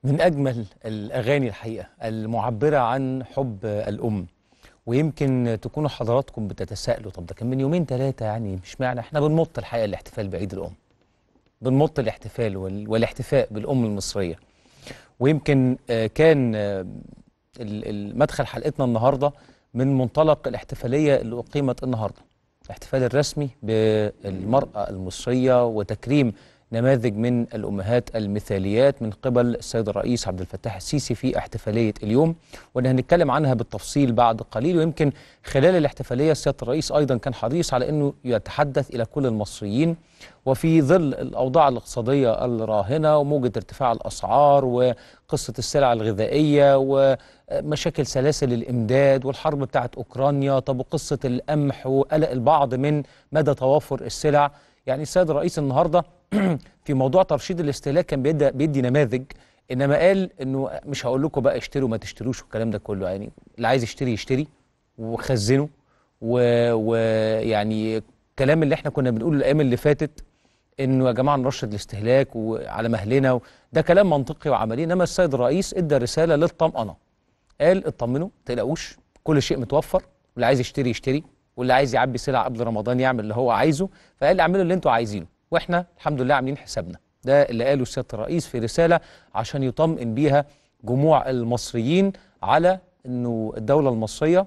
من أجمل الأغاني الحقيقة المعبرة عن حب الأم ويمكن تكونوا حضراتكم بتتساءلوا طب ده كان من يومين ثلاثة يعني مش معنى احنا بنمط الحقيقة الاحتفال بعيد الأم بنمط الاحتفال وال- والاحتفاء بالأم المصرية ويمكن آه، كان آه، ال- ال- مدخل حلقتنا النهاردة من منطلق الاحتفالية اللي أقيمت النهاردة الاحتفال الرسمي بالمرأة المصرية وتكريم نماذج من الأمهات المثاليات من قبل السيد الرئيس عبد الفتاح السيسي في احتفالية اليوم وأن هنتكلم عنها بالتفصيل بعد قليل ويمكن خلال الاحتفالية سيادة الرئيس أيضا كان حريص على أنه يتحدث إلى كل المصريين وفي ظل الأوضاع الاقتصادية الراهنة وموجة ارتفاع الأسعار وقصة السلع الغذائية ومشاكل سلاسل الإمداد والحرب بتاعت أوكرانيا طب وقصة القمح وقلق البعض من مدى توافر السلع يعني السيد الرئيس النهارده في موضوع ترشيد الاستهلاك كان بيدي, بيدي نماذج انما قال انه مش هقول لكم بقى اشتروا ما تشتروش والكلام ده كله يعني اللي عايز يشتري يشتري وخزنه و- ويعني الكلام اللي احنا كنا بنقوله الايام اللي فاتت انه يا جماعه نرشد الاستهلاك وعلى مهلنا و... ده كلام منطقي وعملي انما السيد الرئيس ادى رساله للطمانه قال اطمنوا ما تقلقوش كل شيء متوفر واللي عايز يشتري يشتري واللي عايز يعبي سلع قبل رمضان يعمل اللي هو عايزه فقال اعملوا اللي انتوا عايزينه واحنا الحمد لله عاملين حسابنا ده اللي قاله سياده الرئيس في رساله عشان يطمئن بيها جموع المصريين على انه الدوله المصريه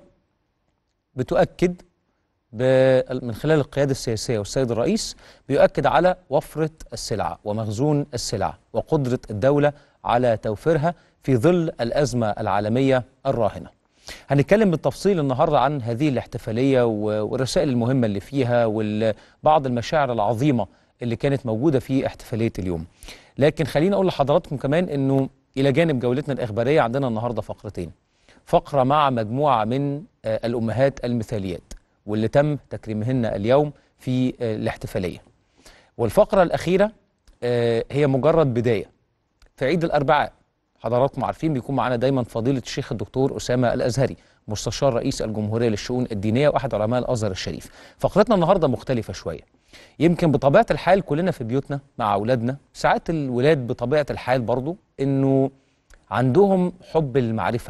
بتؤكد ب- من خلال القيادة السياسية والسيد الرئيس بيؤكد على وفرة السلع ومخزون السلع وقدرة الدولة على توفيرها في ظل الأزمة العالمية الراهنة هنتكلم بالتفصيل النهاردة عن هذه الاحتفالية و- والرسائل المهمة اللي فيها وبعض المشاعر العظيمة اللي كانت موجودة في احتفالية اليوم لكن خليني أقول لحضراتكم كمان أنه إلى جانب جولتنا الإخبارية عندنا النهاردة فقرتين فقرة مع مجموعة من آه، الأمهات المثاليات واللي تم تكريمهن اليوم في آه، الاحتفالية والفقرة الأخيرة آه، هي مجرد بداية في عيد الأربعاء حضراتكم عارفين بيكون معانا دايما فضيلة الشيخ الدكتور أسامة الأزهري مستشار رئيس الجمهورية للشؤون الدينية وأحد علماء الأزهر الشريف فقرتنا النهاردة مختلفة شوية يمكن بطبيعة الحال كلنا في بيوتنا مع أولادنا ساعات الولاد بطبيعة الحال برضو إنه عندهم حب المعرفة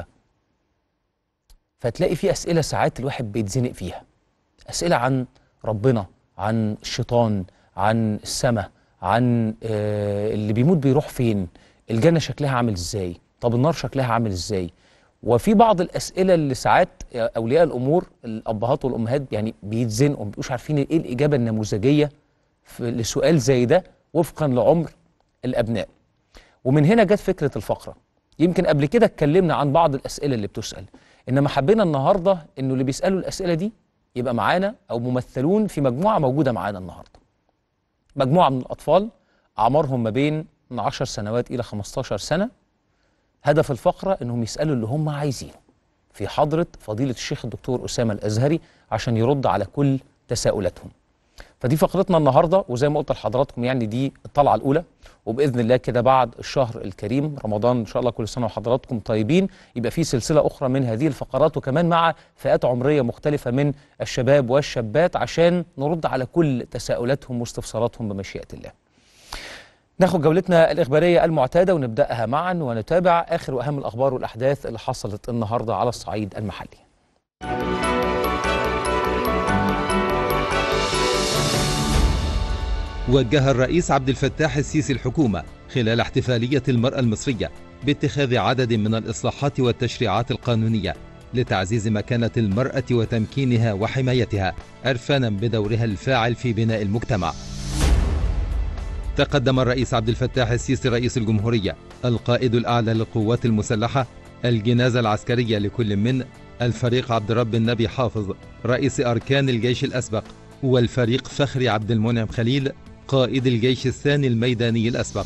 فتلاقي في أسئلة ساعات الواحد بيتزنق فيها أسئلة عن ربنا عن الشيطان عن السماء عن آه، اللي بيموت بيروح فين الجنة شكلها عامل ازاي طب النار شكلها عامل ازاي وفي بعض الأسئلة اللي ساعات أولياء الأمور الأبهات والأمهات يعني بيتزنقوا ما بيبقوش عارفين إيه الإجابة النموذجية في- لسؤال زي ده وفقا لعمر الأبناء ومن هنا جت فكرة الفقرة يمكن قبل كده اتكلمنا عن بعض الأسئلة اللي بتسأل إنما حبينا النهاردة إنه اللي بيسألوا الأسئلة دي يبقى معانا أو ممثلون في مجموعة موجودة معانا النهاردة مجموعة من الأطفال أعمارهم ما بين من 10 سنوات إلى 15 سنة هدف الفقرة إنهم يسألوا اللي هم عايزينه في حضرة فضيلة الشيخ الدكتور أسامة الأزهري عشان يرد على كل تساؤلاتهم فدي فقرتنا النهارده وزي ما قلت لحضراتكم يعني دي الطلعه الاولى وباذن الله كده بعد الشهر الكريم رمضان ان شاء الله كل سنه وحضراتكم طيبين يبقى في سلسله اخرى من هذه الفقرات وكمان مع فئات عمريه مختلفه من الشباب والشابات عشان نرد على كل تساؤلاتهم واستفساراتهم بمشيئه الله. ناخد جولتنا الإخبارية المعتادة ونبدأها معا ونتابع آخر وأهم الأخبار والأحداث اللي حصلت النهاردة على الصعيد المحلي وجه الرئيس عبد الفتاح السيسي الحكومة خلال احتفالية المرأة المصرية باتخاذ عدد من الإصلاحات والتشريعات القانونية لتعزيز مكانة المرأة وتمكينها وحمايتها عرفانا بدورها الفاعل في بناء المجتمع تقدم الرئيس عبد الفتاح السيسي رئيس الجمهورية القائد الأعلى للقوات المسلحة الجنازة العسكرية لكل من الفريق عبد رب النبي حافظ رئيس أركان الجيش الأسبق والفريق فخري عبد المنعم خليل قائد الجيش الثاني الميداني الأسبق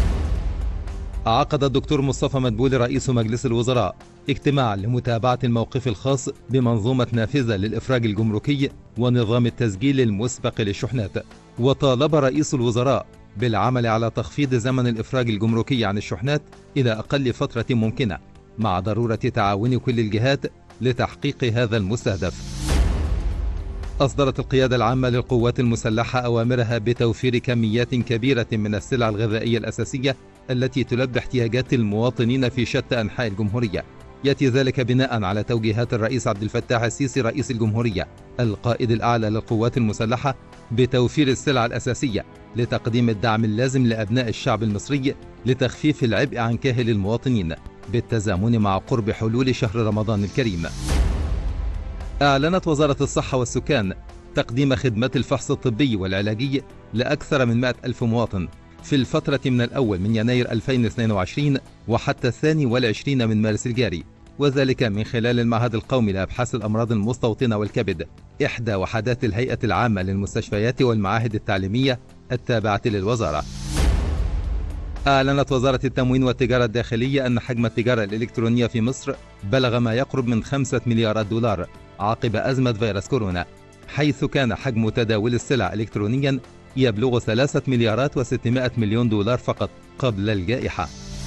عقد الدكتور مصطفى مدبولي رئيس مجلس الوزراء اجتماع لمتابعة الموقف الخاص بمنظومة نافذة للإفراج الجمركي ونظام التسجيل المسبق للشحنات وطالب رئيس الوزراء بالعمل على تخفيض زمن الإفراج الجمركي عن الشحنات إلى أقل فترة ممكنة مع ضرورة تعاون كل الجهات لتحقيق هذا المستهدف أصدرت القيادة العامة للقوات المسلحة أوامرها بتوفير كميات كبيرة من السلع الغذائية الأساسية التي تلبي احتياجات المواطنين في شتى أنحاء الجمهورية يأتي ذلك بناء على توجيهات الرئيس عبد الفتاح السيسي رئيس الجمهورية القائد الأعلى للقوات المسلحة بتوفير السلع الأساسية لتقديم الدعم اللازم لأبناء الشعب المصري لتخفيف العبء عن كاهل المواطنين بالتزامن مع قرب حلول شهر رمضان الكريم أعلنت وزارة الصحة والسكان تقديم خدمات الفحص الطبي والعلاجي لأكثر من 100 ألف مواطن في الفترة من الأول من يناير 2022 وحتى الثاني والعشرين من مارس الجاري وذلك من خلال المعهد القومي لأبحاث الأمراض المستوطنة والكبد إحدى وحدات الهيئة العامة للمستشفيات والمعاهد التعليمية التابعة للوزارة أعلنت وزارة التموين والتجارة الداخلية أن حجم التجارة الإلكترونية في مصر بلغ ما يقرب من خمسة مليارات دولار عقب أزمة فيروس كورونا حيث كان حجم تداول السلع إلكترونيا يبلغ ثلاثة مليارات وستمائة مليون دولار فقط قبل الجائحة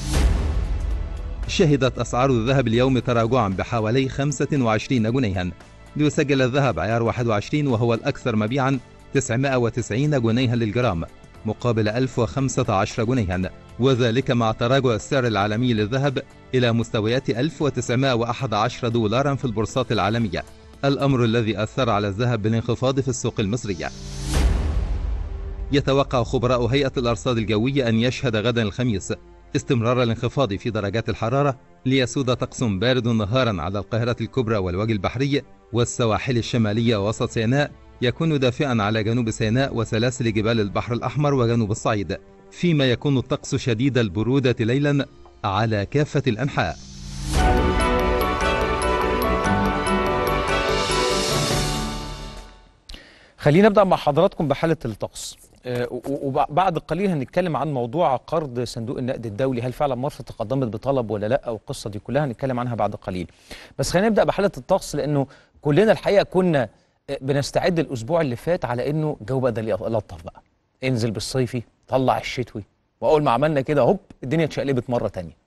شهدت أسعار الذهب اليوم تراجعا بحوالي 25 جنيها ليسجل الذهب عيار 21 وهو الأكثر مبيعا 990 جنيها للجرام مقابل 1015 جنيها وذلك مع تراجع السعر العالمي للذهب إلى مستويات 1911 دولارا في البورصات العالمية الأمر الذي أثر على الذهب بالانخفاض في السوق المصرية يتوقع خبراء هيئة الأرصاد الجوية أن يشهد غدا الخميس استمرار الانخفاض في درجات الحرارة ليسود طقس بارد نهارا على القاهرة الكبرى والوجه البحري والسواحل الشمالية وسط سيناء يكون دافئا على جنوب سيناء وسلاسل جبال البحر الأحمر وجنوب الصعيد فيما يكون الطقس شديد البرودة ليلا على كافة الأنحاء خلينا نبدا مع حضراتكم بحاله الطقس آه، و- وبعد قليل هنتكلم عن موضوع قرض صندوق النقد الدولي هل فعلا مصر تقدمت بطلب ولا لا والقصه دي كلها هنتكلم عنها بعد قليل بس خلينا نبدا بحاله الطقس لانه كلنا الحقيقه كنا آه، بنستعد الاسبوع اللي فات على انه الجو بدا يلطف بقى انزل بالصيفي طلع الشتوي واول ما عملنا كده هوب الدنيا اتشقلبت مره تانية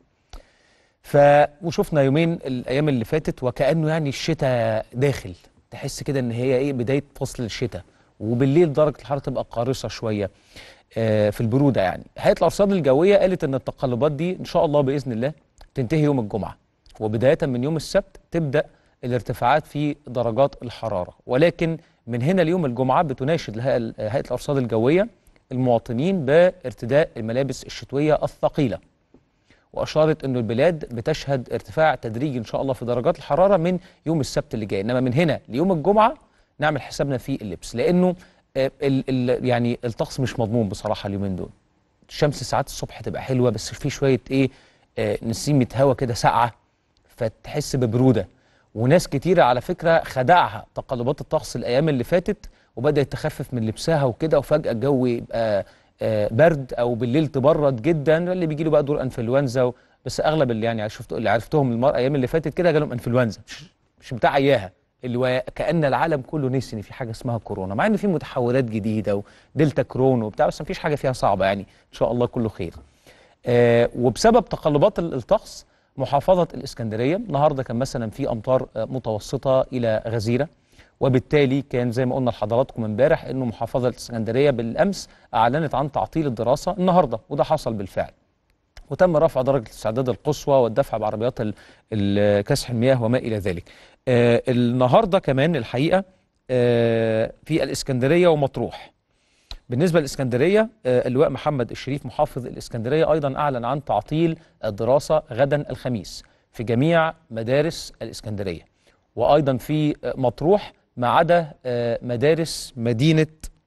ف وشفنا يومين الايام اللي فاتت وكانه يعني الشتاء داخل تحس كده ان هي ايه بدايه فصل الشتاء وبالليل درجه الحراره تبقى قارصه شويه آه، في البروده يعني هيئه الارصاد الجويه قالت ان التقلبات دي ان شاء الله باذن الله تنتهي يوم الجمعه وبدايه من يوم السبت تبدا الارتفاعات في درجات الحراره ولكن من هنا ليوم الجمعه بتناشد الهيئه هيئة الارصاد الجويه المواطنين بارتداء الملابس الشتويه الثقيله واشارت انه البلاد بتشهد ارتفاع تدريجي ان شاء الله في درجات الحراره من يوم السبت اللي جاي انما من هنا ليوم الجمعه نعمل حسابنا في اللبس لانه آه، ال ال يعني الطقس مش مضمون بصراحه اليومين دول الشمس ساعات الصبح تبقى حلوه بس في شويه ايه آه، نسيمه هوا كده ساقعه فتحس ببروده وناس كتيره على فكره خدعها تقلبات الطقس الايام اللي فاتت وبدات تخفف من لبسها وكده وفجاه الجو يبقى آه، برد او بالليل تبرد جدا اللي بيجي له بقى دور انفلونزا و... بس اغلب اللي يعني شفت اللي عرفتهم المر ايام اللي فاتت كده جالهم انفلونزا مش, مش بتاع اياها اللي هو كان العالم كله نسي ان في حاجه اسمها كورونا مع ان في متحورات جديده ودلتا كرون وبتاع بس مفيش حاجه فيها صعبه يعني ان شاء الله كله خير آه وبسبب تقلبات ال- الطقس محافظه الاسكندريه النهارده كان مثلا في امطار آه، متوسطه الى غزيره وبالتالي كان زي ما قلنا لحضراتكم امبارح انه محافظه الاسكندريه بالامس اعلنت عن تعطيل الدراسه النهارده وده حصل بالفعل وتم رفع درجه الاستعداد القصوى والدفع بعربيات ال- ال- كسح المياه وما الى ذلك. آه النهارده كمان الحقيقه آه في الاسكندريه ومطروح. بالنسبه للاسكندريه آه اللواء محمد الشريف محافظ الاسكندريه ايضا اعلن عن تعطيل الدراسه غدا الخميس في جميع مدارس الاسكندريه. وايضا في آه، مطروح ما عدا آه، مدارس مدينه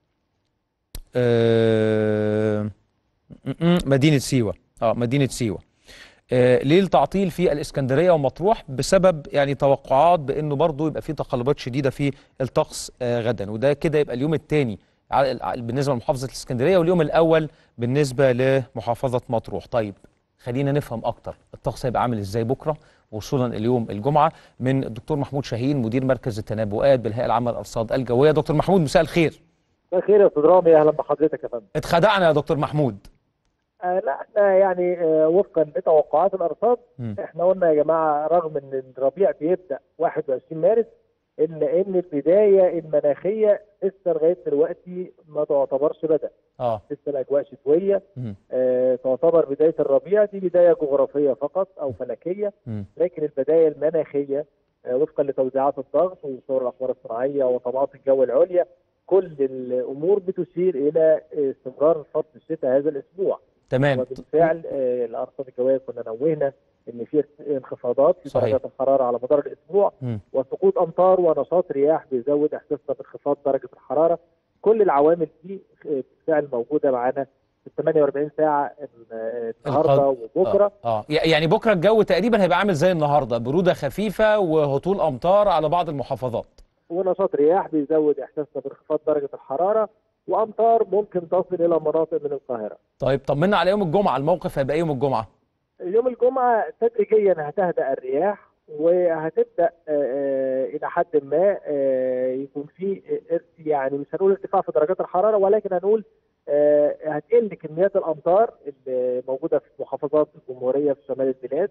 آه، م- م- مدينه سيوه اه مدينه سيوه آه ليه التعطيل في الاسكندريه ومطروح بسبب يعني توقعات بانه برضه يبقى في تقلبات شديده في الطقس آه غدا وده كده يبقى اليوم الثاني بالنسبه لمحافظه الاسكندريه واليوم الاول بالنسبه لمحافظه مطروح طيب خلينا نفهم اكتر الطقس هيبقى عامل ازاي بكره وصولا اليوم الجمعه من الدكتور محمود شاهين مدير مركز التنبؤات بالهيئه العامه للارصاد الجويه دكتور محمود مساء الخير مساء الخير يا استاذ رامي اهلا بحضرتك يا فندم اتخدعنا يا دكتور محمود آه لا احنا يعني آه وفقا لتوقعات الارصاد مم. احنا قلنا يا جماعه رغم ان الربيع بيبدا 21 مارس الا ان البدايه المناخيه لسه لغايه دلوقتي ما تعتبرش بدا اه لسه الاجواء شتويه مم. آه تعتبر بدايه الربيع دي بدايه جغرافيه فقط او فلكيه مم. لكن البدايه المناخيه آه وفقا لتوزيعات الضغط وصور الاقمار الصناعيه وطبقات الجو العليا كل الامور بتشير الى استمرار فصل الشتاء هذا الاسبوع تمام وبالفعل آه، الارصاد الجويه كنا نوهنا ان في انخفاضات في صحيح. درجات الحراره على مدار الاسبوع مم. وسقوط امطار ونشاط رياح بيزود احساسنا بانخفاض درجه الحراره كل العوامل دي آه، بالفعل موجوده معانا في ال 48 ساعه آه، النهارده القد- وبكره اه اه ي- يعني بكره الجو تقريبا هيبقى عامل زي النهارده بروده خفيفه وهطول امطار على بعض المحافظات ونشاط رياح بيزود احساسنا بانخفاض درجه الحراره وامطار ممكن تصل الى مناطق من القاهره طيب طمنا على يوم الجمعه الموقف هيبقى إيه يوم الجمعه يوم الجمعة تدريجيا هتهدأ الرياح وهتبدأ آه، آه، إلى حد ما آه، يكون في ارت- يعني مش هنقول ارتفاع في درجات الحرارة ولكن هنقول آه، هتقل كميات الأمطار اللي موجودة في محافظات الجمهورية في شمال البلاد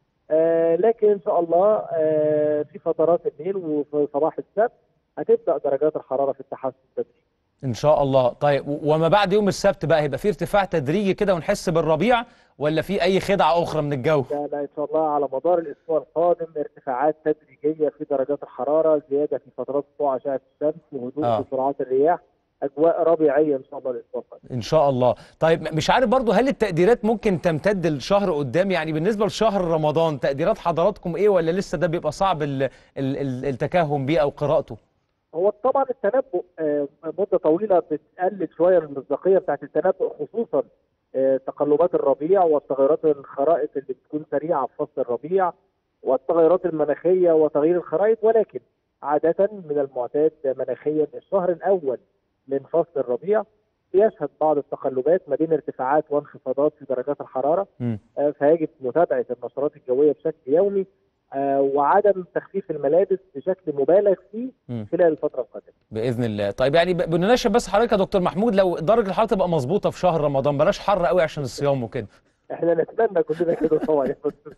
آه، لكن إن شاء الله آه، في فترات الليل وفي صباح السبت هتبدأ درجات الحرارة في التحسن تدريجي ان شاء الله طيب و- وما بعد يوم السبت بقى هيبقى في ارتفاع تدريجي كده ونحس بالربيع ولا في اي خدعه اخرى من الجو لا لا ان شاء الله على مدار الاسبوع القادم ارتفاعات تدريجيه في درجات الحراره زياده في فترات طلوع اشعه الشمس وهدوء آه. في سرعات الرياح اجواء ربيعيه ان شاء الله الاسبوع القادم ان شاء الله طيب م- مش عارف برضو هل التقديرات ممكن تمتد لشهر قدام يعني بالنسبه لشهر رمضان تقديرات حضراتكم ايه ولا لسه ده بيبقى صعب ال ال ال التكهن بيه او قراءته هو طبعا التنبؤ آه، مده طويله بتقلل شويه من المصداقيه بتاعت التنبؤ خصوصا آه، تقلبات الربيع والتغيرات الخرائط اللي بتكون سريعه في فصل الربيع والتغيرات المناخيه وتغيير الخرائط ولكن عاده من المعتاد مناخيا الشهر الاول من فصل الربيع بيشهد بعض التقلبات ما بين ارتفاعات وانخفاضات في درجات الحراره مم. آه، فيجب متابعه النشرات الجويه بشكل يومي آه، وعدم تخفيف الملابس بشكل مبالغ فيه مم. خلال الفتره القادمه باذن الله طيب يعني ب- بنناشد بس حضرتك يا دكتور محمود لو درجه الحراره تبقى مظبوطه في شهر رمضان بلاش حر قوي عشان الصيام وكده احنا نتمنى كلنا كده طبعا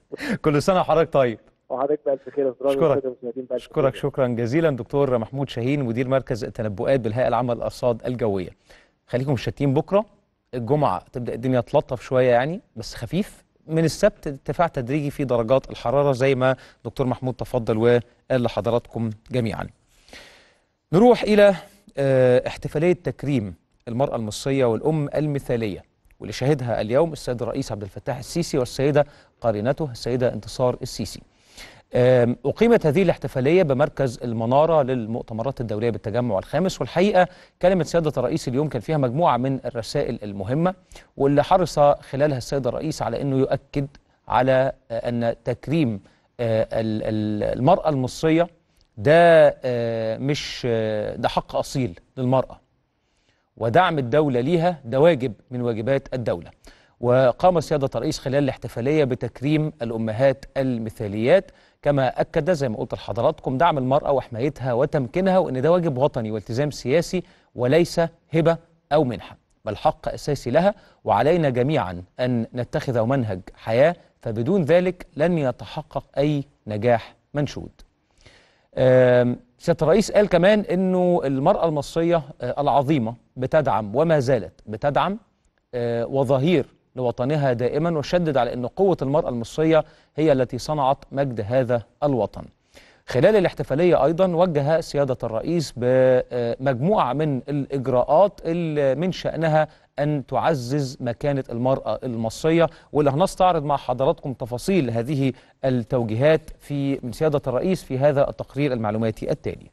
كل سنه وحضرتك طيب وحضرتك بألف خير يا أستاذ أشكرك. والسادة المشاهدين بألف اشكرك خير. شكرا جزيلا دكتور محمود شاهين مدير مركز التنبؤات بالهيئه العامه للارصاد الجويه خليكم شاتين بكره الجمعه تبدا الدنيا تلطف شويه يعني بس خفيف من السبت ارتفاع تدريجي في درجات الحراره زي ما دكتور محمود تفضل وقال لحضراتكم جميعا نروح الى آه، احتفاليه تكريم المراه المصريه والام المثاليه واللي شهدها اليوم السيد الرئيس عبد الفتاح السيسي والسيده قارنته السيده انتصار السيسي آم، أقيمت هذه الاحتفالية بمركز المنارة للمؤتمرات الدولية بالتجمع الخامس والحقيقة كلمة سيادة الرئيس اليوم كان فيها مجموعة من الرسائل المهمة واللي حرص خلالها السيد الرئيس على أنه يؤكد على آه، أن تكريم آه، ال- ال- المرأة المصرية ده آه، مش آه، ده حق أصيل للمرأة ودعم الدولة ليها ده واجب من واجبات الدولة وقام سيادة الرئيس خلال الاحتفالية بتكريم الأمهات المثاليات كما أكد زي ما قلت لحضراتكم دعم المرأة وحمايتها وتمكينها وأن ده واجب وطني والتزام سياسي وليس هبة أو منحة بل حق أساسي لها وعلينا جميعا أن نتخذ منهج حياة فبدون ذلك لن يتحقق أي نجاح منشود آم، سيادة الرئيس قال كمان انه المرأة المصرية آه، العظيمة بتدعم وما زالت بتدعم آه، وظهير لوطنها دائما وشدد على ان قوة المرأة المصرية هي التي صنعت مجد هذا الوطن. خلال الاحتفالية أيضا وجه سيادة الرئيس بمجموعة من الإجراءات اللي من شأنها أن تعزز مكانة المرأة المصرية واللي هنستعرض مع حضراتكم تفاصيل هذه التوجيهات في من سيادة الرئيس في هذا التقرير المعلوماتي التالي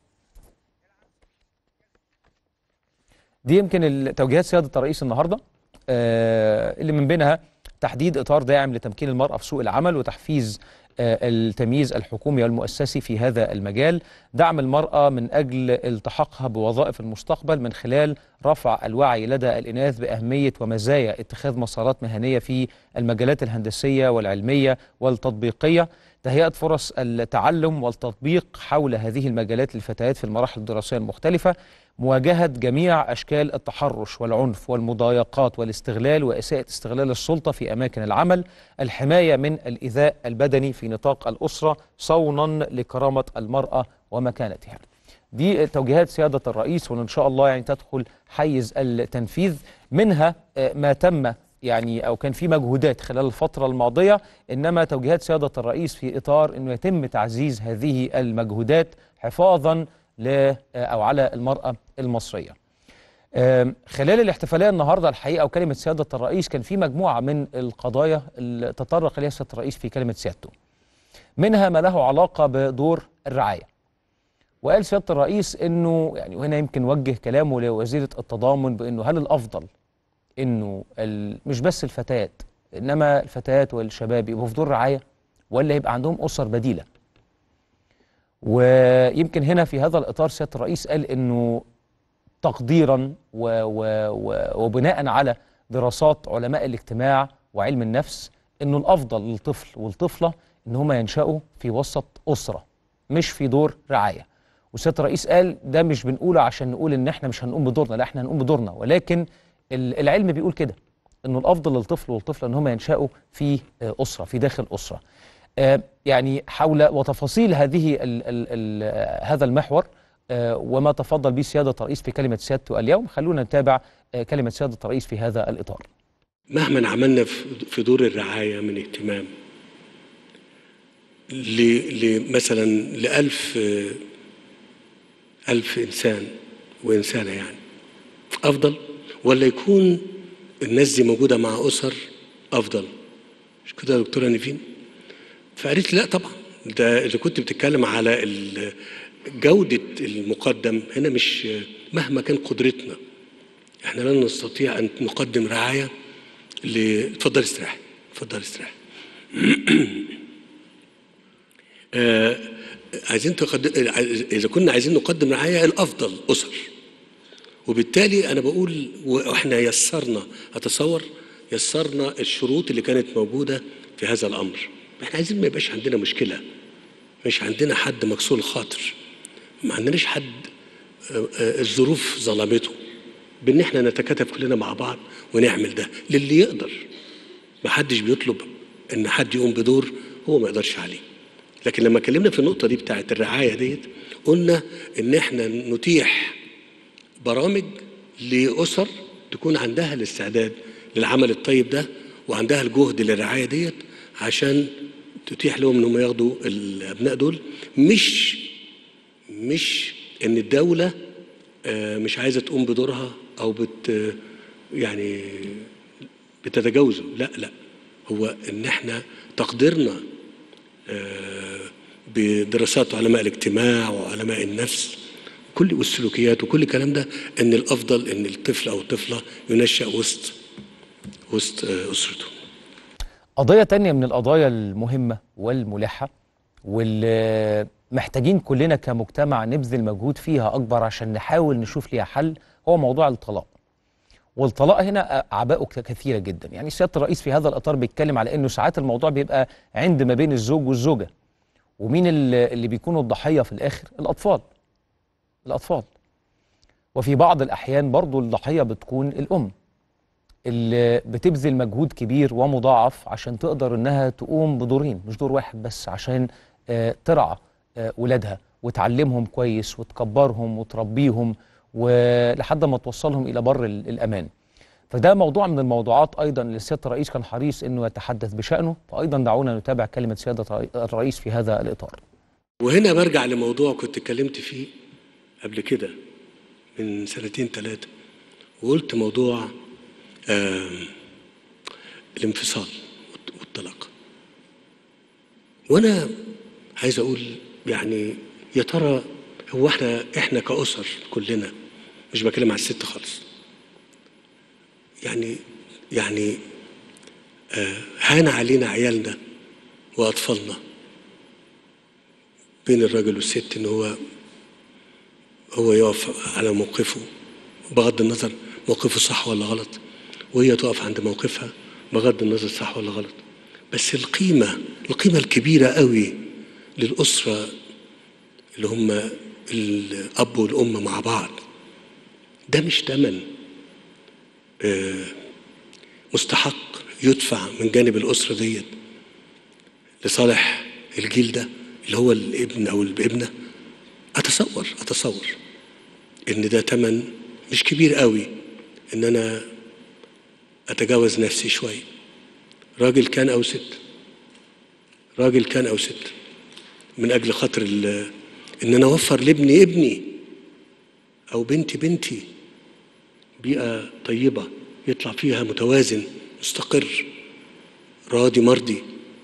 دي يمكن التوجيهات سيادة الرئيس النهاردة آه، اللي من بينها تحديد إطار داعم لتمكين المرأة في سوق العمل وتحفيز آه، التمييز الحكومي والمؤسسي في هذا المجال دعم المرأة من أجل التحاقها بوظائف المستقبل من خلال رفع الوعي لدى الإناث بأهمية ومزايا اتخاذ مسارات مهنية في المجالات الهندسية والعلمية والتطبيقية تهيئة فرص التعلم والتطبيق حول هذه المجالات للفتيات في المراحل الدراسية المختلفة مواجهة جميع أشكال التحرش والعنف والمضايقات والاستغلال وإساءة استغلال السلطة في أماكن العمل الحماية من الإيذاء البدني في نطاق الأسرة صونا لكرامة المرأة ومكانتها دي توجيهات سيادة الرئيس وإن شاء الله يعني تدخل حيز التنفيذ منها آه، ما تم يعني أو كان في مجهودات خلال الفترة الماضية إنما توجيهات سيادة الرئيس في إطار إنه يتم تعزيز هذه المجهودات حفاظا ل آه، أو على المرأة المصرية آم، خلال الاحتفاليه النهارده الحقيقه وكلمه سياده الرئيس كان في مجموعه من القضايا اللي تطرق اليها سياده الرئيس في كلمه سيادته. منها ما له علاقه بدور الرعايه. وقال سياده الرئيس انه يعني وهنا يمكن وجه كلامه لوزيره التضامن بانه هل الافضل انه ال- مش بس الفتيات انما الفتيات والشباب يبقوا في دور رعايه ولا يبقى عندهم اسر بديله. ويمكن هنا في هذا الاطار سياده الرئيس قال انه تقديرا و و و وبناء على دراسات علماء الاجتماع وعلم النفس انه الافضل للطفل والطفله ان هما ينشأوا في وسط اسره مش في دور رعايه وسياده الرئيس قال ده مش بنقوله عشان نقول ان احنا مش هنقوم بدورنا لا احنا هنقوم بدورنا ولكن ال- العلم بيقول كده انه الافضل للطفل والطفله ان هما ينشأوا في آه، اسره في داخل اسره آه، يعني حول وتفاصيل هذه ال ال ال هذا المحور آه، وما تفضل به سيادة الرئيس في كلمة سيادته اليوم خلونا نتابع آه، كلمة سيادة الرئيس في هذا الإطار مهما عملنا في في دور الرعاية من اهتمام ل- ل- مثلا لألف آه، ألف إنسان وإنسانة يعني أفضل ولا يكون الناس دي موجودة مع أسر أفضل مش كده يا دكتورة نيفين فقالت لي لا طبعا ده إذا كنت بتتكلم على ال- جودة المقدم هنا مش مهما كان قدرتنا احنا لن نستطيع ان نقدم رعايه ل اتفضل استريح اتفضل استريح آه، عايزين تقدم اذا كنا عايزين نقدم رعايه الافضل اسر وبالتالي انا بقول واحنا يسرنا اتصور يسرنا الشروط اللي كانت موجوده في هذا الامر احنا عايزين ما يبقاش عندنا مشكله مش عندنا حد مكسور الخاطر ما عندناش حد آه، آه، الظروف ظلمته بان احنا نتكاتف كلنا مع بعض ونعمل ده للي يقدر ما حدش بيطلب ان حد يقوم بدور هو ما يقدرش عليه لكن لما اتكلمنا في النقطه دي بتاعت الرعايه ديت قلنا ان احنا نتيح برامج لاسر تكون عندها الاستعداد للعمل الطيب ده وعندها الجهد للرعايه ديت عشان تتيح لهم انهم ياخدوا الابناء دول مش مش ان الدوله آه، مش عايزه تقوم بدورها او بت يعني بتتجاوزه لا لا هو ان احنا تقديرنا آه، بدراسات علماء الاجتماع وعلماء النفس كل والسلوكيات وكل الكلام ده ان الافضل ان الطفل او الطفله ينشا وسط وسط آه، اسرته قضية تانية من القضايا المهمة والملحة واللي محتاجين كلنا كمجتمع نبذل مجهود فيها أكبر عشان نحاول نشوف ليها حل هو موضوع الطلاق والطلاق هنا أعباؤه ك- كثيرة جدا يعني سيادة الرئيس في هذا الإطار بيتكلم على أنه ساعات الموضوع بيبقى عند ما بين الزوج والزوجة ومين اللي اللي بيكونوا الضحية في الآخر الأطفال الأطفال وفي بعض الأحيان برضو الضحية بتكون الأم اللي بتبذل مجهود كبير ومضاعف عشان تقدر انها تقوم بدورين مش دور واحد بس عشان آه، ترعى آه، ولادها وتعلمهم كويس وتكبرهم وتربيهم ولحد ما توصلهم الى بر ال- الامان فده موضوع من الموضوعات ايضا اللي سياده الرئيس كان حريص انه يتحدث بشانه فايضا دعونا نتابع كلمه سياده الرئي- الرئيس في هذا الاطار وهنا برجع لموضوع كنت اتكلمت فيه قبل كده من سنتين ثلاثة وقلت موضوع آم، الانفصال والطلاق وانا عايز اقول يعني يا ترى هو احنا احنا كأسر كلنا مش بكلم على الست خالص يعني يعني آه هان علينا عيالنا واطفالنا بين الراجل والست ان هو هو يقف على موقفه بغض النظر موقفه صح ولا غلط وهي تقف عند موقفها بغض النظر صح ولا غلط بس القيمة القيمة الكبيرة قوي للأسرة اللي هم الأب والأم مع بعض ده مش تمن آه، مستحق يدفع من جانب الأسرة ديت لصالح الجيل ده اللي هو الابن أو الابنة أتصور اتصور اتصور ان ده تمن مش كبير قوي ان انا اتجاوز نفسي شويه راجل كان او ست راجل كان او ست من اجل خاطر ال- ان انا اوفر لابني ابني او بنتي بنتي بيئه طيبه يطلع فيها متوازن مستقر راضي مرضي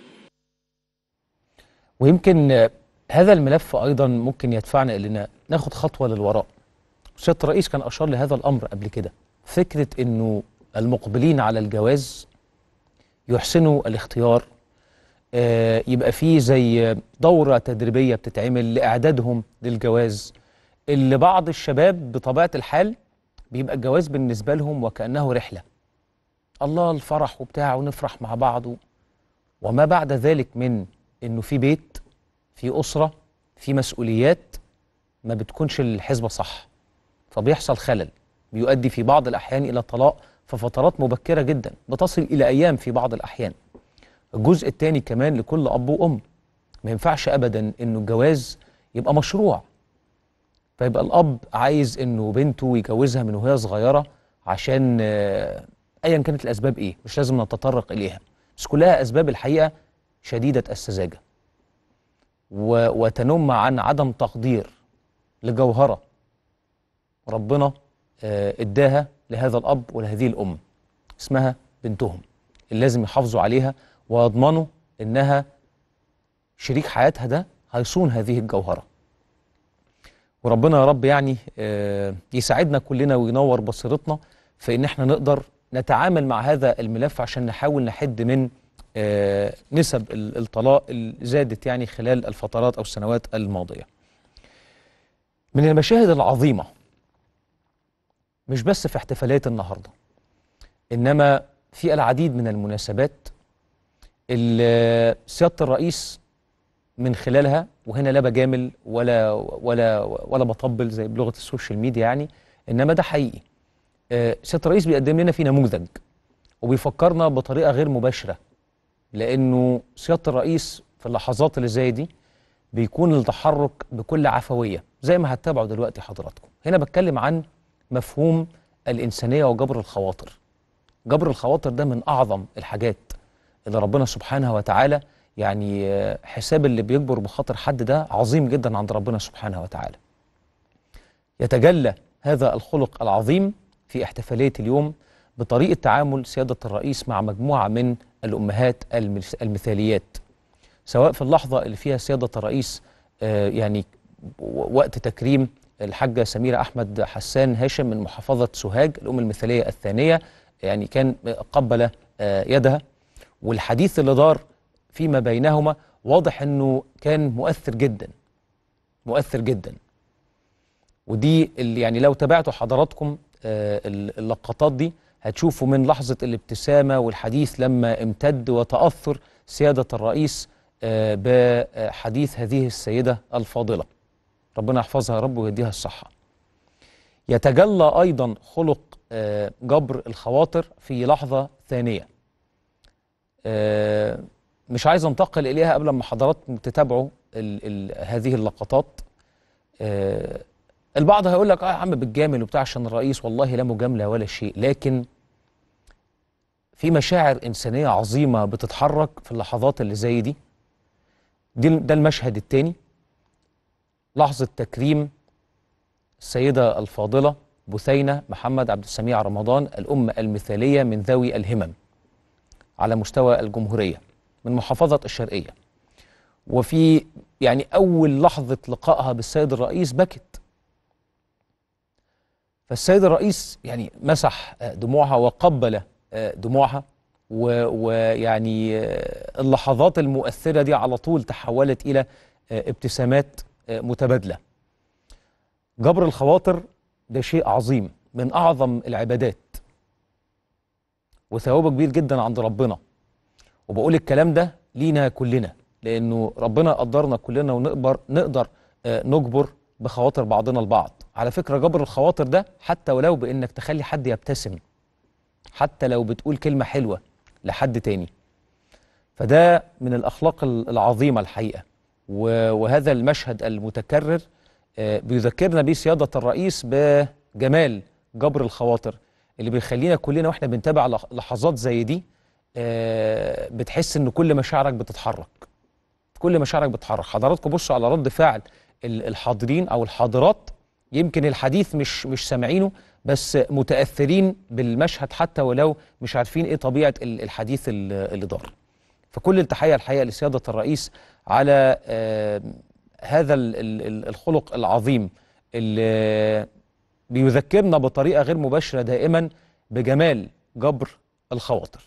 ويمكن آه، هذا الملف ايضا ممكن يدفعنا الى ناخد خطوه للوراء سياده الرئيس كان اشار لهذا الامر قبل كده فكره انه المقبلين على الجواز يحسنوا الاختيار آه، يبقى فيه زي دوره تدريبيه بتتعمل لاعدادهم للجواز اللي بعض الشباب بطبيعه الحال بيبقى الجواز بالنسبه لهم وكانه رحله الله الفرح وبتاع ونفرح مع بعض و- وما بعد ذلك من انه في بيت في اسره في مسؤوليات ما بتكونش الحسبه صح فبيحصل خلل بيؤدي في بعض الاحيان الى طلاق في فترات مبكره جدا بتصل الى ايام في بعض الاحيان الجزء الثاني كمان لكل اب وام ما ينفعش ابدا انه الجواز يبقى مشروع فيبقى الاب عايز انه بنته يجوزها من وهي صغيره عشان آه، ايا كانت الاسباب ايه مش لازم نتطرق اليها بس كلها اسباب الحقيقه شديده السذاجه و- وتنم عن عدم تقدير لجوهره ربنا آه، اداها لهذا الاب ولهذه الام اسمها بنتهم اللي لازم يحافظوا عليها ويضمنوا انها شريك حياتها ده هيصون هذه الجوهره وربنا يا رب يعني آه، يساعدنا كلنا وينور بصيرتنا في ان احنا نقدر نتعامل مع هذا الملف عشان نحاول نحد من آه، نسب ال- الطلاق اللي زادت يعني خلال الفترات او السنوات الماضيه. من المشاهد العظيمه مش بس في احتفالات النهارده انما في العديد من المناسبات اللي سياده الرئيس من خلالها وهنا لا بجامل ولا ولا ولا بطبل زي بلغه السوشيال ميديا يعني انما ده حقيقي. آه، سياده الرئيس بيقدم لنا في نموذج وبيفكرنا بطريقه غير مباشره لانه سياده الرئيس في اللحظات اللي زي دي بيكون التحرك بكل عفويه زي ما هتتابعوا دلوقتي حضراتكم. هنا بتكلم عن مفهوم الانسانيه وجبر الخواطر. جبر الخواطر ده من اعظم الحاجات اللي ربنا سبحانه وتعالى يعني آه، حساب اللي بيجبر بخاطر حد ده عظيم جدا عند ربنا سبحانه وتعالى. يتجلى هذا الخلق العظيم في احتفاليه اليوم بطريقه تعامل سياده الرئيس مع مجموعه من الامهات المث- المثاليات. سواء في اللحظه اللي فيها سياده الرئيس آه، يعني و- وقت تكريم الحاجه سميره احمد حسان هاشم من محافظه سوهاج الام المثاليه الثانيه يعني كان قبل آه، يدها والحديث اللي دار فيما بينهما واضح انه كان مؤثر جدا مؤثر جدا ودي اللي يعني لو تابعتوا حضراتكم آه، ال- اللقطات دي هتشوفوا من لحظة الابتسامة والحديث لما امتد وتأثر سيادة الرئيس آه، بحديث هذه السيدة الفاضلة ربنا يحفظها يا رب ويديها الصحة يتجلى أيضا خلق آه، جبر الخواطر في لحظة ثانية آه، مش عايز انتقل إليها قبل ما حضراتكم تتابعوا ال ال هذه اللقطات آه، البعض هيقول لك اه يا عم بالجامل وبتاع عشان الرئيس والله لا مجامله ولا شيء لكن في مشاعر انسانيه عظيمه بتتحرك في اللحظات اللي زي دي دي ده المشهد الثاني لحظه تكريم السيده الفاضله بثينه محمد عبد السميع رمضان الام المثاليه من ذوي الهمم على مستوى الجمهوريه من محافظه الشرقيه وفي يعني اول لحظه لقائها بالسيد الرئيس بكت فالسيد الرئيس يعني مسح آه، دموعها وقبل آه، دموعها و- ويعني آه، اللحظات المؤثرة دي على طول تحولت إلى آه، ابتسامات آه، متبادلة جبر الخواطر ده شيء عظيم من أعظم العبادات وثوابه كبير جدا عند ربنا وبقول الكلام ده لينا كلنا لأنه ربنا قدرنا كلنا ونقدر نقدر آه، نجبر بخواطر بعضنا البعض على فكرة جبر الخواطر ده حتى ولو بإنك تخلي حد يبتسم حتى لو بتقول كلمة حلوة لحد تاني فده من الأخلاق ال- العظيمة الحقيقة و- وهذا المشهد المتكرر آه، بيذكرنا بيه سياده الرئيس بجمال جبر الخواطر اللي بيخلينا كلنا واحنا بنتابع لح- لحظات زي دي آه، بتحس ان كل مشاعرك بتتحرك كل مشاعرك بتتحرك حضراتكم بصوا على رد فعل ال- الحاضرين او الحاضرات يمكن الحديث مش مش سامعينه بس متاثرين بالمشهد حتى ولو مش عارفين ايه طبيعه ال- الحديث ال- اللي دار فكل التحيه الحقيقه لسياده الرئيس على آه، هذا ال- ال- ال- الخلق العظيم اللي بيذكرنا بطريقه غير مباشره دائما بجمال جبر الخواطر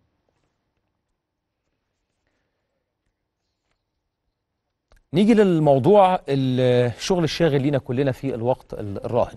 نيجي للموضوع الشغل الشاغل لينا كلنا في الوقت ال- الراهن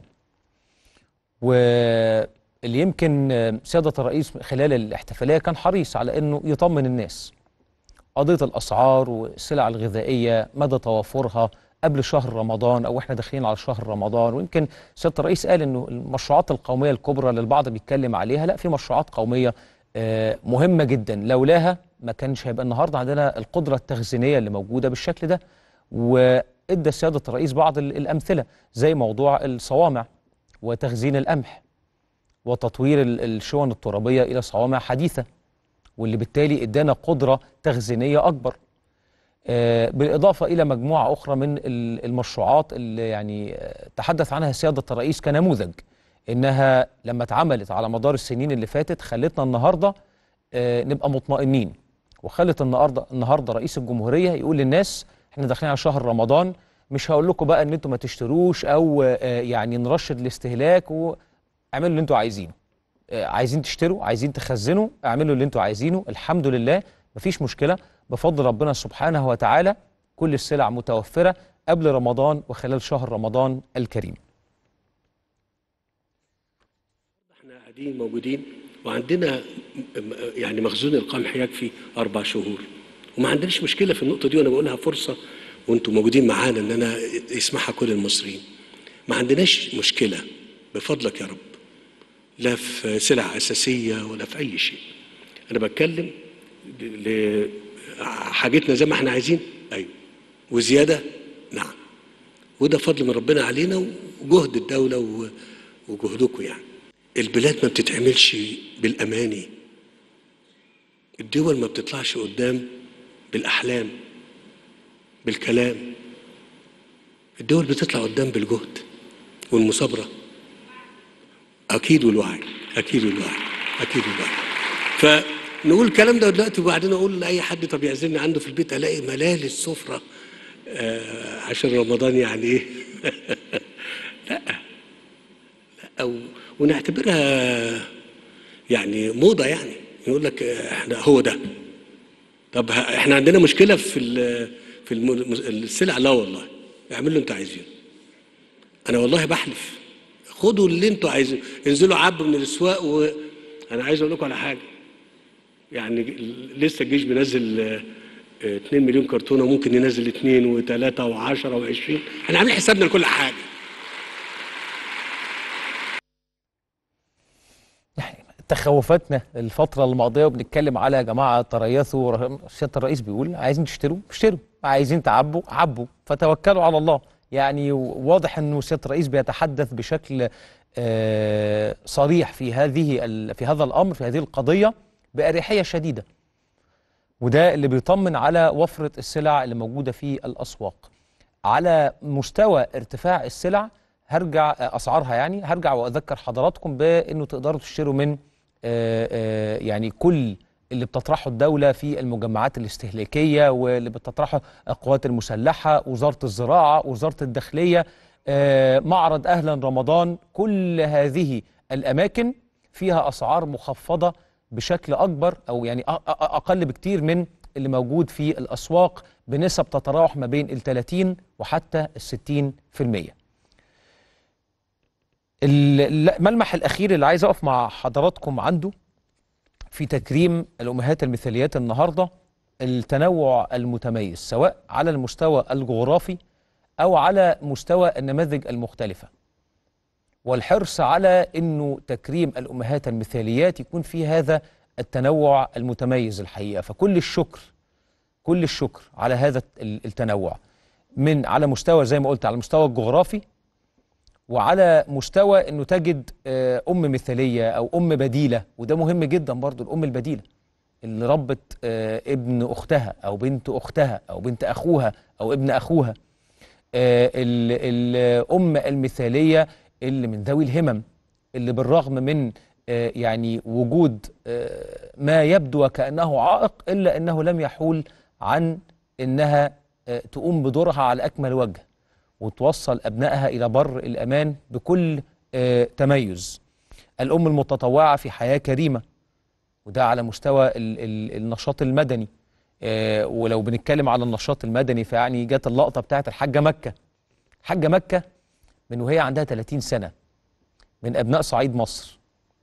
واللي يمكن سيادة الرئيس خلال الاحتفالية كان حريص على أنه يطمن الناس قضية الأسعار والسلع الغذائية مدى توافرها قبل شهر رمضان أو إحنا داخلين على شهر رمضان ويمكن سيادة الرئيس قال أنه المشروعات القومية الكبرى اللي البعض بيتكلم عليها لا في مشروعات قومية آه، مهمة جدا لولاها ما كانش هيبقى النهاردة عندنا القدرة التخزينية اللي موجودة بالشكل ده وادى سيادة الرئيس بعض ال- الأمثلة زي موضوع الصوامع وتخزين القمح وتطوير ال- الشون الترابية إلى صوامع حديثة واللي بالتالي ادانا قدرة تخزينية أكبر آه، بالإضافة إلى مجموعة أخرى من ال- المشروعات اللي يعني آه، تحدث عنها سيادة الرئيس كنموذج إنها لما اتعملت على مدار السنين اللي فاتت خلتنا النهاردة آه، نبقى مطمئنين وخلت النهارده النهارده رئيس الجمهوريه يقول للناس احنا داخلين على شهر رمضان مش هقول لكم بقى ان انتم ما تشتروش او آه، يعني نرشد الاستهلاك واعملوا اللي انتم عايزينه آه، عايزين تشتروا عايزين تخزنوا اعملوا اللي انتم عايزينه الحمد لله مفيش مشكله بفضل ربنا سبحانه وتعالى كل السلع متوفره قبل رمضان وخلال شهر رمضان الكريم احنا قاعدين موجودين وعندنا م- م- يعني مخزون القمح يكفي اربع شهور وما عندناش مشكله في النقطه دي وانا بقولها فرصه وانتم موجودين معانا ان انا يسمعها كل المصريين ما عندناش مشكله بفضلك يا رب لا في سلع اساسيه ولا في اي شيء انا بتكلم ل- حاجتنا زي ما احنا عايزين ايوه وزياده نعم وده فضل من ربنا علينا وجهد الدولة و- وجهدكم يعني البلاد ما بتتعملش بالأماني الدول ما بتطلعش قدام بالأحلام بالكلام الدول بتطلع قدام بالجهد والمثابرة أكيد والوعي أكيد والوعي أكيد والوعي فنقول الكلام ده دلوقتي وبعدين أقول لأي حد طب يعزمني عنده في البيت ألاقي ملال السفرة آه، عشان رمضان يعني ايه لا لا و- ونعتبرها يعني موضه يعني يقول لك آه، احنا هو ده طب ه- احنا عندنا مشكله في ال- في الم- السلع لا والله اعملوا اللي انتوا عايزينه انا والله بحلف خدوا اللي انتوا عايزينه انزلوا عبوا من الاسواق وانا عايز اقول لكم على حاجه يعني لسه الجيش بينزل آه، آه، 2 مليون كرتونه وممكن ينزل 2 و3 و10 و20 احنا عاملين حسابنا لكل حاجه يعني تخوفاتنا الفترة الماضية وبنتكلم على يا جماعة تريثوا ر- سيادة الرئيس بيقول عايزين تشتروا اشتروا عايزين تعبوا عبوا فتوكلوا على الله يعني واضح انه سيادة الرئيس بيتحدث بشكل آه، صريح في هذه ال- في هذا الامر في هذه القضية بأريحية شديدة وده اللي بيطمن على وفرة السلع اللي موجودة في الأسواق على مستوى ارتفاع السلع هرجع اسعارها يعني هرجع واذكر حضراتكم بانه تقدروا تشتروا من آه، آه، يعني كل اللي بتطرحه الدوله في المجمعات الاستهلاكيه واللي بتطرحه القوات المسلحه وزاره الزراعه وزاره الداخليه آه، معرض اهلا رمضان كل هذه الاماكن فيها اسعار مخفضه بشكل اكبر او يعني أ- أ- اقل بكتير من اللي موجود في الاسواق بنسب تتراوح ما بين ال 30 وحتى ال 60 في المية. الملمح الاخير اللي عايز اقف مع حضراتكم عنده في تكريم الامهات المثاليات النهارده التنوع المتميز سواء على المستوى الجغرافي او على مستوى النماذج المختلفه. والحرص على انه تكريم الامهات المثاليات يكون في هذا التنوع المتميز الحقيقه فكل الشكر كل الشكر على هذا ال- التنوع من على مستوى زي ما قلت على المستوى الجغرافي وعلى مستوى انه تجد آه، ام مثاليه او ام بديله وده مهم جدا برضو الام البديله اللي ربت آه، ابن اختها او بنت اختها او بنت اخوها او ابن اخوها آه، ال- الام المثاليه اللي من ذوي الهمم اللي بالرغم من آه، يعني وجود آه، ما يبدو وكانه عائق الا انه لم يحول عن انها آه، تقوم بدورها على اكمل وجه وتوصل ابنائها الى بر الامان بكل آه، تميز الام المتطوعه في حياه كريمه وده على مستوى ال ال النشاط المدني آه، ولو بنتكلم على النشاط المدني فيعني جت اللقطه بتاعت الحاجه مكه حاجه مكه من وهي عندها 30 سنه من ابناء صعيد مصر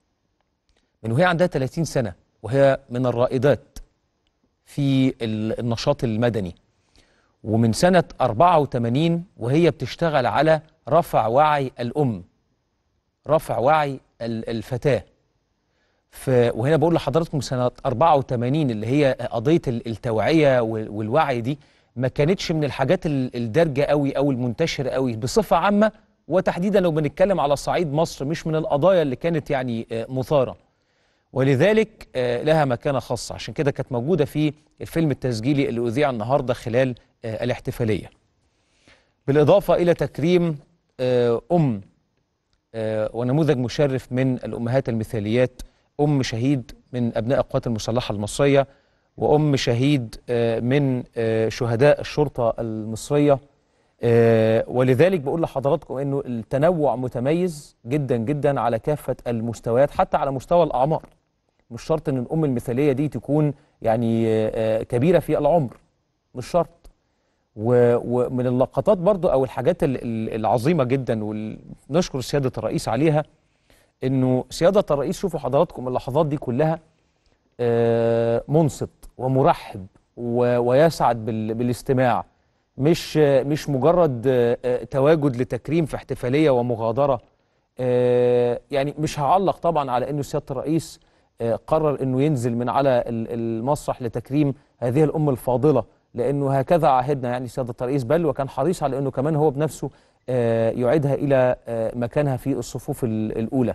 من وهي عندها 30 سنه وهي من الرائدات في ال- النشاط المدني ومن سنة 84 وهي بتشتغل على رفع وعي الأم رفع وعي ال- الفتاة ف وهنا بقول لحضراتكم سنة 84 اللي هي قضية ال- التوعية وال- والوعي دي ما كانتش من الحاجات ال- الدارجة قوي أو المنتشرة قوي بصفة عامة وتحديدا لو بنتكلم على صعيد مصر مش من القضايا اللي كانت يعني آه، مثارة ولذلك آه، لها مكانة خاصة عشان كده كانت موجودة في الفيلم التسجيلي اللي أذيع النهاردة خلال آه، الاحتفالية بالإضافة إلى تكريم آه، أم آه، ونموذج مشرف من الأمهات المثاليات أم شهيد من أبناء القوات المسلحة المصرية وأم شهيد آه، من آه، شهداء الشرطة المصرية آه، ولذلك بقول لحضراتكم أنه التنوع متميز جدا جدا على كافة المستويات حتى على مستوى الأعمار مش شرط أن الأم المثالية دي تكون يعني آه، آه، كبيرة في العمر مش شرط و- ومن اللقطات برضو او الحاجات ال- ال- العظيمه جدا ونشكر سياده الرئيس عليها انه سياده الرئيس شوفوا حضراتكم اللحظات دي كلها آه، منصت ومرحب و- ويسعد بال- بالاستماع مش آه، مش مجرد آه، آه، تواجد لتكريم في احتفاليه ومغادره آه، يعني مش هعلق طبعا على انه سياده الرئيس آه، قرر انه ينزل من على ال- المسرح لتكريم هذه الام الفاضله لانه هكذا عهدنا يعني سياده الرئيس بل وكان حريص على انه كمان هو بنفسه آه، يعيدها الى آه، مكانها في الصفوف ال- الاولى.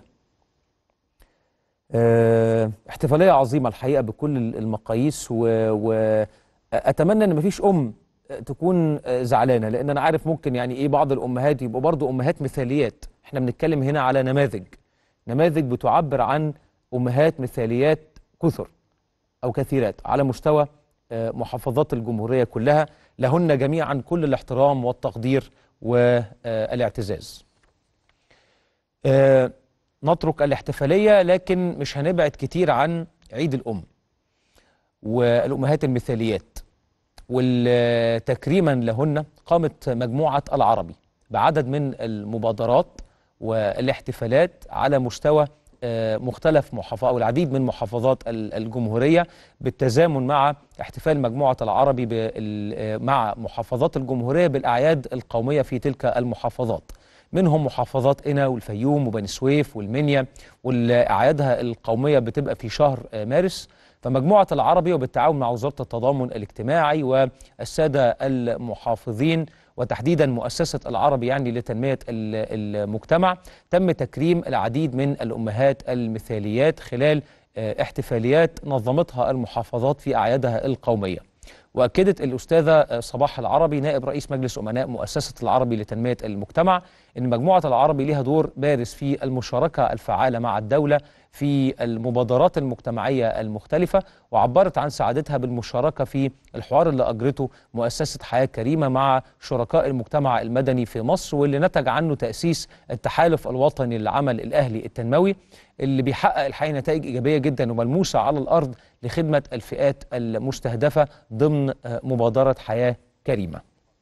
آه، احتفاليه عظيمه الحقيقه بكل ال- المقاييس واتمنى ان مفيش ام آه، تكون آه، زعلانه لان انا عارف ممكن يعني ايه بعض الامهات يبقوا برضو امهات مثاليات احنا بنتكلم هنا على نماذج نماذج بتعبر عن امهات مثاليات كثر او كثيرات على مستوى آه، محافظات الجمهوريه كلها لهن جميعا كل الاحترام والتقدير والاعتزاز. آه، نترك الاحتفاليه لكن مش هنبعد كتير عن عيد الام والامهات المثاليات وتكريما لهن قامت مجموعه العربي بعدد من المبادرات والاحتفالات على مستوى آه، مختلف محافظات او العديد من محافظات ال- الجمهوريه بالتزامن مع احتفال مجموعه العربي بال- آه، مع محافظات الجمهوريه بالاعياد القوميه في تلك المحافظات منهم محافظات قنا والفيوم وبني سويف والمنيا والاعيادها القوميه بتبقى في شهر آه، مارس فمجموعه العربي وبالتعاون مع وزاره التضامن الاجتماعي والساده المحافظين وتحديدا مؤسسه العربي يعني لتنميه ال- المجتمع تم تكريم العديد من الامهات المثاليات خلال آه، احتفاليات نظمتها المحافظات في اعيادها القوميه. واكدت الاستاذه آه، صباح العربي نائب رئيس مجلس امناء مؤسسه العربي لتنميه المجتمع ان مجموعه العربي لها دور بارز في المشاركه الفعاله مع الدوله في المبادرات المجتمعيه المختلفه وعبرت عن سعادتها بالمشاركه في الحوار اللي اجرته مؤسسه حياه كريمه مع شركاء المجتمع المدني في مصر واللي نتج عنه تاسيس التحالف الوطني للعمل الاهلي التنموي اللي بيحقق الحقيقه نتائج ايجابيه جدا وملموسه على الارض لخدمه الفئات المستهدفه ضمن آه، مبادره حياه كريمه.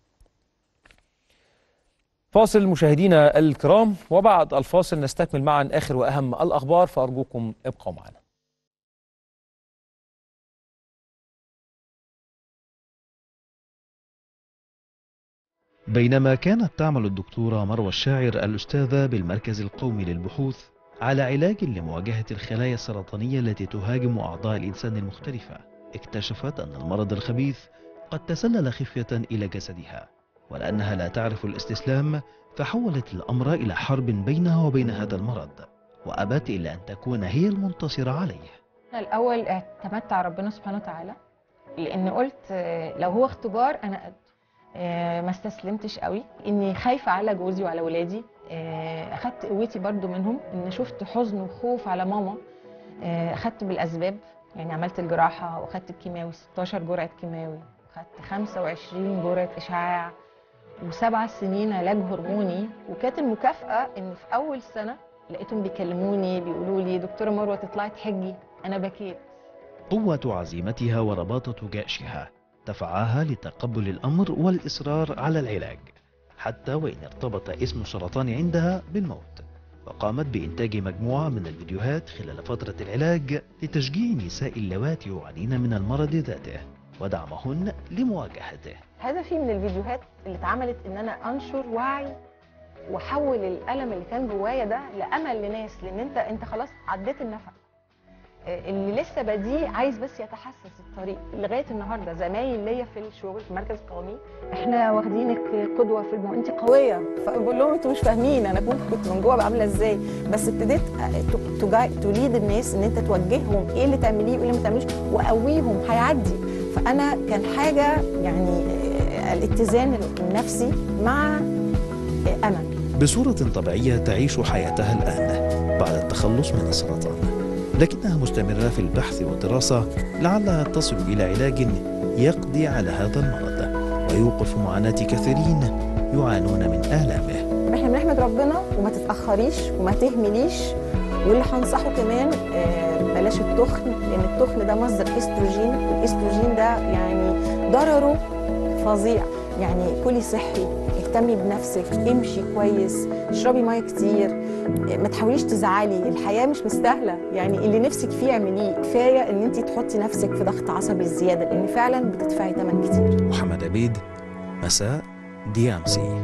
فاصل مشاهدينا الكرام وبعد الفاصل نستكمل معا اخر واهم الاخبار فارجوكم ابقوا معنا. بينما كانت تعمل الدكتورة مروى الشاعر الأستاذة بالمركز القومي للبحوث على علاج لمواجهة الخلايا السرطانية التي تهاجم أعضاء الإنسان المختلفة اكتشفت أن المرض الخبيث قد تسلل خفية إلى جسدها ولأنها لا تعرف الاستسلام فحولت الأمر إلى حرب بينها وبين هذا المرض وأبت إلا أن تكون هي المنتصرة عليه أنا الأول اعتمدت على ربنا سبحانه وتعالى لأن قلت آه، لو هو اختبار أنا قد آه، ما استسلمتش قوي إني خايفة على جوزي وعلى ولادي آه، أخدت قوتي برضو منهم إن شفت حزن وخوف على ماما آه، أخدت بالأسباب يعني عملت الجراحة وأخدت الكيماوي 16 جرعة كيماوي أخدت 25 جرعة إشعاع وسبع سنين علاج هرموني وكانت المكافأة إن في أول سنة لقيتهم بيكلموني بيقولوا لي دكتورة مروة تطلعي تحجي أنا بكيت قوة عزيمتها ورباطة جأشها دفعها لتقبل الأمر والإصرار على العلاج حتى وإن ارتبط اسم السرطان عندها بالموت وقامت بإنتاج مجموعة من الفيديوهات خلال فترة العلاج لتشجيع نساء اللواتي يعانين من المرض ذاته ودعمهن لمواجهته هدفي من الفيديوهات اللي اتعملت ان انا انشر وعي واحول الالم اللي كان جوايا ده لامل لناس لان انت انت خلاص عديت النفق آه، اللي لسه بديه عايز بس يتحسس الطريق لغايه النهارده زمايل ليا في الشغل في المركز القومي احنا واخدينك قدوه في المو... انت قويه فبقول لهم انتوا مش فاهمين انا كنت كنت من جوه عامله ازاي بس ابتديت توليد الناس ان انت توجههم ايه اللي تعمليه وايه اللي ما تعمليش وقويهم هيعدي فانا كان حاجه يعني آه، الاتزان النفسي مع آه، امل بصورة طبيعية تعيش حياتها الآن بعد التخلص من السرطان لكنها مستمرة في البحث والدراسة لعلها تصل إلى علاج يقضي على هذا المرض ويوقف معاناة كثيرين يعانون من آلامه احنا بنحمد ربنا وما تتاخريش وما تهمليش واللي هنصحه كمان آه، بلاش التخن لان التخن ده مصدر استروجين والاستروجين ده يعني ضرره فظيع يعني كلي صحي اهتمي بنفسك امشي كويس اشربي ميه كتير آه، ما تحاوليش تزعلي الحياه مش مستاهله يعني اللي نفسك فيه اعمليه كفايه ان انت تحطي نفسك في ضغط عصبي زياده لان فعلا بتدفعي ثمن كتير محمد عبيد مساء دي ام سي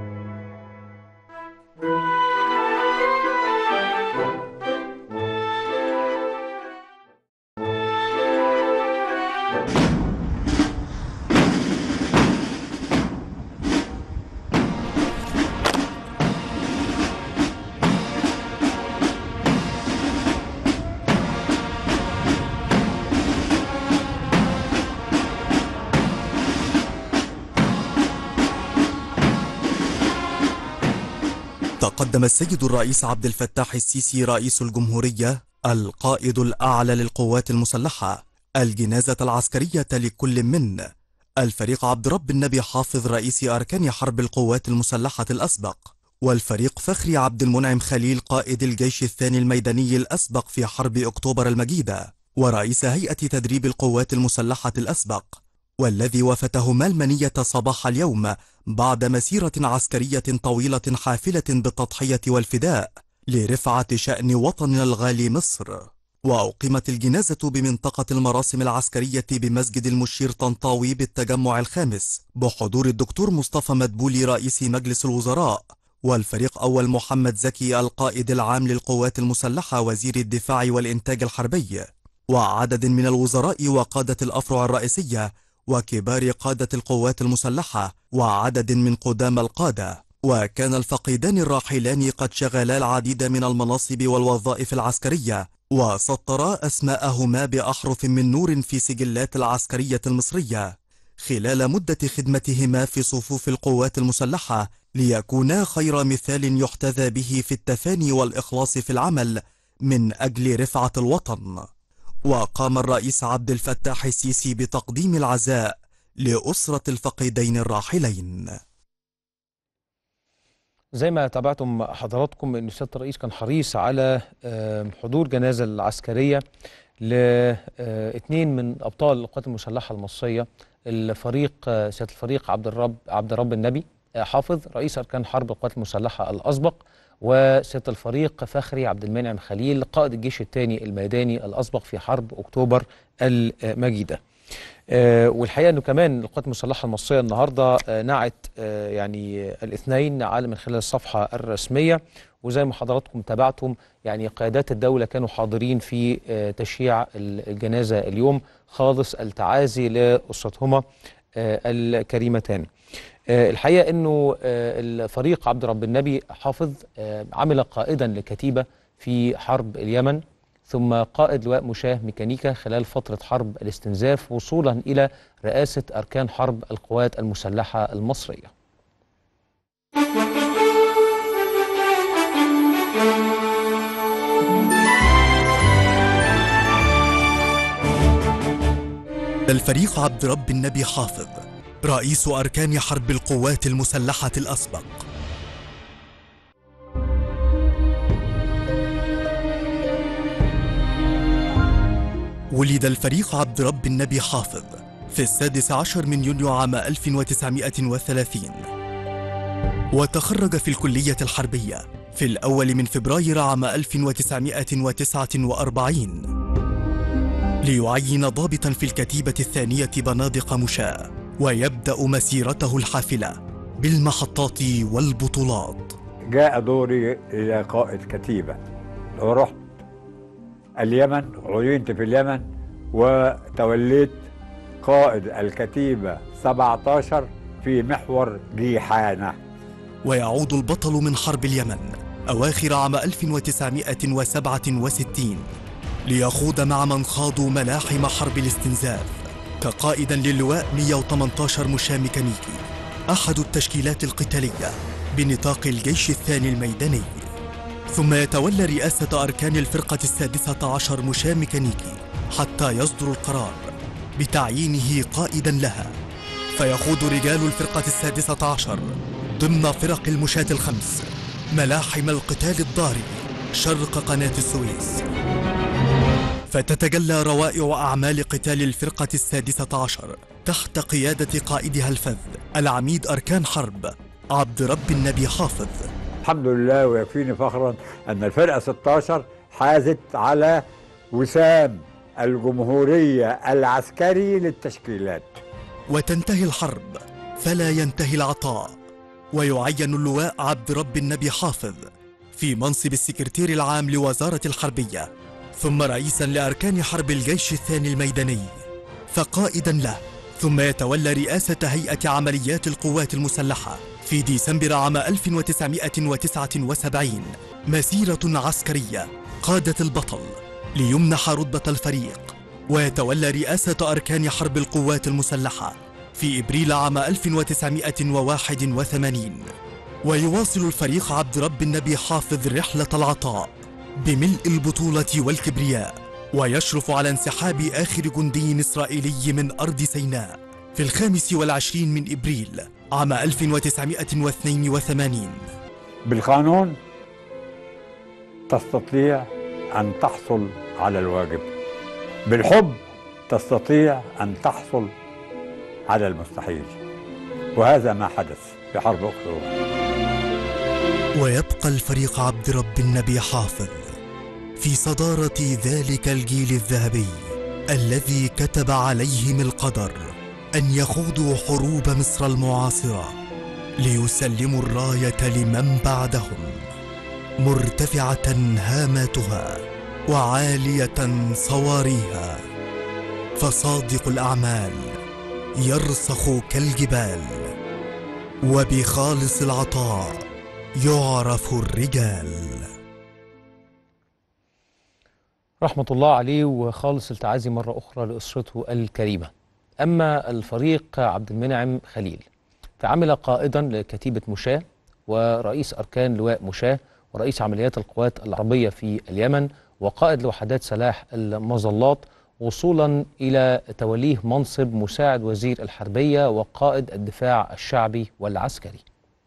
تقدم السيد الرئيس عبد الفتاح السيسي رئيس الجمهورية القائد الأعلى للقوات المسلحة الجنازة العسكرية لكل من الفريق عبد رب النبي حافظ رئيس أركان حرب القوات المسلحة الأسبق والفريق فخري عبد المنعم خليل قائد الجيش الثاني الميداني الأسبق في حرب أكتوبر المجيدة ورئيس هيئة تدريب القوات المسلحة الأسبق والذي وفتهما المنية صباح اليوم بعد مسيرة عسكرية طويلة حافلة بالتضحية والفداء لرفعة شأن وطننا الغالي مصر وأقيمت الجنازة بمنطقة المراسم العسكرية بمسجد المشير طنطاوي بالتجمع الخامس بحضور الدكتور مصطفى مدبولي رئيس مجلس الوزراء والفريق أول محمد زكي القائد العام للقوات المسلحة وزير الدفاع والإنتاج الحربي وعدد من الوزراء وقادة الأفرع الرئيسية وكبار قادة القوات المسلحة وعدد من قدام القادة وكان الفقيدان الراحلان قد شغلا العديد من المناصب والوظائف العسكرية وسطرا أسماءهما بأحرف من نور في سجلات العسكرية المصرية خلال مدة خدمتهما في صفوف القوات المسلحة ليكونا خير مثال يحتذى به في التفاني والإخلاص في العمل من أجل رفعة الوطن وقام الرئيس عبد الفتاح السيسي بتقديم العزاء لأسرة الفقيدين الراحلين زي ما تابعتم حضراتكم ان سياده الرئيس كان حريص على آه، حضور جنازه العسكريه لاثنين من ابطال القوات المسلحه المصريه الفريق آه، سياده الفريق عبد الرب عبد الرب النبي آه، حافظ رئيس اركان حرب القوات المسلحه الاسبق وسياده الفريق فخري عبد المنعم خليل قائد الجيش الثاني الميداني الاسبق في حرب اكتوبر المجيده. آه، والحقيقه انه كمان القوات المسلحه المصريه النهارده آه، نعت آه، يعني الاثنين على من خلال الصفحه الرسميه وزي ما حضراتكم تابعتم يعني قيادات الدوله كانوا حاضرين في آه، تشييع ال- الجنازه اليوم خالص التعازي لاسرتهما آه، الكريمتان. آه، الحقيقه انه آه، الفريق عبد رب النبي حافظ آه، عمل قائدا لكتيبه في حرب اليمن ثم قائد لواء مشاه ميكانيكا خلال فتره حرب الاستنزاف وصولا الى رئاسه اركان حرب القوات المسلحه المصريه. الفريق عبد رب النبي حافظ رئيس أركان حرب القوات المسلحة الأسبق ولد الفريق عبد رب النبي حافظ في السادس عشر من يونيو عام 1930 وتخرج في الكلية الحربية في الأول من فبراير عام 1949 ليعين ضابطا في الكتيبة الثانية بنادق مشاة ويبدأ مسيرته الحافلة بالمحطات والبطولات جاء دوري إلى قائد كتيبة ورحت اليمن عينت في اليمن وتوليت قائد الكتيبة 17 في محور جيحانة ويعود البطل من حرب اليمن أواخر عام 1967 ليخوض مع من خاضوا ملاحم حرب الاستنزاف كقائدا للواء 118 مشاة ميكانيكي أحد التشكيلات القتالية بنطاق الجيش الثاني الميداني ثم يتولى رئاسة أركان الفرقة السادسة عشر مشاة ميكانيكي حتى يصدر القرار بتعيينه قائدا لها فيخوض رجال الفرقة السادسة عشر ضمن فرق المشاة الخمس ملاحم القتال الضاري شرق قناة السويس فتتجلى روائع أعمال قتال الفرقة السادسة عشر تحت قيادة قائدها الفذ العميد أركان حرب عبد رب النبي حافظ الحمد لله ويكفيني فخرا أن الفرقة 16 حازت على وسام الجمهورية العسكري للتشكيلات وتنتهي الحرب فلا ينتهي العطاء ويعين اللواء عبد رب النبي حافظ في منصب السكرتير العام لوزارة الحربية ثم رئيسا لأركان حرب الجيش الثاني الميداني فقائدا له ثم يتولى رئاسة هيئة عمليات القوات المسلحة في ديسمبر عام 1979 مسيرة عسكرية قادت البطل ليمنح رتبة الفريق ويتولى رئاسة أركان حرب القوات المسلحة في إبريل عام 1981 ويواصل الفريق عبد رب النبي حافظ رحلة العطاء بملء البطولة والكبرياء ويشرف على انسحاب آخر جندي إسرائيلي من أرض سيناء في الخامس والعشرين من إبريل عام 1982 بالقانون تستطيع أن تحصل على الواجب بالحب تستطيع أن تحصل على المستحيل وهذا ما حدث في حرب أكتوبر ويبقى الفريق عبد رب النبي حافظ في صدارة ذلك الجيل الذهبي الذي كتب عليهم القدر أن يخوضوا حروب مصر المعاصرة ليسلموا الراية لمن بعدهم مرتفعة هاماتها وعالية صواريها فصادق الأعمال يرسخ كالجبال وبخالص العطاء يعرف الرجال رحمة الله عليه وخالص التعازي مرة أخرى لأسرته الكريمة أما الفريق عبد المنعم خليل فعمل قائدا لكتيبة مشاة ورئيس أركان لواء مشاة ورئيس عمليات القوات العربية في اليمن وقائد لوحدات سلاح المظلات وصولا إلى توليه منصب مساعد وزير الحربية وقائد الدفاع الشعبي والعسكري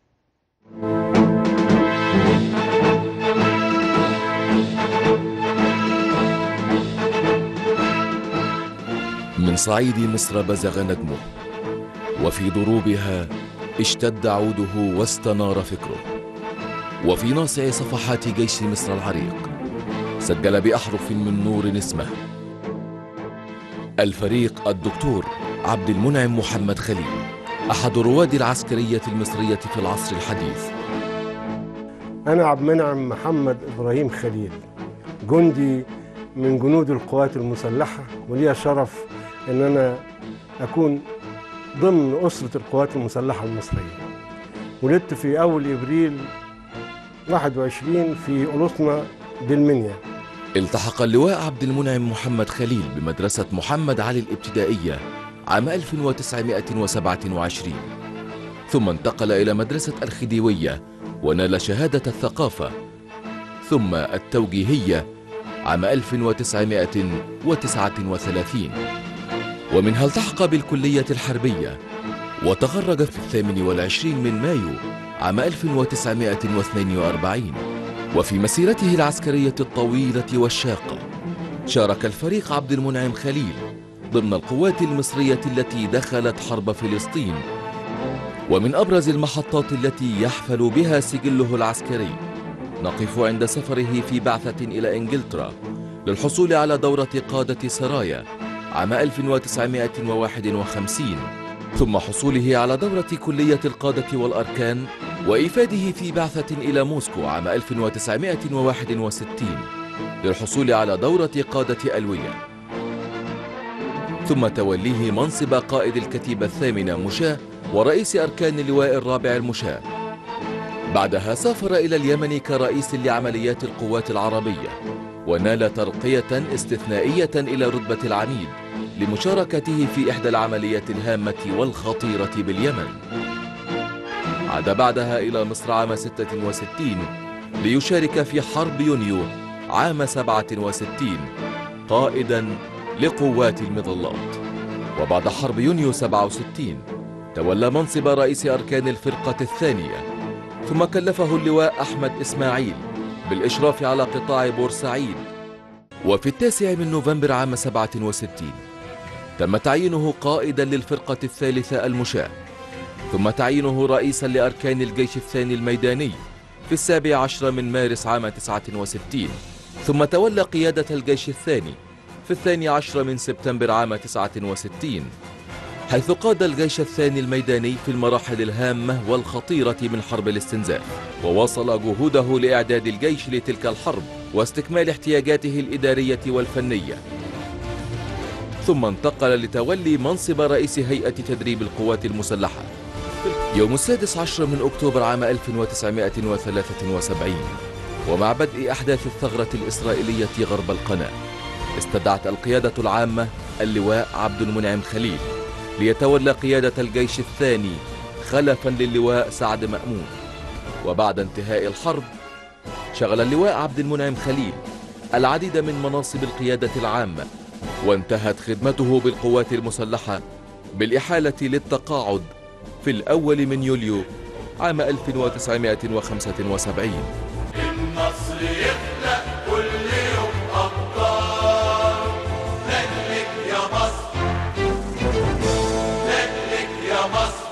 من صعيد مصر بزغ نجمه وفي ضروبها اشتد عوده واستنار فكره وفي ناصع صفحات جيش مصر العريق سجل بأحرف من نور اسمه الفريق الدكتور عبد المنعم محمد خليل أحد رواد العسكرية المصرية في العصر الحديث أنا عبد المنعم محمد إبراهيم خليل جندي من جنود القوات المسلحة ولي شرف أن أنا أكون ضمن أسرة القوات المسلحة المصرية ولدت في أول إبريل 21 في ألوسنا بالمنيا التحق اللواء عبد المنعم محمد خليل بمدرسة محمد علي الابتدائية عام 1927 ثم انتقل إلى مدرسة الخديوية ونال شهادة الثقافة ثم التوجيهية عام 1939 ومنها التحق بالكلية الحربية وتخرج في الثامن والعشرين من مايو عام 1942 وفي مسيرته العسكرية الطويلة والشاقة شارك الفريق عبد المنعم خليل ضمن القوات المصرية التي دخلت حرب فلسطين ومن أبرز المحطات التي يحفل بها سجله العسكري نقف عند سفره في بعثة إلى إنجلترا للحصول على دورة قادة سرايا عام 1951 ثم حصوله على دورة كلية القادة والأركان وإفاده في بعثة إلى موسكو عام 1961 للحصول على دورة قادة ألوية ثم توليه منصب قائد الكتيبة الثامنة مشاة ورئيس أركان اللواء الرابع المشاة بعدها سافر إلى اليمن كرئيس لعمليات القوات العربية ونال ترقية استثنائية إلى رتبة العميد لمشاركته في إحدى العمليات الهامة والخطيرة باليمن عاد بعدها إلى مصر عام 66 ليشارك في حرب يونيو عام 67 قائدا لقوات المظلات وبعد حرب يونيو 67 تولى منصب رئيس أركان الفرقة الثانية ثم كلفه اللواء أحمد إسماعيل بالإشراف على قطاع بورسعيد وفي التاسع من نوفمبر عام 67 تم تعيينه قائدا للفرقة الثالثة المشاة ثم تعيينه رئيسا لأركان الجيش الثاني الميداني في السابع عشر من مارس عام 69 ثم تولى قيادة الجيش الثاني في الثاني عشر من سبتمبر عام 69 حيث قاد الجيش الثاني الميداني في المراحل الهامة والخطيرة من حرب الاستنزاف وواصل جهوده لإعداد الجيش لتلك الحرب واستكمال احتياجاته الإدارية والفنية ثم انتقل لتولي منصب رئيس هيئة تدريب القوات المسلحة يوم السادس عشر من أكتوبر عام 1973 ومع بدء أحداث الثغرة الإسرائيلية غرب القناة استدعت القيادة العامة اللواء عبد المنعم خليل ليتولى قيادة الجيش الثاني خلفا للواء سعد مأمون وبعد انتهاء الحرب شغل اللواء عبد المنعم خليل العديد من مناصب القيادة العامة وانتهت خدمته بالقوات المسلحة بالإحالة للتقاعد في الأول من يوليو عام 1975 النصر يخلق كل يوم أبطال لجلك يا مصر لجلك يا مصر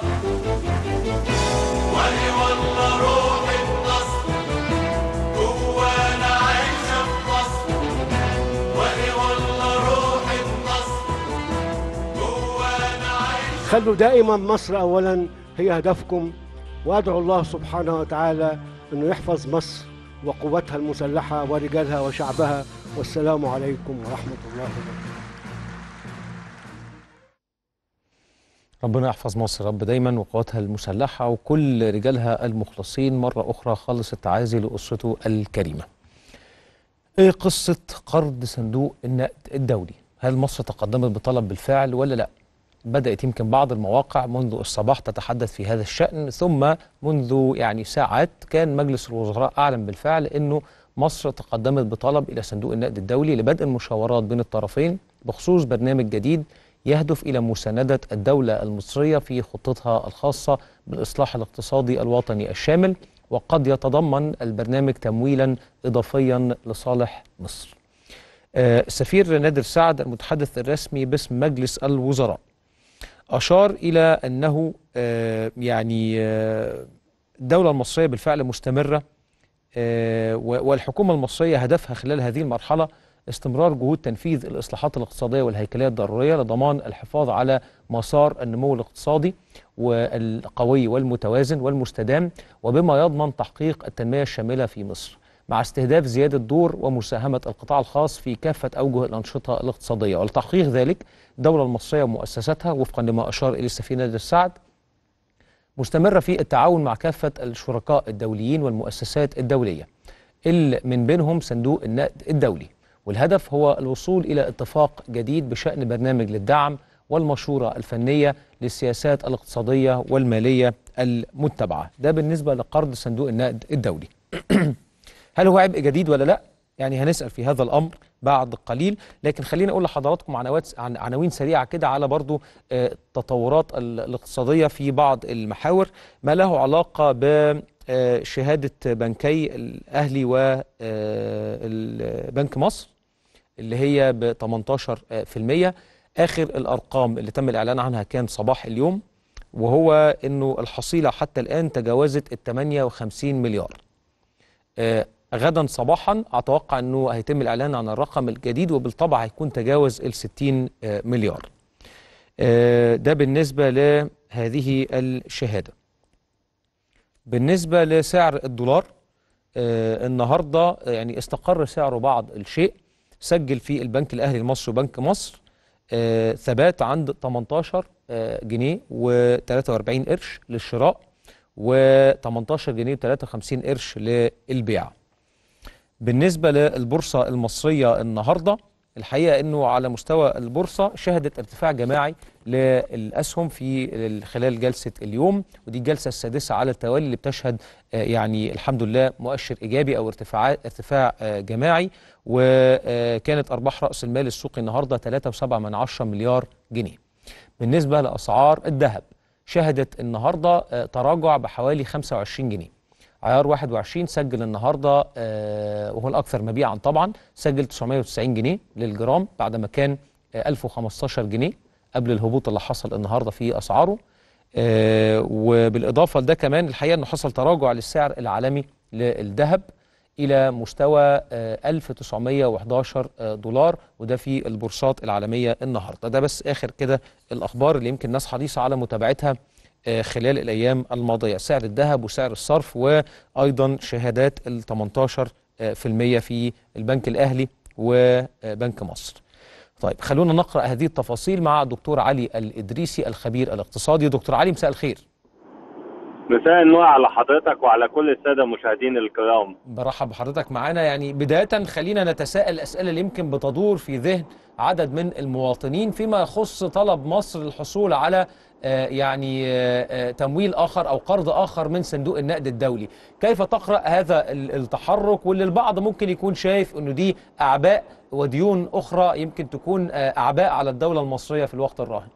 ولي والله روح النصر جوانا عايشة في مصر ولي والله روح النصر جوانا عايشة خلوا دائما مصر أولا هي هدفكم وأدعو الله سبحانه وتعالى أنه يحفظ مصر وقوتها المسلحة ورجالها وشعبها والسلام عليكم ورحمة الله وبركاته ربنا يحفظ مصر رب دايما وقواتها المسلحة وكل رجالها المخلصين مرة أخرى خالص التعازي لأسرته الكريمة إيه قصة قرض صندوق النقد الدولي هل مصر تقدمت بطلب بالفعل ولا لا بدأت يمكن بعض المواقع منذ الصباح تتحدث في هذا الشأن ثم منذ يعني ساعات كان مجلس الوزراء أعلن بالفعل أنه مصر تقدمت بطلب إلى صندوق النقد الدولي لبدء المشاورات بين الطرفين بخصوص برنامج جديد يهدف إلى مساندة الدولة المصرية في خطتها الخاصة بالإصلاح الاقتصادي الوطني الشامل وقد يتضمن البرنامج تمويلا إضافيا لصالح مصر آه، السفير نادر سعد المتحدث الرسمي باسم مجلس الوزراء أشار إلى أنه آه، يعني آه، الدولة المصرية بالفعل مستمرة آه، و- والحكومة المصرية هدفها خلال هذه المرحلة استمرار جهود تنفيذ الإصلاحات الاقتصادية والهيكلية الضرورية لضمان الحفاظ على مسار النمو الاقتصادي والقوي والمتوازن والمستدام وبما يضمن تحقيق التنمية الشاملة في مصر مع استهداف زيادة دور ومساهمة القطاع الخاص في كافة أوجه الأنشطة الاقتصادية ولتحقيق ذلك الدولة المصرية ومؤسساتها وفقا لما أشار إليه السفير نادر السعد مستمرة في التعاون مع كافة الشركاء الدوليين والمؤسسات الدولية اللي من بينهم صندوق النقد الدولي والهدف هو الوصول إلى اتفاق جديد بشأن برنامج للدعم والمشورة الفنية للسياسات الاقتصادية والمالية المتبعة ده بالنسبة لقرض صندوق النقد الدولي هل هو عبء جديد ولا لا؟ يعني هنسأل في هذا الأمر بعد قليل لكن خليني أقول لحضراتكم عنوات عن عناوين سريعة كده على برضو آه، التطورات ال- الاقتصادية في بعض المحاور ما له علاقة بشهادة بنكي الأهلي وبنك مصر اللي هي ب 18% آخر الأرقام اللي تم الإعلان عنها كان صباح اليوم وهو أنه الحصيلة حتى الآن تجاوزت ال 58 مليار آه، غدا صباحا اتوقع انه هيتم الاعلان عن الرقم الجديد وبالطبع هيكون تجاوز ال 60 آه، مليار. آه، ده بالنسبه لهذه الشهاده. بالنسبه لسعر الدولار آه، النهارده يعني استقر سعره بعض الشيء سجل في البنك الاهلي المصري وبنك مصر آه، ثبات عند 18 آه، جنيه و43 قرش للشراء و18 جنيه و53 قرش للبيع. بالنسبة للبورصة المصرية النهاردة الحقيقة أنه على مستوى البورصة شهدت ارتفاع جماعي للأسهم في خلال جلسة اليوم ودي الجلسة السادسة على التوالي اللي بتشهد آه، يعني الحمد لله مؤشر إيجابي أو ارتفاع ارتفاع آه، جماعي وكانت أرباح رأس المال السوقي النهاردة 3.7 من عشرة مليار جنيه بالنسبة لأسعار الذهب شهدت النهاردة آه، تراجع بحوالي 25 جنيه عيار 21 سجل النهارده آه، وهو الاكثر مبيعا طبعا سجل 990 جنيه للجرام بعد ما كان آه، 1015 جنيه قبل الهبوط اللي حصل النهارده في اسعاره آه، وبالاضافه لده كمان الحقيقه انه حصل تراجع للسعر العالمي للذهب الى مستوى آه، 1911 آه، دولار وده في البورصات العالميه النهارده ده بس اخر كده الاخبار اللي يمكن الناس حريصه على متابعتها آه، خلال الايام الماضيه سعر الذهب وسعر الصرف وايضا شهادات ال 18 آه، في المية في البنك الاهلي وبنك مصر. طيب خلونا نقرا هذه التفاصيل مع الدكتور علي الادريسي الخبير الاقتصادي دكتور علي مساء الخير. مساء النور على حضرتك وعلى كل الساده المشاهدين الكرام برحب بحضرتك معانا يعني بدايه خلينا نتساءل الاسئله اللي يمكن بتدور في ذهن عدد من المواطنين فيما يخص طلب مصر للحصول على آه، يعني آه، آه، تمويل اخر او قرض اخر من صندوق النقد الدولي كيف تقرا هذا ال- التحرك واللي البعض ممكن يكون شايف انه دي اعباء وديون اخرى يمكن تكون آه، اعباء على الدوله المصريه في الوقت الراهن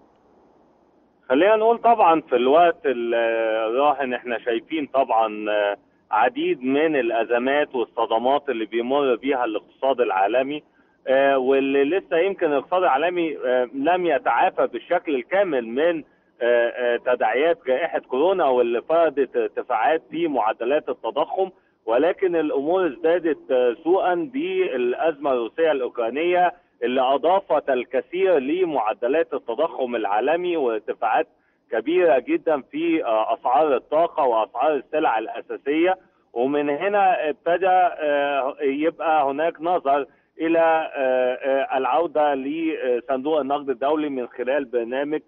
خلينا نقول طبعا في الوقت ال- الراهن احنا شايفين طبعا آه، عديد من الازمات والصدمات اللي بيمر بيها الاقتصاد العالمي آه، واللي لسه يمكن الاقتصاد العالمي آه، لم يتعافى بالشكل الكامل من آه، آه، تداعيات جائحة كورونا واللي فرضت ارتفاعات في معدلات التضخم ولكن الامور ازدادت آه، سوءا بالازمة الروسية الاوكرانية اللي اضافت الكثير لمعدلات التضخم العالمي وارتفاعات كبيره جدا في آه، اسعار الطاقه واسعار السلع الاساسيه ومن هنا ابتدى آه، يبقى هناك نظر الى آه، آه، العوده لصندوق النقد الدولي من خلال برنامج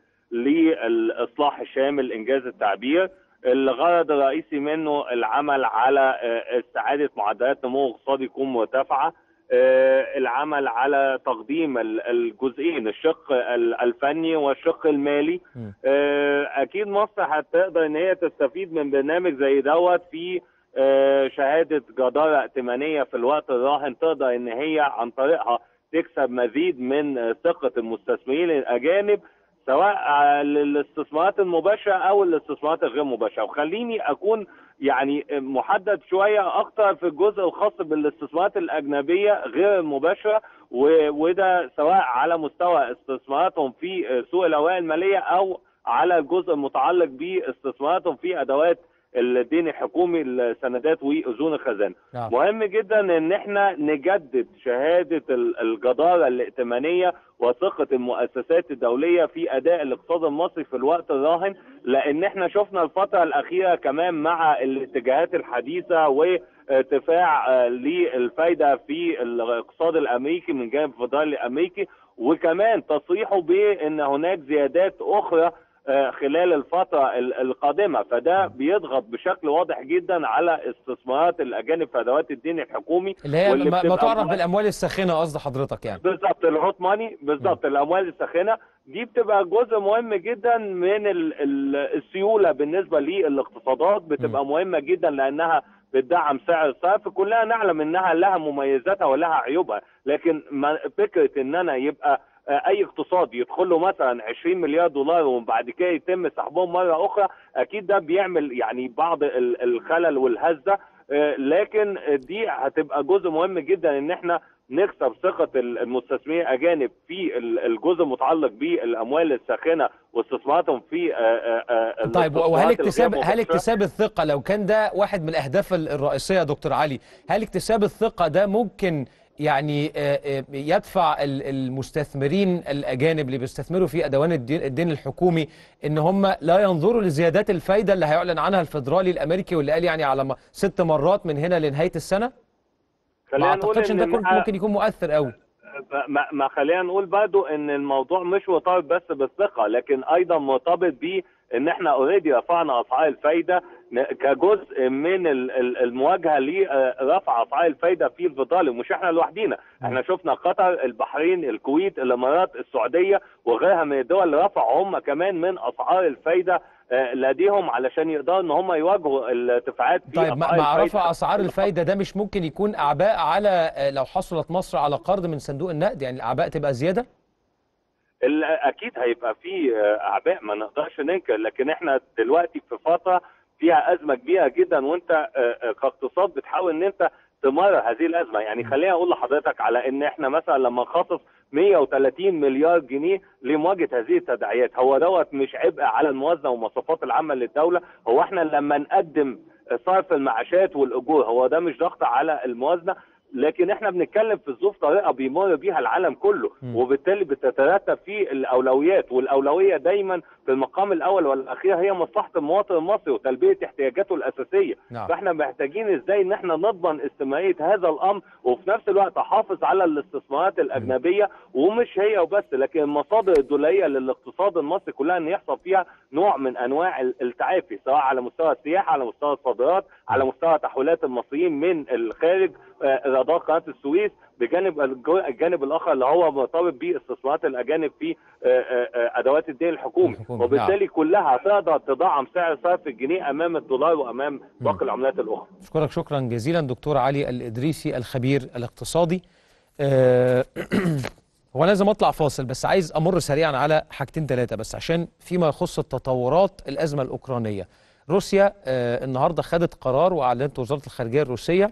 للاصلاح الشامل انجاز التعبير الغرض الرئيسي منه العمل على آه، استعاده معدلات نمو اقتصادي تكون مرتفعه آه، العمل على تقديم ال- الجزئين الشق ال- الفني والشق المالي آه، اكيد مصر هتقدر ان هي تستفيد من برنامج زي دوت في آه، شهاده جداره ائتمانيه في الوقت الراهن تقدر ان هي عن طريقها تكسب مزيد من آه، ثقه المستثمرين الاجانب سواء آه، للاستثمارات المباشره او الاستثمارات الغير مباشره وخليني اكون يعني محدد شويه اكتر في الجزء الخاص بالاستثمارات الاجنبيه غير المباشره و- وده سواء على مستوى استثماراتهم في سوق الاوراق الماليه او على الجزء المتعلق باستثماراتهم في ادوات الدين الحكومي السندات واذون الخزانه. نعم. مهم جدا ان احنا نجدد شهاده ال- الجداره الائتمانيه وثقه المؤسسات الدوليه في اداء الاقتصاد المصري في الوقت الراهن لان احنا شفنا الفتره الاخيره كمان مع الاتجاهات الحديثه ارتفاع آه، للفايده في الاقتصاد الامريكي من جانب الفدرالي الامريكي وكمان تصريحه بان هناك زيادات اخرى آه، خلال الفترة ال- القادمة فده بيضغط بشكل واضح جدا على استثمارات الأجانب في أدوات الدين الحكومي اللي هي واللي ما, ما بتبقى تعرف مؤ- بالاموال الساخنه قصد حضرتك يعني بالظبط الهوت ماني بالظبط الاموال الساخنه دي بتبقى جزء مهم جدا من ال- ال- السيوله بالنسبه للاقتصادات بتبقى مهمه جدا لانها بتدعم سعر الصرف كلنا نعلم انها لها مميزاتها ولها عيوبها لكن ما فكره ان انا يبقى آه، اي اقتصاد يدخل له مثلا 20 مليار دولار وبعد كده يتم سحبهم مره اخرى اكيد ده بيعمل يعني بعض ال- الخلل والهزه آه، لكن دي هتبقى جزء مهم جدا ان احنا نكسب ثقة المستثمرين الأجانب في ال- الجزء المتعلق بالأموال الساخنة واستثماراتهم في آه، آه، آه، طيب وهل الاستثمارات اكتساب الغير هل مباشرة. اكتساب الثقه لو كان ده واحد من الاهداف ال- الرئيسيه يا دكتور علي هل اكتساب الثقه ده ممكن يعني آه، آه، يدفع ال- المستثمرين الاجانب اللي بيستثمروا في ادوان الدين, الدين الحكومي ان هم لا ينظروا لزيادات الفايده اللي هيعلن عنها الفدرالي الامريكي واللي قال يعني على م- ست مرات من هنا لنهايه السنه ما خلينا نقول اعتقدش ان ده إن كنت إنها- ممكن يكون مؤثر قوي ما, ما خلينا نقول برضو ان الموضوع مش مرتبط بس بالثقه لكن ايضا مرتبط ب ان احنا اوريدي رفعنا اسعار الفايده ن- كجزء من ال- ال- المواجهه لرفع اسعار الفايده في الفضال ومش احنا لوحدينا احنا شفنا قطر البحرين الكويت الامارات السعوديه وغيرها من الدول اللي رفعوا هم كمان من اسعار الفايده آه، لديهم علشان يقدروا ان هم يواجهوا الارتفاعات في طيب مع أسعار مع الفايدة. رفع اسعار الفايده ده مش ممكن يكون اعباء على آه، لو حصلت مصر على قرض من صندوق النقد يعني الاعباء تبقى زياده ال- اكيد هيبقى في آه، اعباء ما نقدرش ننكر لكن احنا دلوقتي في فتره فيها ازمه كبيره جدا وانت آه، آه، كاقتصاد بتحاول ان انت تمرر هذه الازمه يعني خليني اقول لحضرتك على ان احنا مثلا لما نخصص 130 مليار جنيه لمواجهه هذه التداعيات هو دوت مش عبء على الموازنه والمصروفات العامه للدوله هو احنا لما نقدم صرف المعاشات والاجور هو ده مش ضغط على الموازنه لكن احنا بنتكلم في ظروف طارئه بيمر بيها العالم كله مم. وبالتالي بتترتب في الاولويات والاولويه دايما في المقام الاول والاخير هي مصلحه المواطن المصري وتلبيه احتياجاته الاساسيه نعم. فاحنا محتاجين ازاي ان احنا نضمن استمراريه هذا الامر وفي نفس الوقت احافظ على الاستثمارات الاجنبيه ومش هي وبس لكن المصادر الدوليه للاقتصاد المصري كلها ان يحصل فيها نوع من انواع ال- التعافي سواء على مستوى السياحه على مستوى الصادرات على مستوى تحويلات المصريين من الخارج آه، ايرادات قناه السويس بجانب الجو- الجانب الاخر اللي هو مرتبط باستثمارات الاجانب في آه، آه، آه، ادوات الدين الحكومي الحكومي، وبالتالي كلها تقدر تدعم سعر صرف الجنيه امام الدولار وامام باقي العملات الاخرى اشكرك شكرا جزيلا دكتور علي الادريسي الخبير الاقتصادي آه، هو لازم اطلع فاصل بس عايز امر سريعا على حاجتين ثلاثه بس عشان فيما يخص التطورات الازمه الاوكرانيه روسيا آه، النهارده خدت قرار واعلنت وزاره الخارجيه الروسيه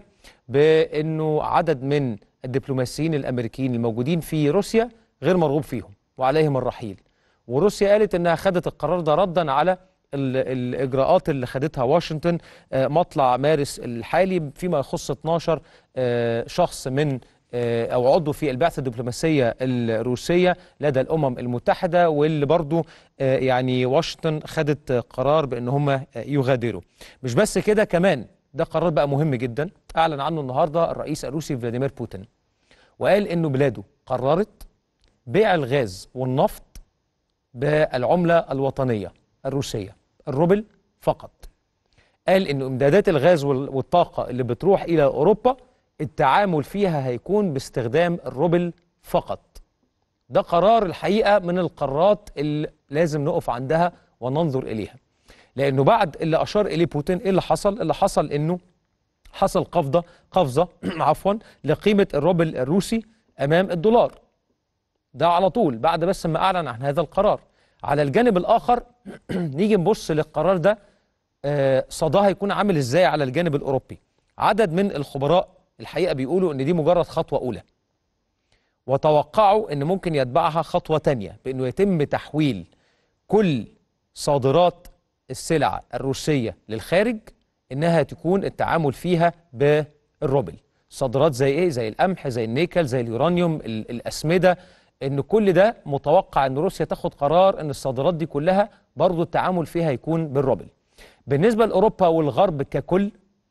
بانه عدد من الدبلوماسيين الامريكيين الموجودين في روسيا غير مرغوب فيهم وعليهم الرحيل وروسيا قالت انها خدت القرار ده ردا على ال- الاجراءات اللي خدتها واشنطن آه، مطلع مارس الحالي فيما يخص 12 آه، شخص من آه، او عضو في البعثه الدبلوماسيه الروسيه لدى الامم المتحده واللي برضو آه، يعني واشنطن خدت قرار بان هم يغادروا مش بس كده كمان ده قرار بقى مهم جدا اعلن عنه النهارده الرئيس الروسي فلاديمير بوتين وقال انه بلاده قررت بيع الغاز والنفط بالعمله الوطنيه الروسيه الروبل فقط قال انه امدادات الغاز وال- والطاقه اللي بتروح الى اوروبا التعامل فيها هيكون باستخدام الروبل فقط ده قرار الحقيقه من القرارات اللي لازم نقف عندها وننظر اليها لانه بعد اللي اشار اليه بوتين ايه اللي حصل اللي حصل انه حصل قفزه قفزه عفوا لقيمه الروبل الروسي امام الدولار ده على طول بعد بس ما اعلن عن هذا القرار على الجانب الاخر نيجي نبص للقرار ده آه، صداه هيكون عامل ازاي على الجانب الاوروبي عدد من الخبراء الحقيقه بيقولوا ان دي مجرد خطوه اولى وتوقعوا ان ممكن يتبعها خطوه تانية بانه يتم تحويل كل صادرات السلع الروسيه للخارج انها تكون التعامل فيها بالروبل صادرات زي ايه زي القمح زي النيكل زي اليورانيوم ال- الاسمده ان كل ده متوقع ان روسيا تاخد قرار ان الصادرات دي كلها برضو التعامل فيها يكون بالروبل بالنسبه لاوروبا والغرب ككل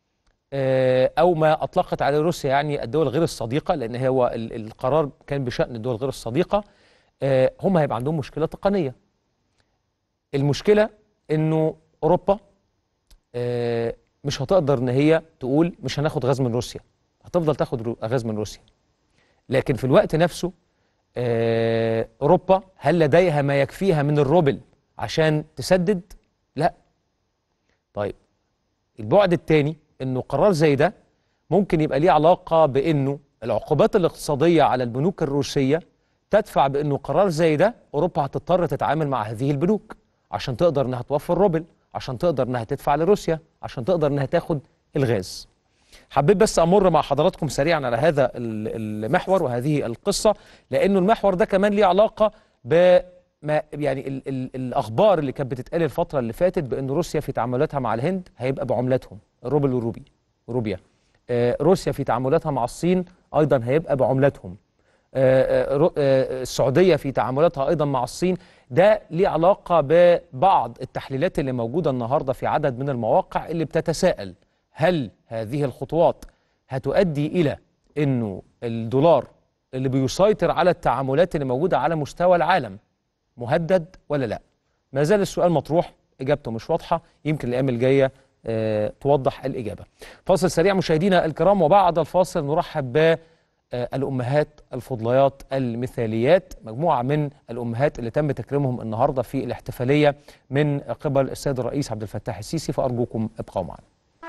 آه، او ما اطلقت عليه روسيا يعني الدول غير الصديقه لان هو ال- القرار كان بشان الدول غير الصديقه آه، هم هيبقى عندهم مشكله تقنيه المشكله انه اوروبا آه، مش هتقدر ان هي تقول مش هناخد غاز من روسيا هتفضل تاخد رو- غاز من روسيا لكن في الوقت نفسه آه، اوروبا هل لديها ما يكفيها من الروبل عشان تسدد لا طيب البعد الثاني انه قرار زي ده ممكن يبقى ليه علاقه بانه العقوبات الاقتصاديه على البنوك الروسيه تدفع بانه قرار زي ده اوروبا هتضطر تتعامل مع هذه البنوك عشان تقدر انها توفر روبل عشان تقدر انها تدفع لروسيا عشان تقدر انها تاخد الغاز حبيت بس امر مع حضراتكم سريعا على هذا ال- المحور وهذه القصه لانه المحور ده كمان ليه علاقه بما يعني ال ال الاخبار اللي كانت بتتقال الفتره اللي فاتت بان روسيا في تعاملاتها مع الهند هيبقى بعملتهم الروبل والروبي روبيا آه، روسيا في تعاملاتها مع الصين ايضا هيبقى بعملتهم آه، آه، رو- آه، السعوديه في تعاملاتها ايضا مع الصين ده ليه علاقه ببعض التحليلات اللي موجوده النهارده في عدد من المواقع اللي بتتساءل هل هذه الخطوات هتؤدي الى انه الدولار اللي بيسيطر على التعاملات اللي موجوده على مستوى العالم مهدد ولا لا ما زال السؤال مطروح اجابته مش واضحه يمكن الايام الجايه آه، توضح الاجابه فاصل سريع مشاهدينا الكرام وبعد الفاصل نرحب ب آه، الامهات الفضليات المثاليات مجموعه من الامهات اللي تم تكريمهم النهارده في الاحتفاليه من قبل السيد الرئيس عبد الفتاح السيسي فارجوكم ابقوا معنا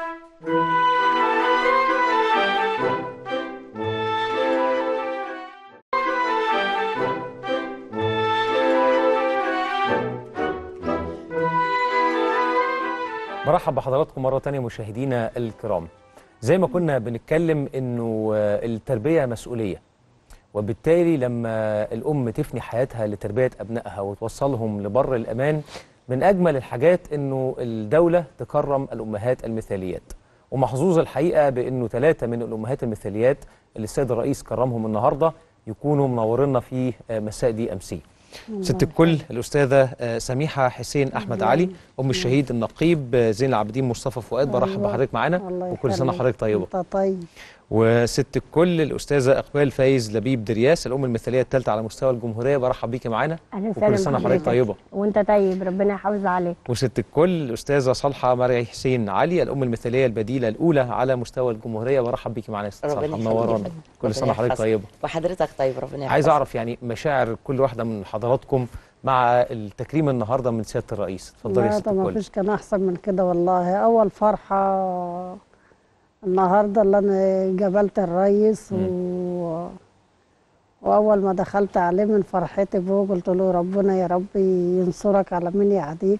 مرحب بحضراتكم مرة تانية مشاهدينا الكرام زي ما كنا بنتكلم انه آه، التربية مسؤولية وبالتالي لما الأم تفني حياتها لتربية أبنائها وتوصلهم لبر الأمان من أجمل الحاجات انه الدولة تكرم الأمهات المثاليات ومحظوظ الحقيقة بانه ثلاثة من الأمهات المثاليات اللي السيد الرئيس كرمهم النهاردة يكونوا منورنا في آه، مساء دي أم سي ست الكل الأستاذة آه، سميحة حسين أحمد علي أم الشهيد النقيب آه، زين العابدين مصطفى فؤاد برحب أيوة. بحضرتك معانا الله وكل سنة يخليك. حضرتك طيبة انت طيب وست الكل الأستاذة إقبال فايز لبيب درياس الأم المثالية الثالثة على مستوى الجمهورية برحب بيكي معانا اهلا وكل سنة حضرتك طيبة وانت طيب ربنا يحافظ عليك وست الكل الأستاذة صالحة مرعي حسين علي الأم المثالية البديلة الأولى على مستوى الجمهورية برحب بيكي معانا يا ست ربنا صالحة يخليك منورانا يا فندم. كل ربنا سنة حضرتك يحفظك. طيبة وحضرتك طيب ربنا عايز يحفظك. أعرف يعني مشاعر كل واحدة من حضراتكم مع التكريم النهاردة من سيادة الرئيس اتفضلي يا لا ست ده ما الكل فيش كان احسن من كده والله اول فرحه النهارده اللي انا جبلت الريس و... واول ما دخلت عليه من فرحتي فوق قلت له ربنا يا رب ينصرك على من يعديك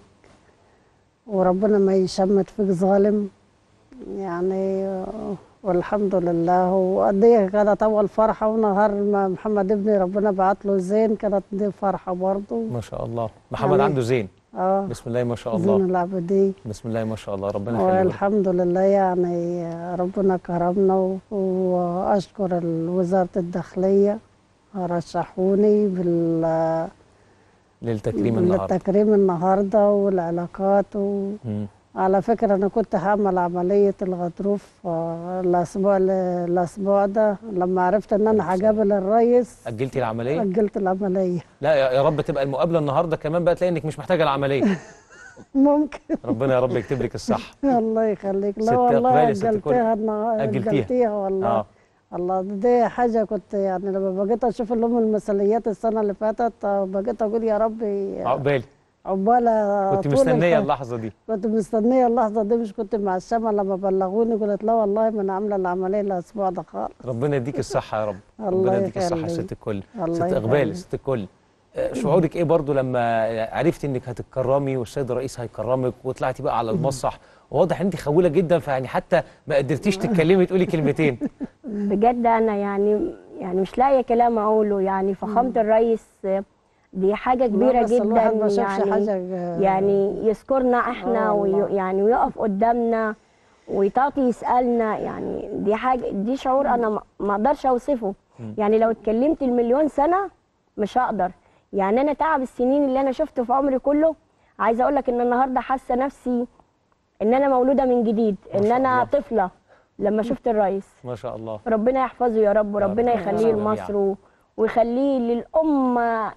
وربنا ما يشمت فيك ظالم يعني والحمد لله وقد ايه كانت اول فرحه ونهار ما محمد ابني ربنا بعت له زين كانت دي فرحه برضه ما شاء الله محمد يعني- عنده زين اه بسم الله ما شاء زين الله العبدي بسم الله ما شاء الله ربنا يخليه لك. والحمد لله يعني ربنا كرمنا و- واشكر وزاره الداخليه رشحوني بال للتكريم النهارده للتكريم النهارده والعلاقات و... مم. على فكرة أنا كنت هعمل عملية الغضروف آه، الأسبوع الأسبوع ده لما عرفت إن أنا هقابل الريس أجلتي العملية؟ أجلت العملية لا يا يا رب تبقى المقابلة النهارده كمان بقى تلاقي إنك مش محتاجة العملية ممكن ربنا يا رب يكتب لك الصح الله يخليك ست لا والله إقبال يا ست الكل. أجلتها النهار- أجلتيها. أجلتيها والله آه. الله دي حاجة كنت يعني لما بقيت أشوف اللي هم المثاليات السنة اللي فاتت آه، بقيت أقول يا ربي عقبالي عقبالة كنت طول مستنية الخير. اللحظة دي كنت مستنية اللحظة دي مش كنت مع الشمع لما بلغوني قلت لا والله ما أنا عاملة العملية الأسبوع ده خالص ربنا يديك الصحة يا رب الله ربنا يديك الصحة يا يخليك. ست الكل الله ست إقبال يخليك. ست الكل آه، شعورك ايه برضو لما عرفتي انك هتتكرمي والسيد الرئيس هيكرمك وطلعتي بقى على المسرح واضح ان انت خوله جدا فيعني حتى ما قدرتيش تتكلمي تقولي كلمتين بجد انا يعني يعني مش لاقيه كلام اقوله يعني فخامه الرئيس دي حاجه كبيره بس الواحد جدا ما شافش يعني حاجة يعني يذكرنا احنا آه والله. ويعني ويقف قدامنا ويطاطي يسالنا يعني دي حاجه دي شعور انا ما- ما اقدرش اوصفه مم. يعني لو اتكلمت المليون سنه مش هقدر يعني انا تعب السنين اللي انا شفته في عمري كله عايزه اقول لك ان النهارده حاسه نفسي ان انا مولوده من جديد ان انا طفله لما شفت الرئيس ما شاء الله ربنا يحفظه يا رب وربنا رب يخليه يحفظه لمصر و- ويخليه للأمة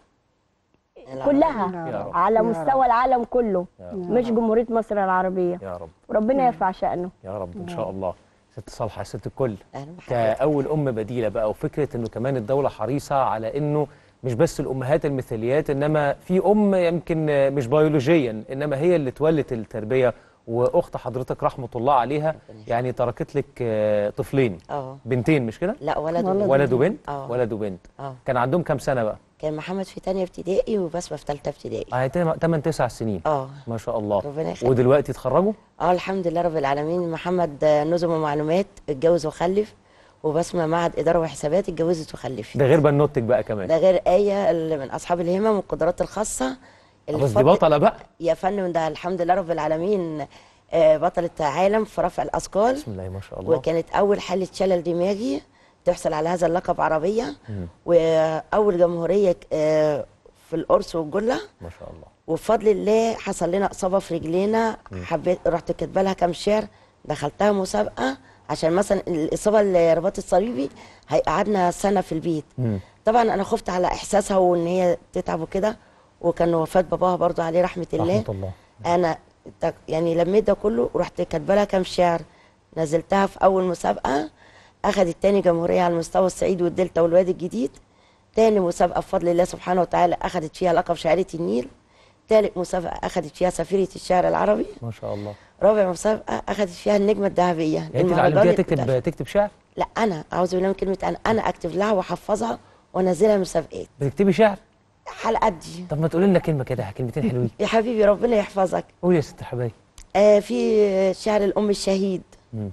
كلها يا رب. على يا مستوى العالم كله يا رب. مش جمهورية مصر العربية يا رب وربنا يرفع شأنه يا رب ان شاء الله ست صالحه يا ست الكل أهلا بحضرتك. كاول ام بديله بقى وفكره انه كمان الدوله حريصه على انه مش بس الامهات المثاليات انما في ام يمكن مش بيولوجيا انما هي اللي تولت التربيه واخت حضرتك رحمه الله عليها يعني تركت لك آه، طفلين اه بنتين مش كده لا ولد وبنت. ولد وبنت اه ولد وبنت اه كان عندهم كام سنه بقى كان محمد في تانية ابتدائي وبسمة في تالتة ابتدائي اه 8 9 سنين اه ما شاء الله ربنا يخليك. ودلوقتي اتخرجوا اه الحمد لله رب العالمين محمد آه، نظم ومعلومات اتجوز وخلف وبسمة معهد إدارة وحسابات اتجوزت وخلفت ده غير بنوتك بقى كمان ده غير آية اللي من أصحاب الهمم والقدرات الخاصة بس دي الفضل- بطله بقى يا فندم ده الحمد لله رب العالمين آه، بطلة عالم في رفع الأثقال بسم الله ما شاء الله وكانت أول حالة شلل دماغي تحصل على هذا اللقب عربية مم. وأول جمهورية آه، في القرص والجلة ما شاء الله وبفضل الله حصل لنا إصابة في رجلينا حبيت رحت كاتبة لها كام شعر دخلتها مسابقة عشان مثلا الإصابة اللي رباط الصليبي هيقعدنا سنة في البيت مم. طبعا أنا خفت على إحساسها وإن هي تتعب وكده وكان وفاة باباها برضو عليه رحمة الله رحمه الله انا تك- يعني لميت ده كله ورحت كاتبه لها كام شعر نزلتها في اول مسابقه اخذت تاني جمهوريه على مستوى الصعيد والدلتا والوادي الجديد تاني مسابقه بفضل الله سبحانه وتعالى اخذت فيها لقب شاعره النيل تالت مسابقه اخذت فيها سفيره الشعر العربي ما شاء الله رابع مسابقه اخذت فيها النجمه الذهبيه يعني انت اللي المهرجان علمتيها الإداري. تكتب تكتب شعر لا انا اعوذ بالله من كلمه انا انا اكتب لها واحفظها وانزلها مسابقات بتكتبي شعر حلقات دي طب ما تقولي لنا كلمه كده كلمتين حلوين يا حبيبي ربنا يحفظك قولي يا ست حبايب آه في شعر الام الشهيد مم.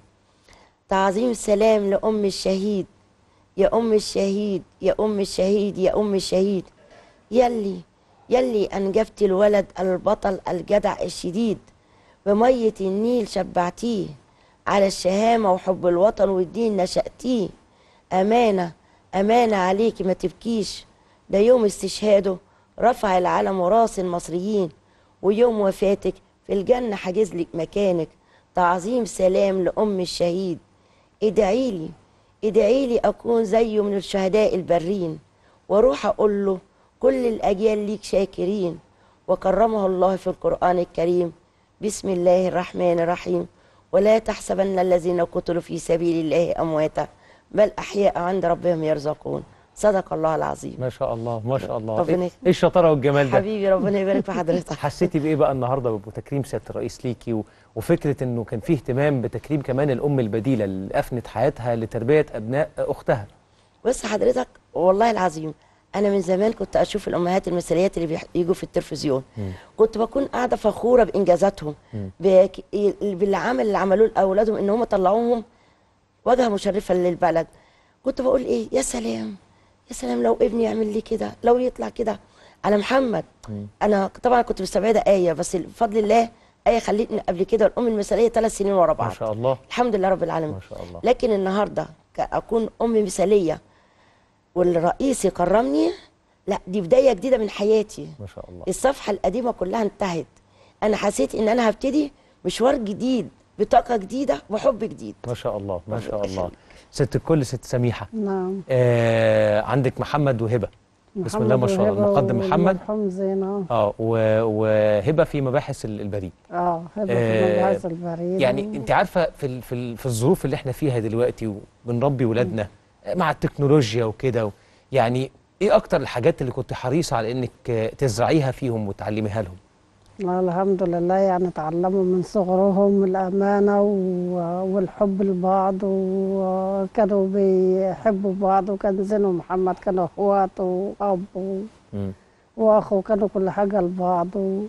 تعظيم سلام لأم الشهيد يا أم الشهيد يا أم الشهيد يا أم الشهيد يلي يلي أنجبت الولد البطل الجدع الشديد بمية النيل شبعتيه على الشهامة وحب الوطن والدين نشأتيه أمانة أمانة عليكي ما تبكيش ده يوم استشهاده رفع العلم وراس المصريين ويوم وفاتك في الجنة حاجز لك مكانك تعظيم سلام لأم الشهيد ادعي لي ادعي لي أكون زيه من الشهداء البرين واروح أقول له كل الأجيال ليك شاكرين وكرمه الله في القرآن الكريم بسم الله الرحمن الرحيم ولا تحسبن الذين قتلوا في سبيل الله أمواتا بل أحياء عند ربهم يرزقون صدق الله العظيم ما شاء الله ما شاء الله ربنا ايه يخليك. إيه الشطاره والجمال ده حبيبي ربنا يبارك في حضرتك حسيتي بايه بقى النهارده بتكريم سياده الرئيس ليكي و... وفكره انه كان فيه اهتمام بتكريم كمان الام البديله اللي افنت حياتها لتربيه ابناء اختها بص حضرتك والله العظيم انا من زمان كنت اشوف الامهات المثاليات اللي بيح- بيجوا في التلفزيون كنت بكون قاعده فخوره بانجازاتهم بك... بالعمل اللي عملوه لاولادهم ان هم طلعوهم واجهه مشرفه للبلد كنت بقول ايه يا سلام يا سلام لو ابني يعمل لي كده لو يطلع كده على محمد انا طبعا كنت مستبعده ايه بس بفضل الله ايه خلتني قبل كده الام المثاليه ثلاث سنين ورا بعض ما شاء الله الحمد لله رب العالمين ما شاء الله لكن النهارده ك- اكون ام مثاليه والرئيس يكرمني لا دي بدايه جديده من حياتي ما شاء الله الصفحه القديمه كلها انتهت انا حسيت ان انا هبتدي مشوار جديد بطاقه جديده وحب جديد ما شاء الله ما شاء الله ست الكل ست سميحه نعم آه عندك محمد وهبه بسم الله ما شاء الله وهبة المقدم محمد والمرحوم زينة اه و- وهبه في مباحث ال- البريد اه هبة آه، في مباحث البريد يعني انت عارفه في ال- في ال- في الظروف اللي احنا فيها دلوقتي وبنربي ولادنا مع التكنولوجيا وكده و- يعني ايه اكتر الحاجات اللي كنت حريصه على انك آه، تزرعيها فيهم وتعلميها لهم لا الحمد لله يعني تعلموا من صغرهم الأمانة و- والحب لبعض وكانوا بيحبوا بعض وكان زين ومحمد كانوا اخوات وأب و- مم. وأخ وكانوا كل حاجة لبعض و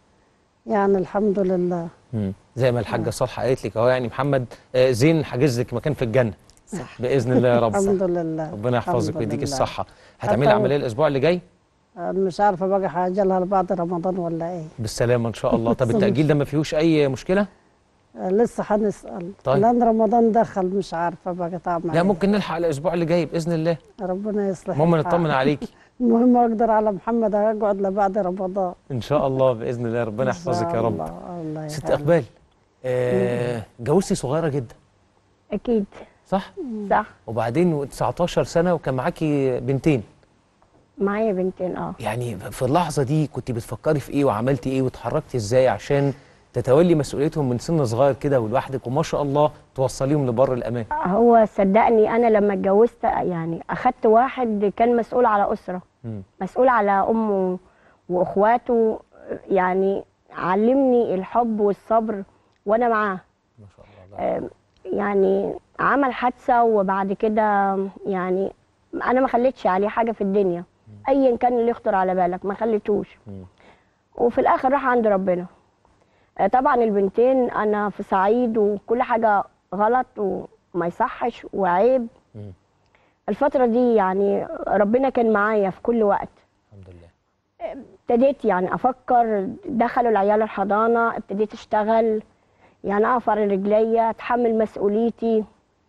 يعني الحمد لله مم. زي ما الحاجه صالحه قالت لك اهو يعني محمد آه، زين حاجز لك مكان في الجنه صح باذن الله يا رب الحمد لله ربنا يحفظك الحمد ويديك لله. الصحه هتعملي حتى- عمليه الاسبوع اللي جاي أنا مش عارفة بقى هأجلها لبعد رمضان ولا إيه بالسلامه ان شاء الله طب بس التاجيل مش- ده ما فيهوش اي مشكله آه، لسه هنسأل طيب. لأن رمضان دخل مش عارفة بقى تعمل لا إيه. ممكن نلحق على الاسبوع اللي جاي باذن الله ربنا يصلح المهم الحال. نطمن عليكي المهم اقدر على محمد اقعد لبعد رمضان ان شاء الله باذن الله ربنا إن شاء يحفظك يا رب الله. الله ست يخليك. اقبال آه جوزتي صغيره جدا اكيد صح صح وبعدين 19 سنه وكان معاكي بنتين معايا بنتين اه يعني في اللحظه دي كنت بتفكري في ايه وعملتي ايه واتحركتي ازاي عشان تتولي مسؤوليتهم من سن صغير كده ولوحدك وما شاء الله توصليهم لبر الامان هو صدقني انا لما اتجوزت يعني اخدت واحد كان مسؤول على اسره مم. مسؤول على امه واخواته يعني علمني الحب والصبر وانا معاه ما شاء الله آم، يعني عمل حادثه وبعد كده يعني انا ما خليتش عليه حاجه في الدنيا ايا كان اللي يخطر على بالك ما خليتوش مم. وفي الاخر راح عند ربنا آه، طبعا البنتين انا في صعيد وكل حاجه غلط وما يصحش وعيب مم. الفتره دي يعني ربنا كان معايا في كل وقت الحمد لله ابتديت يعني افكر دخلوا العيال الحضانه ابتديت اشتغل يعني اقف على رجليا اتحمل مسؤوليتي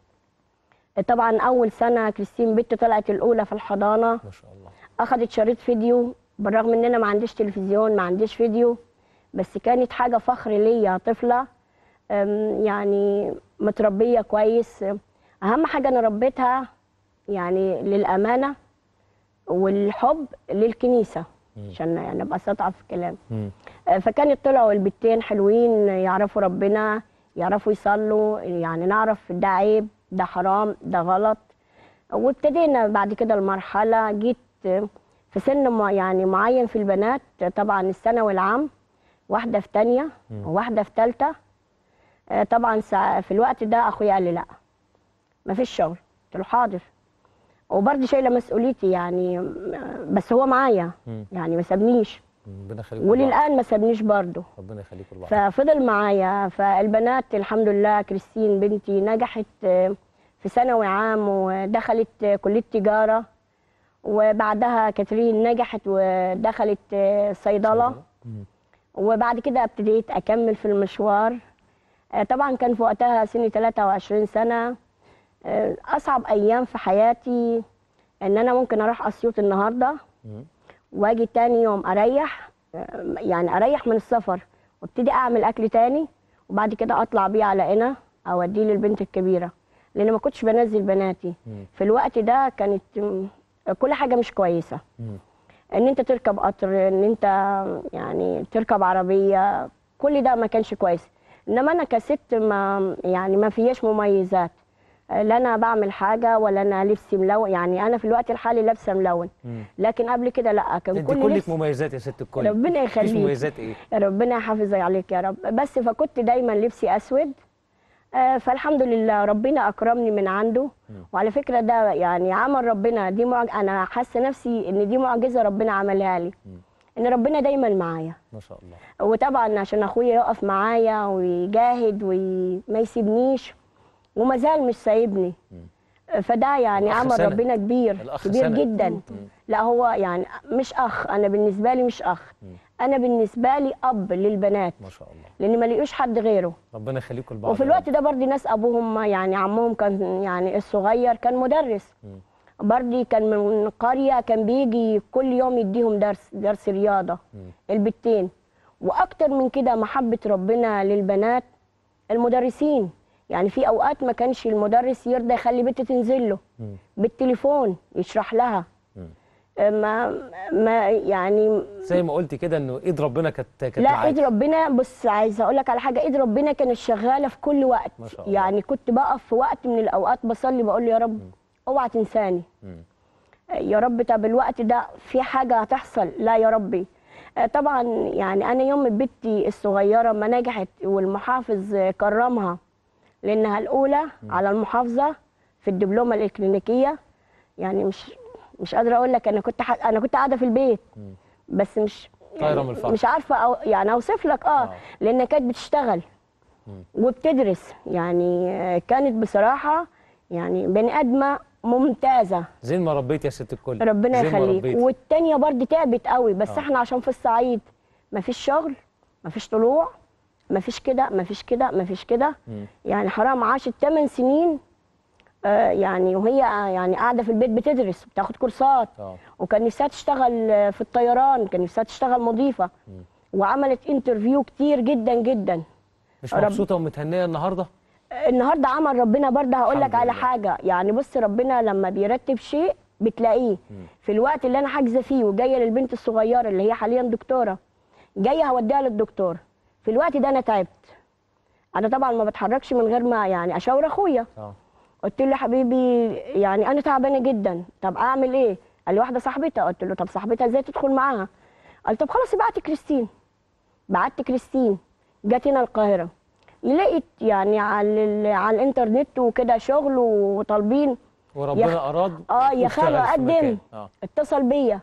طبعا اول سنه كريستين بنت طلعت الاولى في الحضانه ما شاء الله اخدت شريط فيديو بالرغم ان انا ما عنديش تلفزيون ما عنديش فيديو بس كانت حاجه فخر ليا طفله أم، يعني متربيه كويس اهم حاجه انا ربيتها يعني للامانه والحب للكنيسه عشان يعني ابقى ساطعه في الكلام مم. آه، فكانت طلعوا البنتين حلوين يعرفوا ربنا يعرفوا يصلوا يعني نعرف ده عيب ده حرام ده غلط وابتدينا بعد كده المرحله جيت في سن مع- يعني معين في البنات طبعا الثانوي العام واحده في تانية مم. وواحده في تالتة آه، طبعا سا- في الوقت ده اخويا قال لي لا مفيش شغل قلت له حاضر وبرضه شايله مسؤوليتي يعني آه، بس هو معايا مم. يعني ما سابنيش ربنا يخليكم لبعض. وللان ما سابنيش برضه ربنا يخليكم لبعض ففضل معايا فالبنات الحمد لله كريستين بنتي نجحت آه، في ثانوي عام ودخلت آه، كليه تجاره وبعدها كاترين نجحت ودخلت آه، صيدله مم. وبعد كده ابتديت اكمل في المشوار آه، طبعا كان في وقتها سني 23 سنه آه، اصعب ايام في حياتي ان انا ممكن اروح اسيوط النهارده مم. واجي تاني يوم اريح آه، يعني اريح من السفر وابتدي اعمل اكل تاني وبعد كده اطلع بيه على قنا اوديه للبنت الكبيره لان ما كنتش بنزل بناتي مم. في الوقت ده كانت مم، كل حاجه مش كويسه مم. ان انت تركب قطر ان انت يعني تركب عربيه كل ده ما كانش كويس انما انا كست ما يعني ما فياش مميزات لا انا بعمل حاجه ولا انا لبسي ملون يعني انا في الوقت الحالي لابسه ملون مم. لكن قبل كده لا كان انت كل كلك لبس مميزات يا ست الكل ربنا مفيش يخليك مميزات ايه ربنا يحافظ عليك يا رب بس فكنت دايما لبسي اسود آه، فالحمد لله ربنا اكرمني من عنده وعلى فكره ده يعني عمل ربنا دي معج... انا حاسه نفسي ان دي معجزه ربنا عملها لي ان ربنا دايما معايا ما شاء الله وطبعا عشان اخويا يقف معايا ويجاهد وما يسيبنيش وما زال مش سايبني فده يعني الأخ عمل سند. ربنا كبير الأخ كبير سند. جدا مم. لا هو يعني مش اخ انا بالنسبه لي مش اخ انا بالنسبه لي اب للبنات ما شاء الله لان ما لقيوش حد غيره ربنا يخليكم لبعض وفي الوقت ده برضه ناس ابوهم يعني عمهم كان يعني الصغير كان مدرس برضه كان من قريه كان بيجي كل يوم يديهم درس درس رياضه البتين واكتر من كده محبه ربنا للبنات المدرسين يعني في اوقات ما كانش المدرس يرضى يخلي بنت تنزل له بالتليفون يشرح لها ما ما يعني زي ما قلت كده انه ايد ربنا كانت كانت لا معاك ايد ربنا بص عايزه اقول لك على حاجه ايد ربنا كانت شغاله في كل وقت ما شاء الله. يعني كنت بقف في وقت من الاوقات بصلي بقول له يا رب اوعى تنساني مم. يا رب طب الوقت ده في حاجه هتحصل لا يا ربي آه، طبعا يعني انا يوم بنتي الصغيره ما نجحت والمحافظ كرمها لانها الاولى على المحافظه في الدبلومه الاكلينيكيه يعني مش مش قادره اقول لك انا كنت ح... انا كنت قاعده في البيت بس مش طايرة من الفرح. مش عارفه أو يعني اوصف لك اه لان كانت بتشتغل وبتدرس يعني آه، كانت بصراحه يعني بني ادمه ممتازه زين ما ربيت يا ست الكل ربنا زين ما يخليك ربيت. والتانية برضه تعبت قوي بس آه. احنا عشان في الصعيد مفيش شغل مفيش طلوع مفيش كده مفيش كده مفيش كده مم. يعني حرام عاشت 8 سنين آه يعني وهي يعني قاعده في البيت بتدرس بتاخد كورسات اه وكان نفسها تشتغل آه، في الطيران كان نفسها تشتغل مضيفه وعملت انترفيو كتير جدا جدا مش رب- مبسوطه ومتهنيه النهارده النهارده عمل ربنا برضه هقول لك الحمد على لله. حاجه يعني بص ربنا لما بيرتب شيء بتلاقيه في الوقت اللي انا حاجزه فيه وجايه للبنت الصغيره اللي هي حاليا دكتوره جايه هوديها للدكتور في الوقت ده انا تعبت انا طبعا ما بتحركش من غير ما يعني اشاور اخويا اه قلت له يا حبيبي يعني انا تعبانه جدا طب اعمل ايه قال لي واحده صاحبتها قلت له طب صاحبتها ازاي تدخل معاها قال طب خلاص ابعتي كريستين بعت كريستين جت هنا القاهره لقيت يعني على ال- على الانترنت وكده شغل وطالبين وربنا يا- اراد اه يا واشتغل خالو في اقدم مكان. اه اتصل بيا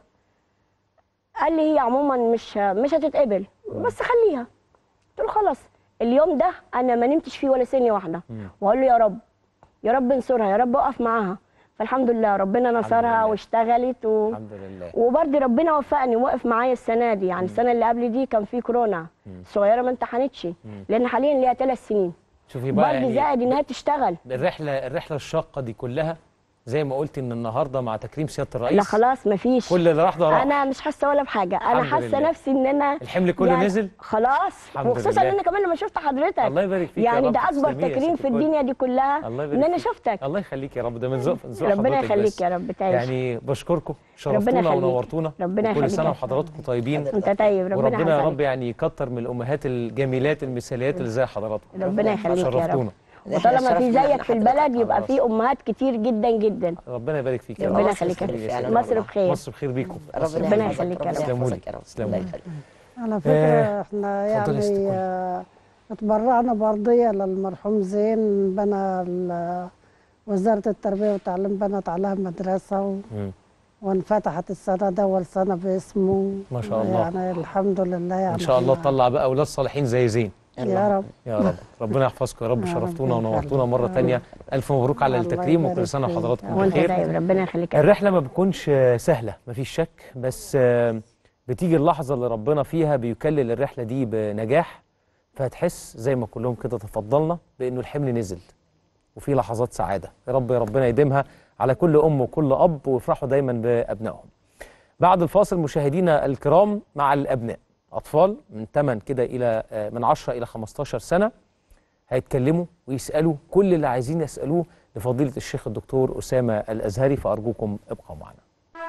قال لي هي عموما مش مش هتتقبل بس خليها قلت له خلاص اليوم ده انا ما نمتش فيه ولا ثانيه واحده واقول له يا رب يا رب انصرها يا رب اقف معاها فالحمد لله ربنا نصرها واشتغلت و... الحمد لله وبرضه ربنا وفقني وقف معايا السنه دي يعني السنه اللي قبل دي كان في كورونا الصغيره ما امتحنتش لان حاليا ليها ثلاث سنين شوفي بقى برضه يعني زائد انها تشتغل الرحله الرحله الشاقه دي كلها زي ما قلت ان النهارده مع تكريم سياده الرئيس لا خلاص مفيش كل اللي راح ده راح انا مش حاسه ولا بحاجه انا الحمد حاسه لله. نفسي ان انا الحمل كله يعني نزل؟ خلاص الحمد وخصوصا لله. ان انا كمان لما شفت حضرتك الله يبارك فيك يا يعني رب، ده اكبر تسلمي يا تكريم ست في الكل. الدنيا دي كلها الله ان يبارك انا فيك. شفتك الله يخليك يا رب ده من ذوق من ذوق ربنا حضرتك يخليك بس. يا رب تعيش. يعني بشكركم ربنا شرفتونا يخليك. ونورتونا ربنا وكل يخليك سنه يا وحضراتكم طيبين انت طيب ربنا وربنا يا يحفظك. رب يعني يكتر من الامهات الجميلات المثاليات اللي زي حضراتكم ربنا يخليك يا رب شرفتونا وطالما في زيك في البلد يبقى في امهات كتير جدا جدا ربنا يبارك فيك يا ربنا رب. يخليك يا تسلمي رب. سيدي. مصر بخير. مصر بخير بيكم ربنا يخليك يا رب. تسلموا لي يحفظك يا رب. تسلموا لي على فكرة آه، احنا اتفضلي يا ست يعني الكل. آه، اتبرعنا برضية للمرحوم زين بنى ال- وزارة التربية والتعليم بنت عليها مدرسة و... مم. وانفتحت السنة ده أول سنة باسمه ما شاء الله. يعني الحمد لله يعني ان شاء الله احنا- تطلع بقى اولاد صالحين زي زين يا رب يا رب ربنا يحفظكم يا رب يا شرفتونا رب ونورتونا مره يخليك. ثانيه الف مبروك على الله التكريم يبارك وكل سنه فيك. وحضراتكم وانت بخير طيب ربنا يخليك يا رب. الرحله ما بتكونش سهله مفيش شك بس آه، بتيجي اللحظه اللي ربنا فيها بيكلل الرحله دي بنجاح فهتحس زي ما كلهم كده تفضلنا بانه الحمل نزل وفي لحظات سعاده يا رب يا ربنا يديمها على كل ام وكل اب ويفرحوا دايما بابنائهم بعد الفاصل مشاهدينا الكرام مع الابناء اطفال من 8 كده الى آه، من 10 الى 15 سنه هيتكلموا ويسالوا كل اللي عايزين يسالوه لفضيله الشيخ الدكتور اسامه الازهري فارجوكم ابقوا معنا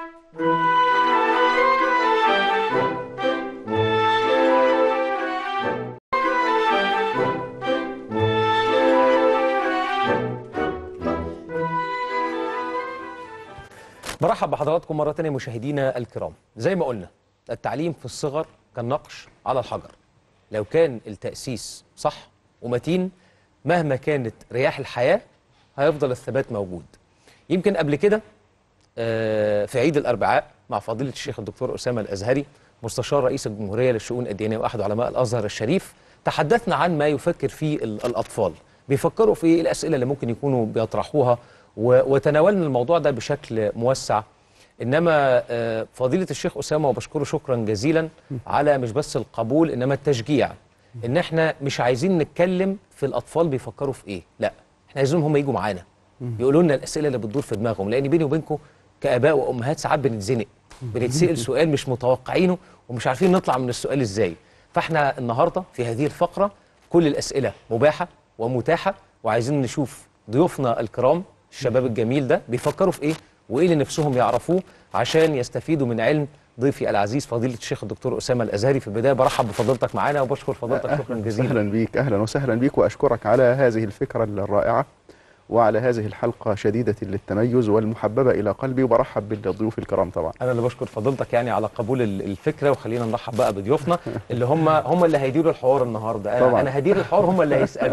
برحب بحضراتكم مرة تانية مشاهدينا الكرام زي ما قلنا التعليم في الصغر كالنقش على الحجر لو كان التأسيس صح ومتين مهما كانت رياح الحياة هيفضل الثبات موجود يمكن قبل كده آه، في عيد الأربعاء مع فضيلة الشيخ الدكتور أسامة الأزهري مستشار رئيس الجمهورية للشؤون الدينية وأحد علماء الأزهر الشريف تحدثنا عن ما يفكر فيه ال- الأطفال بيفكروا في إيه الأسئلة اللي ممكن يكونوا بيطرحوها و- وتناولنا الموضوع ده بشكل موسع انما آه، فضيله الشيخ اسامه وبشكره شكرا جزيلا على مش بس القبول انما التشجيع ان احنا مش عايزين نتكلم في الاطفال بيفكروا في ايه لا احنا عايزينهم هم يجوا معانا يقولوا لنا الاسئله اللي بتدور في دماغهم لان بيني وبينكم كاباء وامهات ساعات بنتزنق بنتسال سؤال مش متوقعينه ومش عارفين نطلع من السؤال ازاي فاحنا النهارده في هذه الفقره كل الاسئله مباحه ومتاحه وعايزين نشوف ضيوفنا الكرام الشباب الجميل ده بيفكروا في ايه وايه اللي نفسهم يعرفوه عشان يستفيدوا من علم ضيفي العزيز فضيله الشيخ الدكتور اسامه الازهري في البدايه برحب بفضيلتك معانا وبشكر فضيلتك شكرا جزيلا اهلا بيك اهلا وسهلا بيك واشكرك على هذه الفكره الرائعه وعلى هذه الحلقه شديده للتميز والمحببه الى قلبي وبرحب بالضيوف الكرام طبعا انا اللي بشكر فضيلتك يعني على قبول ال- الفكره وخلينا نرحب بقى بضيوفنا اللي هم هم اللي هيديروا الحوار النهارده انا, طبعاً. أنا هدير الحوار هم اللي هيسالوا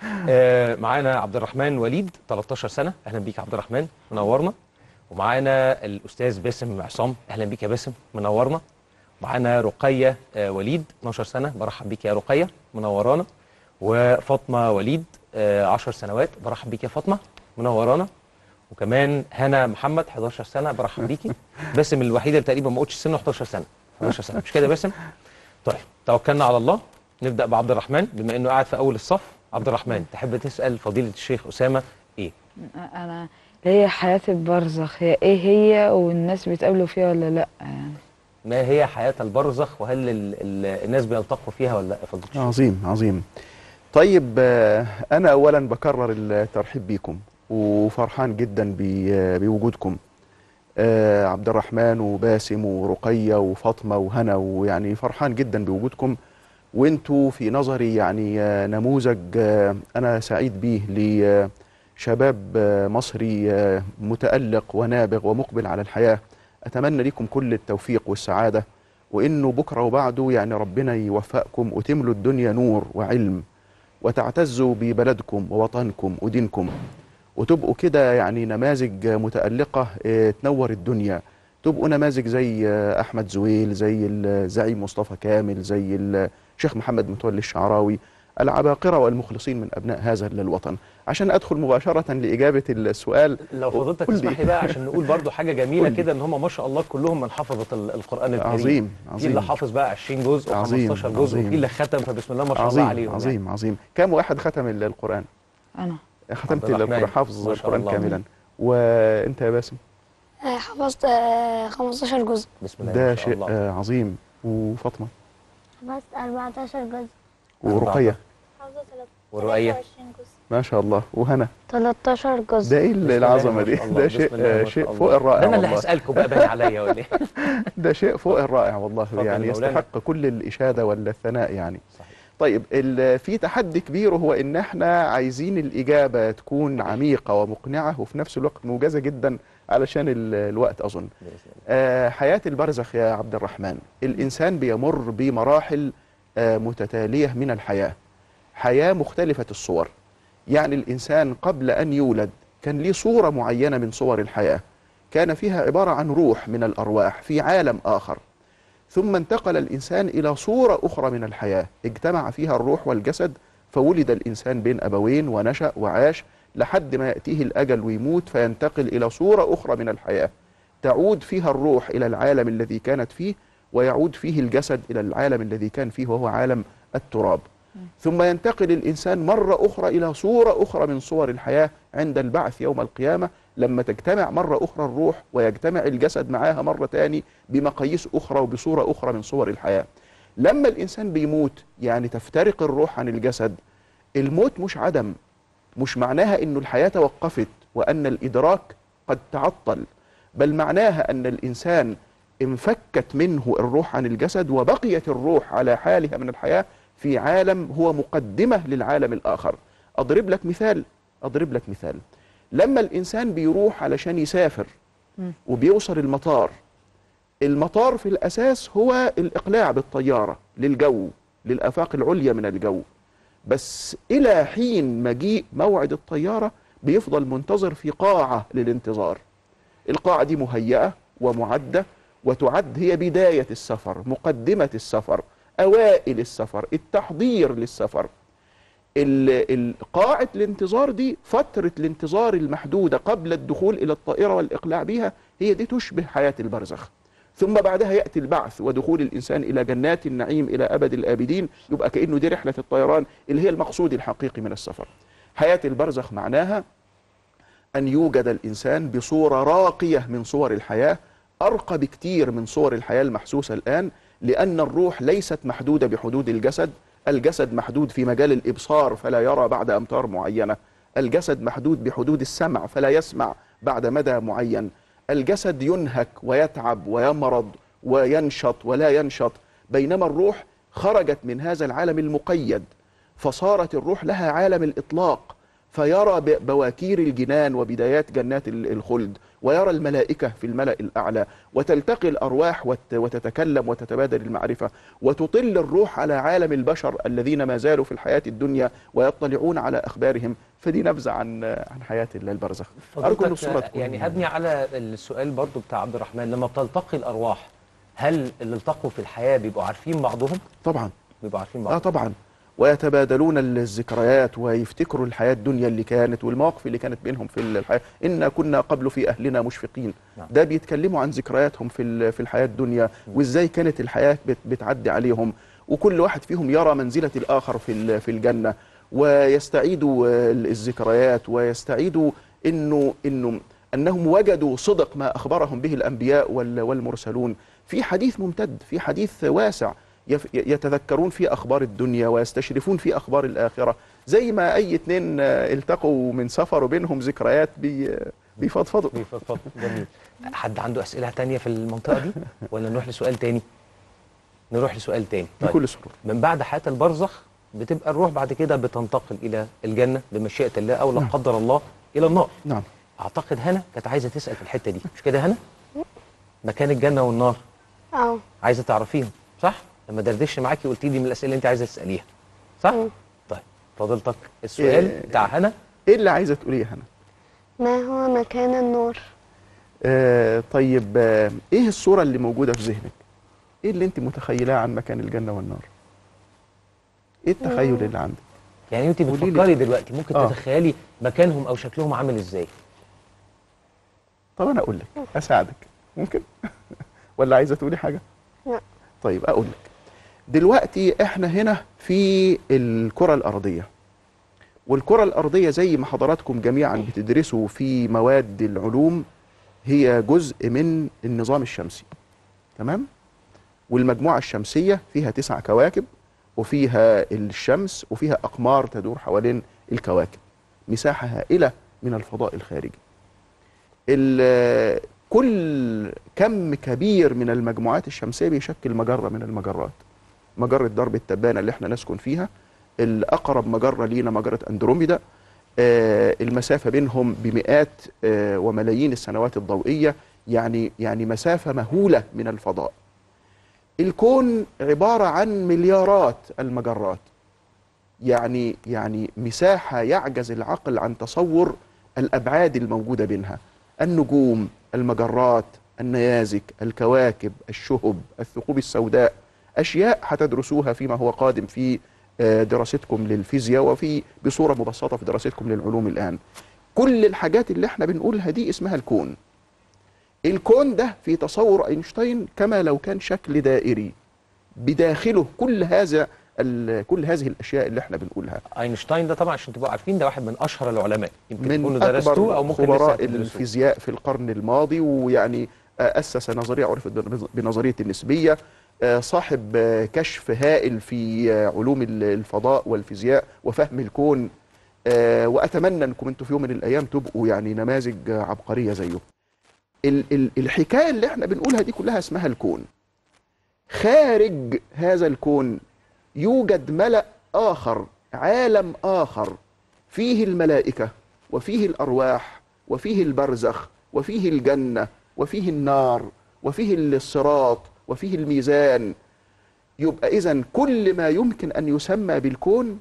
آه معانا عبد الرحمن وليد 13 سنه اهلا بيك يا عبد الرحمن منورنا ومعانا الاستاذ باسم عصام اهلا بيك يا باسم منورنا معانا رقيه آه وليد 12 سنه برحب بيك يا رقيه منورانا وفاطمه وليد آه 10 سنوات برحب بيك يا فاطمه منورانا وكمان هنا محمد 11 سنه برحب بيكي باسم الوحيده اللي تقريبا ما قلتش سنه 11 سنه 11 سنه مش كده يا باسم طيب توكلنا على الله نبدا بعبد الرحمن بما انه قاعد في اول الصف عبد الرحمن تحب تسال فضيله الشيخ اسامه ايه انا اللي هي حياة البرزخ هي ايه هي والناس بيتقابلوا فيها ولا لا يعني ما هي حياه البرزخ وهل ال ال الناس بيلتقوا فيها ولا لا يا فضيله الشيخ عظيم عظيم طيب آه، انا اولا بكرر الترحيب بيكم وفرحان جدا ب- بوجودكم آه، عبد الرحمن وباسم ورقية وفاطمة وهنا ويعني فرحان جدا بوجودكم وانتوا في نظري يعني آه، نموذج آه، انا سعيد بيه لشباب آه، مصري آه، متألق ونابغ ومقبل على الحياة اتمنى لكم كل التوفيق والسعادة وانه بكرة وبعده يعني ربنا يوفقكم وتملوا الدنيا نور وعلم وتعتزوا ببلدكم ووطنكم ودينكم وتبقوا كده يعني نماذج متألقة آه، تنور الدنيا تبقوا نماذج زي آه، أحمد زويل زي الزعيم مصطفى كامل زي الشيخ محمد متولي الشعراوي العباقرة والمخلصين من أبناء هذا الوطن عشان أدخل مباشرة لإجابة السؤال لو فضلتك قل لي. تسمح لي بقى عشان نقول برضو حاجه جميله قل لي. كده ان هم ما شاء الله كلهم من حفظه ال- القران الكريم عظيم، في عظيم. اللي حافظ بقى 20 جزء عظيم، و15 جزء عظيم. وفي اللي ختم فبسم الله ما شاء عظيم الله عليهم عظيم يعني. عظيم كم واحد ختم ال- القرآن انا ختمت عبد الرحمن. القرآن حافظ ما شاء القرآن الله. كاملا وانت يا باسم آه، حفظت آه، 15 جزء بسم الله ده ما شاء شيء الله آه، عظيم وفاطمة حفظت 14 جزء ورقية حفظت ورؤية 23 جزء ما شاء الله وهنا 13 جزء ده ايه بسم الله العظمه ما دي شاء الله، ده بسم شيء الله ما آه، شاء شيء الله. فوق الرائع ده انا اللي والله. هسالكم بقى باين عليا ولا ايه ده شيء فوق الرائع والله اتفضل يعني يا مولانا. يستحق كل الإشادة والثناء يعني طيب ال- في تحدي كبير وهو ان احنا عايزين الإجابة تكون عميقة ومقنعة وفي نفس الوقت موجزة جدا علشان ال- الوقت أظن آه، حياة البرزخ يا عبد الرحمن الإنسان بيمر بمراحل آه، متتالية من الحياة حياة مختلفة الصور يعني الإنسان قبل أن يولد كان ليه صورة معينة من صور الحياة كان فيها عبارة عن روح من الأرواح في عالم آخر ثم انتقل الإنسان إلى صورة أخرى من الحياة اجتمع فيها الروح والجسد فولد الإنسان بين أبوين ونشأ وعاش لحد ما يأتيه الأجل ويموت فينتقل إلى صورة أخرى من الحياة تعود فيها الروح إلى العالم الذي كانت فيه ويعود فيه الجسد إلى العالم الذي كان فيه وهو عالم التراب ثم ينتقل الإنسان مرة أخرى إلى صورة أخرى من صور الحياة عند البعث يوم القيامة لما تجتمع مرة أخرى الروح ويجتمع الجسد معاها مرة تاني بمقاييس أخرى وبصورة أخرى من صور الحياة لما الإنسان بيموت يعني تفترق الروح عن الجسد الموت مش عدم مش معناها أن الحياة توقفت وأن الإدراك قد تعطل بل معناها أن الإنسان انفكت منه الروح عن الجسد وبقيت الروح على حالها من الحياة في عالم هو مقدمة للعالم الآخر أضرب لك مثال أضرب لك مثال لما الإنسان بيروح علشان يسافر وبيوصل المطار المطار في الأساس هو الإقلاع بالطيارة للجو للآفاق العليا من الجو بس إلى حين مجيء موعد الطيارة بيفضل منتظر في قاعة للانتظار القاعة دي مهيئة ومعدة وتعد هي بداية السفر مقدمة السفر أوائل السفر التحضير للسفر ال- ال- قاعة الانتظار دي فترة الانتظار المحدودة قبل الدخول إلى الطائرة والإقلاع بها هي دي تشبه حياة البرزخ ثم بعدها يأتي البعث ودخول الإنسان إلى جنات النعيم إلى أبد الآبدين يبقى كأنه دي رحلة الطيران اللي هي المقصود الحقيقي من السفر حياة البرزخ معناها أن يوجد الإنسان بصورة راقية من صور الحياة أرقى بكتير من صور الحياة المحسوسة الآن لأن الروح ليست محدودة بحدود الجسد الجسد محدود في مجال الإبصار فلا يرى بعد أمتار معينة الجسد محدود بحدود السمع فلا يسمع بعد مدى معين الجسد ينهك ويتعب ويمرض وينشط ولا ينشط بينما الروح خرجت من هذا العالم المقيد فصارت الروح لها عالم الإطلاق فيرى ب- بواكير الجنان وبدايات جنات ال- الخلد ويرى الملائكة في الملأ الأعلى وتلتقي الأرواح وت- وتتكلم وتتبادل المعرفة وتطل الروح على عالم البشر الذين ما زالوا في الحياة الدنيا ويطلعون على أخبارهم فدي نبذة عن عن حياة البرزخ أرجو أن الصورة فضلتك تكون يعني هبني على السؤال برضو بتاع عبد الرحمن لما بتلتقي الارواح هل اللي التقوا في الحياه بيبقوا عارفين بعضهم؟ طبعا بيبقوا عارفين اه بعضهم طبعا ويتبادلون الذكريات ويفتكروا الحياة الدنيا اللي كانت والمواقف اللي كانت بينهم في الحياة إنا كنا قبل في أهلنا مشفقين نعم. ده بيتكلموا عن ذكرياتهم في ال- في الحياة الدنيا وإزاي كانت الحياة بت- بتعدي عليهم وكل واحد فيهم يرى منزلة الآخر في ال- في الجنة ويستعيدوا آه، الذكريات ويستعيدوا إنه إنه أنهم وجدوا صدق ما أخبرهم به الأنبياء وال- والمرسلون في حديث ممتد في حديث واسع يف- يتذكرون في اخبار الدنيا ويستشرفون في اخبار الاخره زي ما اي اتنين آه، التقوا من سفر وبينهم ذكريات بي بيفضفضوا بيفضفضوا جميل حد عنده اسئله تانية في المنطقه دي ولا نروح لسؤال تاني نروح لسؤال تاني بكل سرور من بعد حياه البرزخ بتبقى الروح بعد كده بتنتقل الى الجنه بمشيئه الله او لا قدر الله الى النار نعم اعتقد هنا كانت عايزه تسال في الحته دي مش كده هنا مكان الجنه والنار اه عايزه تعرفيهم صح لما دردشت معاكي قلتي لي من الاسئله اللي انت عايزه تساليها صح طيب فضلتك السؤال إيه. بتاع هنا ايه اللي عايزه تقوليه يا هنا ما هو مكان النور آه طيب آه ايه الصوره اللي موجوده في ذهنك ايه اللي انت متخيلاه عن مكان الجنه والنار ايه التخيل اللي عندك يعني انت قولي لي. بتفكري دلوقتي ممكن آه. تتخيلي مكانهم او شكلهم عامل ازاي طب انا اقول لك اساعدك ممكن ولا عايزه تقولي حاجه لا طيب اقول لك دلوقتي احنا هنا في الكره الارضيه والكره الارضيه زي ما حضراتكم جميعا بتدرسوا في مواد العلوم هي جزء من النظام الشمسي تمام والمجموعه الشمسيه فيها تسع كواكب وفيها الشمس وفيها اقمار تدور حوالين الكواكب مساحه هائله من الفضاء الخارجي ال- كل كم كبير من المجموعات الشمسيه بيشكل مجره من المجرات مجره درب التبانه اللي احنا نسكن فيها الاقرب مجره لينا مجره اندروميدا آه، المسافه بينهم بمئات آه، وملايين السنوات الضوئيه يعني يعني مسافه مهوله من الفضاء الكون عباره عن مليارات المجرات يعني يعني مساحه يعجز العقل عن تصور الابعاد الموجوده بينها النجوم المجرات النيازك الكواكب الشهب الثقوب السوداء اشياء هتدرسوها فيما هو قادم في آه، دراستكم للفيزياء وفي بصوره مبسطه في دراستكم للعلوم الان كل الحاجات اللي احنا بنقولها دي اسمها الكون الكون ده في تصور اينشتاين كما لو كان شكل دائري بداخله كل هذا ال- كل هذه الاشياء اللي احنا بنقولها اينشتاين ده طبعا عشان تبقوا عارفين ده واحد من اشهر العلماء يمكن من تكونوا درستوه او اكبر ممكن لسه خبراء هتدرسوه. الفيزياء في القرن الماضي ويعني آه، اسس نظريه عرفت بن- بنظريه النسبيه آه، صاحب آه، كشف هائل في آه، علوم ال- الفضاء والفيزياء وفهم الكون آه، واتمنى انكم انتم في يوم من الايام تبقوا يعني نماذج آه، عبقريه زيه ال- ال- الحكايه اللي احنا بنقولها دي كلها اسمها الكون خارج هذا الكون يوجد ملأ آخر عالم آخر فيه الملائكة وفيه الأرواح وفيه البرزخ وفيه الجنة وفيه النار وفيه الصراط وفيه الميزان يبقى إذن كل ما يمكن أن يسمى بالكون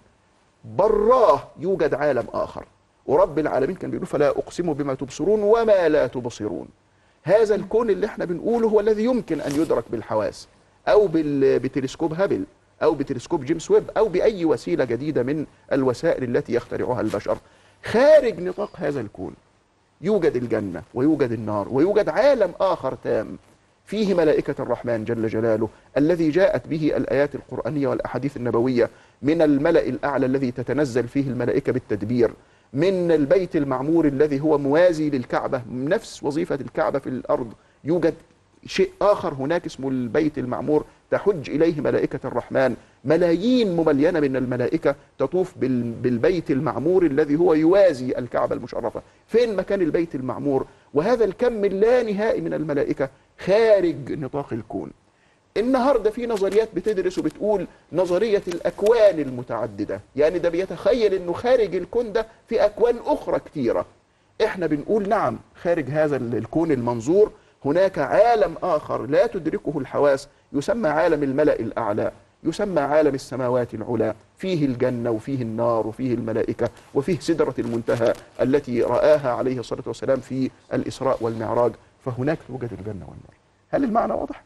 براه يوجد عالم آخر ورب العالمين كان بيقول فلا أقسم بما تبصرون وما لا تبصرون هذا الكون اللي احنا بنقوله هو الذي يمكن أن يدرك بالحواس أو بال- بتلسكوب هابل أو بتلسكوب جيمس ويب أو بأي وسيلة جديدة من الوسائل التي يخترعها البشر خارج نطاق هذا الكون يوجد الجنة ويوجد النار ويوجد عالم آخر تام فيه ملائكة الرحمن جل جلاله الذي جاءت به الآيات القرآنية والأحاديث النبوية من الملأ الأعلى الذي تتنزل فيه الملائكة بالتدبير من البيت المعمور الذي هو موازي للكعبة نفس وظيفة الكعبة في الأرض يوجد شيء آخر هناك اسمه البيت المعمور تحج إليه ملائكة الرحمن ملايين مملينة من الملائكة تطوف بال- بالبيت المعمور الذي هو يوازي الكعبة المشرفة فين مكان البيت المعمور وهذا الكم اللانهائي من الملائكة خارج نطاق الكون النهارده في نظريات بتدرس وبتقول نظريه الاكوان المتعدده يعني ده بيتخيل انه خارج الكون ده في اكوان اخرى كتيره احنا بنقول نعم خارج هذا ال- الكون المنظور هناك عالم اخر لا تدركه الحواس يسمى عالم الملا الاعلى يسمى عالم السماوات العلى فيه الجنه وفيه النار وفيه الملائكه وفيه سدره المنتهى التي راها عليه الصلاه والسلام في الاسراء والمعراج فهناك توجد الجنه والنار هل المعنى واضح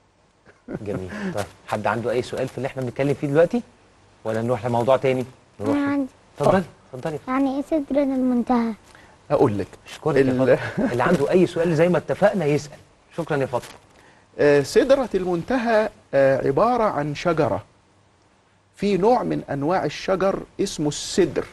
جميل طيب حد عنده اي سؤال في اللي احنا بنتكلم فيه دلوقتي ولا نروح لموضوع تاني نروح أنا عندي اتفضلي اتفضلي يعني إيه سدرة المنتهى؟ اقول لك اشكرك يا فاطمه اللي عنده اي سؤال زي ما اتفقنا يسال شكرا يا فاطمه آه، سدرة المنتهى آه، عبارة عن شجرة في نوع من أنواع الشجر اسمه السدر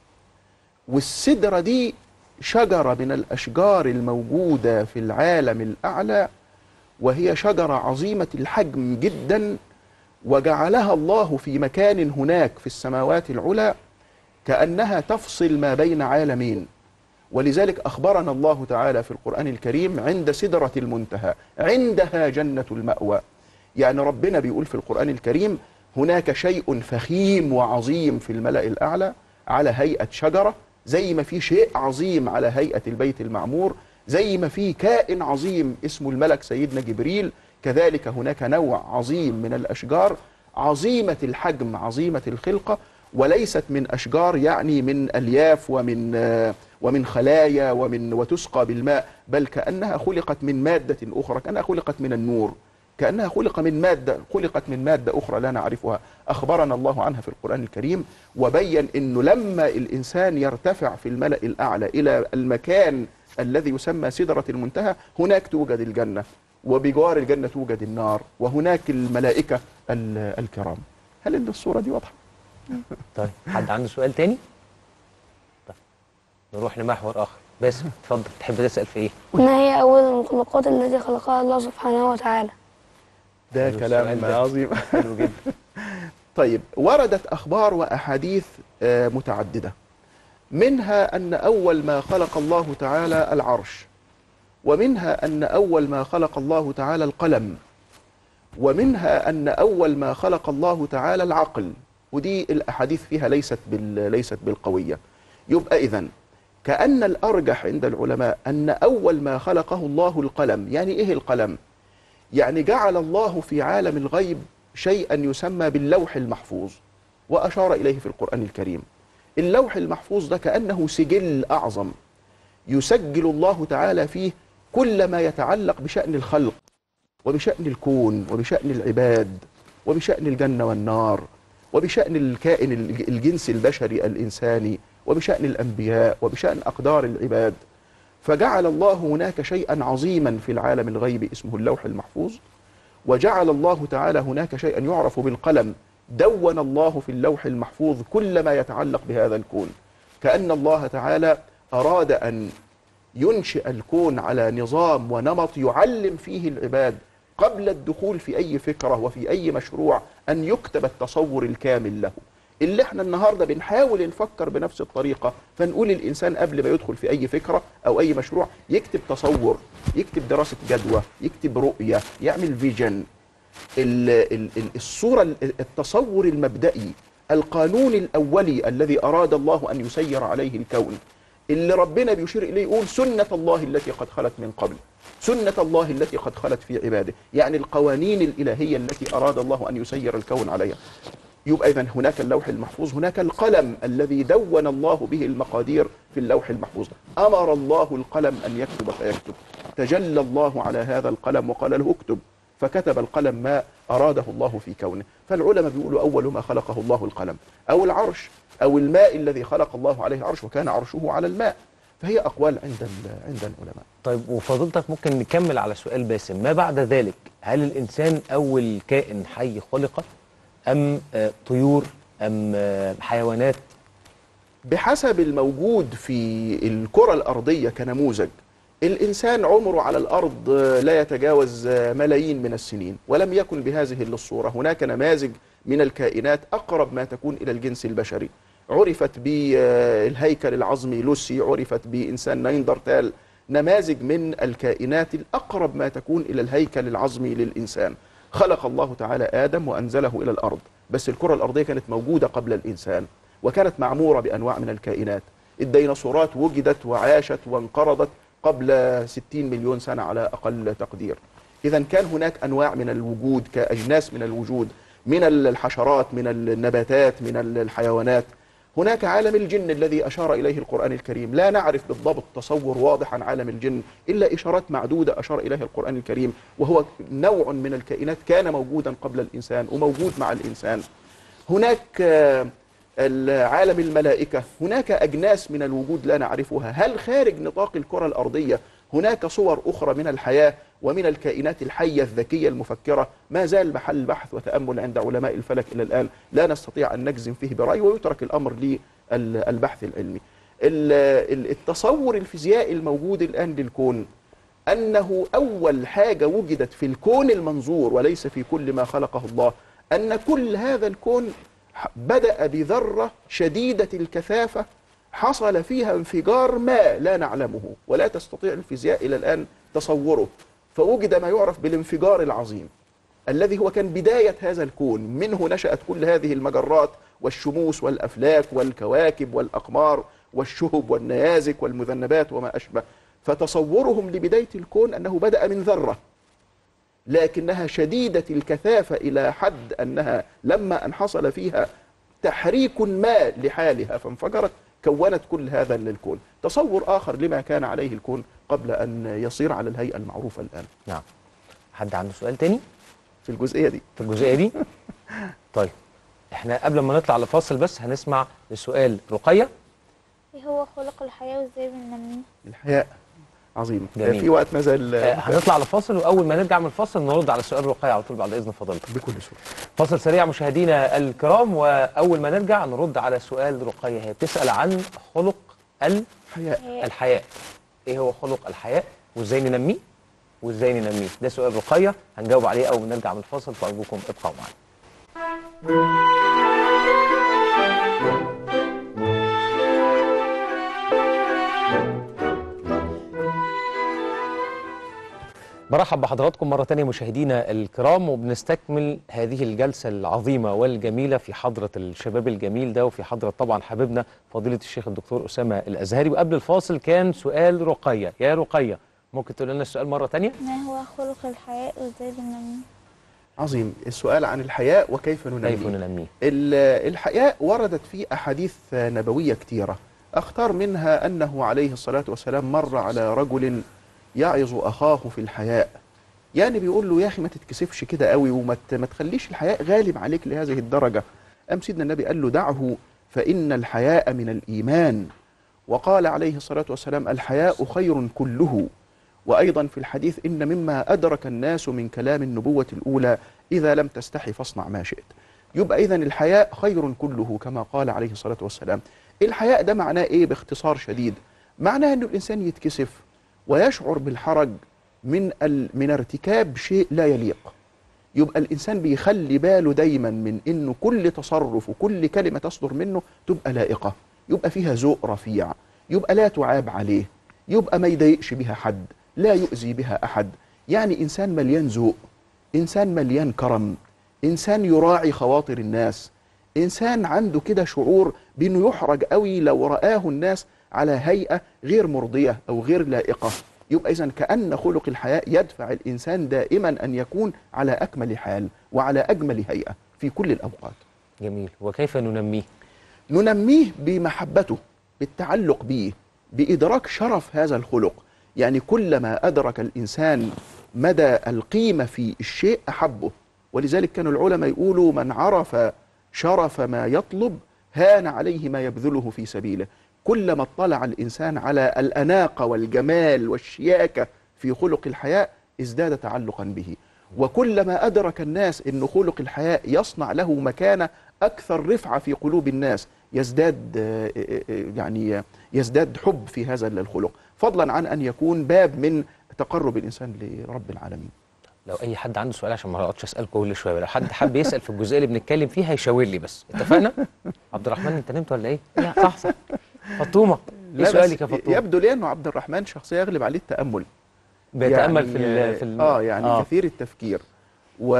والسدرة دي شجرة من الأشجار الموجودة في العالم الأعلى وهي شجرة عظيمة الحجم جدا وجعلها الله في مكان هناك في السماوات العلى كأنها تفصل ما بين عالمين ولذلك أخبرنا الله تعالى في القرآن الكريم عند سدرة المنتهى عندها جنة المأوى يعني ربنا بيقول في القرآن الكريم هناك شيء فخيم وعظيم في الملأ الأعلى على هيئة شجرة زي ما في شيء عظيم على هيئة البيت المعمور زي ما في كائن عظيم اسمه الملك سيدنا جبريل كذلك هناك نوع عظيم من الأشجار عظيمة الحجم عظيمة الخلقة وليست من أشجار يعني من ألياف ومن آه، ومن خلايا ومن وتسقى بالماء بل كأنها خلقت من مادة أخرى كأنها خلقت من النور كأنها خلق من مادة خلقت من مادة أخرى لا نعرفها أخبرنا الله عنها في القرآن الكريم وبين أنه لما الإنسان يرتفع في الملأ الأعلى إلى المكان الذي يسمى سدرة المنتهى هناك توجد الجنة وبجوار الجنة توجد النار وهناك الملائكة ال- الكرام هل إن الصورة دي واضحة؟ طيب حد عنده سؤال تاني؟ طيب نروح لمحور آخر باسم اتفضل تحب تسأل في إيه؟ ما هي أول المخلوقات التي خلقها الله سبحانه وتعالى ده حلو كلام السؤال ده. عظيم حلو جدا طيب وردت أخبار وأحاديث آه، متعددة منها أن أول ما خلق الله تعالى العرش ومنها أن أول ما خلق الله تعالى القلم ومنها أن أول ما خلق الله تعالى العقل ودي الأحاديث فيها ليست بال ليست بالقوية يبقى إذن كأن الأرجح عند العلماء أن أول ما خلقه الله القلم يعني إيه القلم؟ يعني جعل الله في عالم الغيب شيئا يسمى باللوح المحفوظ وأشار إليه في القرآن الكريم اللوح المحفوظ ده كأنه سجل أعظم يسجل الله تعالى فيه كل ما يتعلق بشأن الخلق وبشأن الكون وبشأن العباد وبشأن الجنة والنار وبشأن الكائن الج- الجنس البشري الإنساني وبشأن الأنبياء وبشأن أقدار العباد فجعل الله هناك شيئا عظيما في العالم الغيبي اسمه اللوح المحفوظ وجعل الله تعالى هناك شيئا يعرف بالقلم دون الله في اللوح المحفوظ كل ما يتعلق بهذا الكون كأن الله تعالى أراد أن ينشئ الكون على نظام ونمط يعلم فيه العباد قبل الدخول في أي فكرة وفي أي مشروع أن يكتب التصور الكامل له اللي احنا النهاردة بنحاول نفكر بنفس الطريقة فنقول الإنسان قبل ما يدخل في أي فكرة أو أي مشروع يكتب تصور يكتب دراسة جدوى يكتب رؤية يعمل فيجن ال- ال- ال- الصورة ال- التصور المبدئي القانون الأولي الذي أراد الله أن يسير عليه الكون اللي ربنا بيشير إليه يقول سنة الله التي قد خلت من قبل سنة الله التي قد خلت في عباده يعني القوانين الإلهية التي أراد الله أن يسير الكون عليها يبقى إذن هناك اللوح المحفوظ هناك القلم الذي دون الله به المقادير في اللوح المحفوظ أمر الله القلم أن يكتب فيكتب تجلى الله على هذا القلم وقال له اكتب فكتب القلم ما أراده الله في كونه فالعلماء بيقولوا أول ما خلقه الله القلم أو العرش أو الماء الذي خلق الله عليه العرش وكان عرشه على الماء فهي أقوال عند ال- عند العلماء طيب وفضيلتك ممكن نكمل على سؤال باسم ما بعد ذلك هل الإنسان أول كائن حي خلق أم آه، طيور أم آه، حيوانات بحسب الموجود في الكرة الأرضية كنموذج الإنسان عمره على الأرض لا يتجاوز ملايين من السنين ولم يكن بهذه الصورة هناك نماذج من الكائنات أقرب ما تكون إلى الجنس البشري عرفت بالهيكل العظمي لوسي عرفت بإنسان نيندرتال نماذج من الكائنات الأقرب ما تكون إلى الهيكل العظمي للإنسان خلق الله تعالى آدم وأنزله إلى الأرض بس الكرة الأرضية كانت موجودة قبل الإنسان وكانت معمورة بأنواع من الكائنات الديناصورات وجدت وعاشت وانقرضت قبل 60 مليون سنة على أقل تقدير إذا كان هناك أنواع من الوجود كأجناس من الوجود من الحشرات من النباتات من الحيوانات هناك عالم الجن الذي أشار إليه القرآن الكريم لا نعرف بالضبط تصور واضح عن عالم الجن إلا إشارات معدودة أشار إليها القرآن الكريم وهو نوع من الكائنات كان موجودا قبل الإنسان وموجود مع الإنسان هناك آه، عالم الملائكة هناك أجناس من الوجود لا نعرفها هل خارج نطاق الكرة الأرضية هناك صور أخرى من الحياة ومن الكائنات الحية الذكية المفكرة ما زال محل بحث وتأمل عند علماء الفلك إلى الآن لا نستطيع أن نجزم فيه برأي ويترك الأمر للبحث العلمي ال- ال- التصور الفيزيائي الموجود الآن للكون أنه أول حاجة وجدت في الكون المنظور وليس في كل ما خلقه الله أن كل هذا الكون ح- بدأ بذرة شديدة الكثافة حصل فيها انفجار ما لا نعلمه ولا تستطيع الفيزياء إلى الآن تصوره فوجد ما يعرف بالانفجار العظيم الذي هو كان بداية هذا الكون منه نشأت كل هذه المجرات والشموس والأفلاك والكواكب والأقمار والشهب والنيازك والمذنبات وما أشبه فتصورهم لبداية الكون أنه بدأ من ذرة لكنها شديدة الكثافة إلى حد أنها لما أن حصل فيها تحريك ما لحالها فانفجرت كونت كل هذا الكون تصور آخر لما كان عليه الكون قبل أن يصير على الهيئة المعروفة الآن نعم حد عنده سؤال تاني في الجزئية دي في الجزئية دي طيب احنا قبل ما نطلع لفاصل بس هنسمع لسؤال رقية ايه هو خلق الحياة وازاي بننميه الحياء عظيم جميل. في وقت نزل آه، هنطلع لفاصل واول ما نرجع من الفاصل نرد على سؤال رقية على طول بعد اذن فضيلتك بكل سهولة فاصل سريع مشاهدينا الكرام واول ما نرجع نرد على سؤال رقية هي بتسال عن خلق الحياء الحياء ايه هو خلق الحياء وازاي ننميه وازاي ننميه ده سؤال رقية هنجاوب عليه اول ما نرجع من الفاصل فارجوكم ابقوا معنا برحب بحضراتكم مرة تانية مشاهدينا الكرام وبنستكمل هذه الجلسة العظيمة والجميلة في حضرة الشباب الجميل ده وفي حضرة طبعا حبيبنا فضيلة الشيخ الدكتور أسامة الأزهري وقبل الفاصل كان سؤال رقية يا رقية ممكن تقول لنا السؤال مرة تانية ما هو خلق الحياة وازاي بننميه عظيم السؤال عن الحياء وكيف ننميه كيف ننميه ال- الحياء وردت في أحاديث نبوية كثيرة أختار منها أنه عليه الصلاة والسلام مر على رجل يعظ أخاه في الحياء يعني بيقول له يا أخي ما تتكسفش كده قوي وما ت- ما تخليش الحياء غالب عليك لهذه الدرجة أم سيدنا النبي قال له دعه فإن الحياء من الإيمان وقال عليه الصلاة والسلام الحياء خير كله وأيضا في الحديث إن مما أدرك الناس من كلام النبوة الأولى إذا لم تستحي فاصنع ما شئت يبقى إذن الحياء خير كله كما قال عليه الصلاة والسلام الحياء ده معناه إيه باختصار شديد معناه أن الإنسان يتكسف ويشعر بالحرج من ال... من ارتكاب شيء لا يليق يبقى الإنسان بيخلي باله دايما من إنه كل تصرف وكل كلمة تصدر منه تبقى لائقة يبقى فيها ذوق رفيع يبقى لا تعاب عليه يبقى ما يضايقش بها حد لا يؤذي بها أحد يعني إنسان مليان ذوق إنسان مليان كرم إنسان يراعي خواطر الناس إنسان عنده كده شعور بأنه يحرج قوي لو رآه الناس على هيئة غير مرضية أو غير لائقة يبقى إذا كأن خلق الحياء يدفع الإنسان دائما أن يكون على أكمل حال وعلى أجمل هيئة في كل الأوقات جميل وكيف ننميه ننميه بمحبته بالتعلق به بإدراك شرف هذا الخلق يعني كلما أدرك الإنسان مدى القيمة في الشيء أحبه ولذلك كانوا العلماء يقولوا من عرف شرف ما يطلب هان عليه ما يبذله في سبيله كلما اطلع الإنسان على الأناقة والجمال والشياكة في خلق الحياء ازداد تعلقا به وكلما أدرك الناس أن خلق الحياء يصنع له مكانة أكثر رفعة في قلوب الناس يزداد آه، آه، آه، يعني آه، يزداد حب في هذا الخلق فضلا عن أن يكون باب من تقرب الإنسان لرب العالمين لو اي حد عنده سؤال عشان ما اقعدش اسال كل شويه لو حد حب يسال في الجزئيه اللي بنتكلم فيها يشاور لي بس اتفقنا عبد الرحمن انت نمت ولا ايه لا صح صح فطومه ايه لا بس سؤالك يا فطومه يبدو لي أنه عبد الرحمن شخصية يغلب عليه التأمل بيتامل في يعني ال في ال اه يعني آه. كثير التفكير و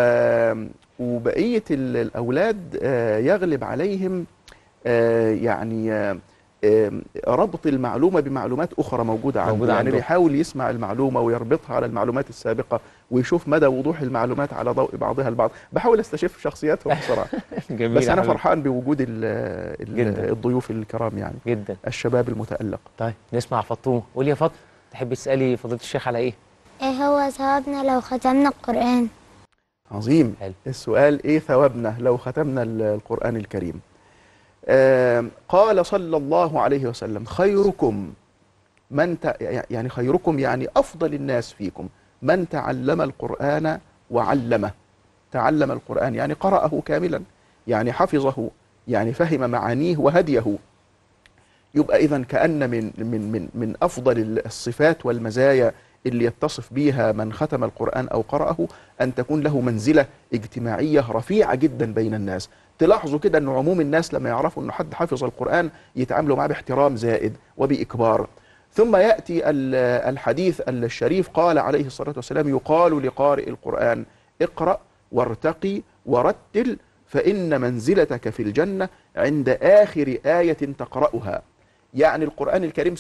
وبقيه ال- الاولاد آه يغلب عليهم آه يعني آه آه، ربط المعلومه بمعلومات اخرى موجوده عنده موجودة يعني عنده. بيحاول يسمع المعلومه ويربطها على المعلومات السابقه ويشوف مدى وضوح المعلومات على ضوء بعضها البعض بحاول استشف شخصياتهم بسرعه جميل بس يا انا حبيبي. فرحان بوجود ال ال جداً. الضيوف الكرام يعني جدا الشباب المتالق طيب نسمع فطومه قولي يا فاطمه تحبي تسالي فضيله الشيخ على ايه ايه هو ثوابنا لو ختمنا القرآن عظيم حلو. السؤال ايه ثوابنا لو ختمنا ال- القرآن الكريم آم، قال صلى الله عليه وسلم خيركم من ت... يعني خيركم يعني أفضل الناس فيكم من تعلم القرآن وعلمه تعلم القرآن يعني قرأه كاملا يعني حفظه يعني فهم معانيه وهديه يبقى إذا كأن من من من من أفضل الصفات والمزايا اللي يتصف بيها من ختم القرآن أو قرأه أن تكون له منزلة اجتماعية رفيعة جدا بين الناس تلاحظوا كده أن عموم الناس لما يعرفوا أن حد حفظ القرآن يتعاملوا معه باحترام زائد وبإكبار ثم يأتي ال- الحديث الشريف قال عليه الصلاة والسلام يقال لقارئ القرآن اقرأ وارتقي ورتل فإن منزلتك في الجنة عند آخر آية تقرأها يعني القرآن الكريم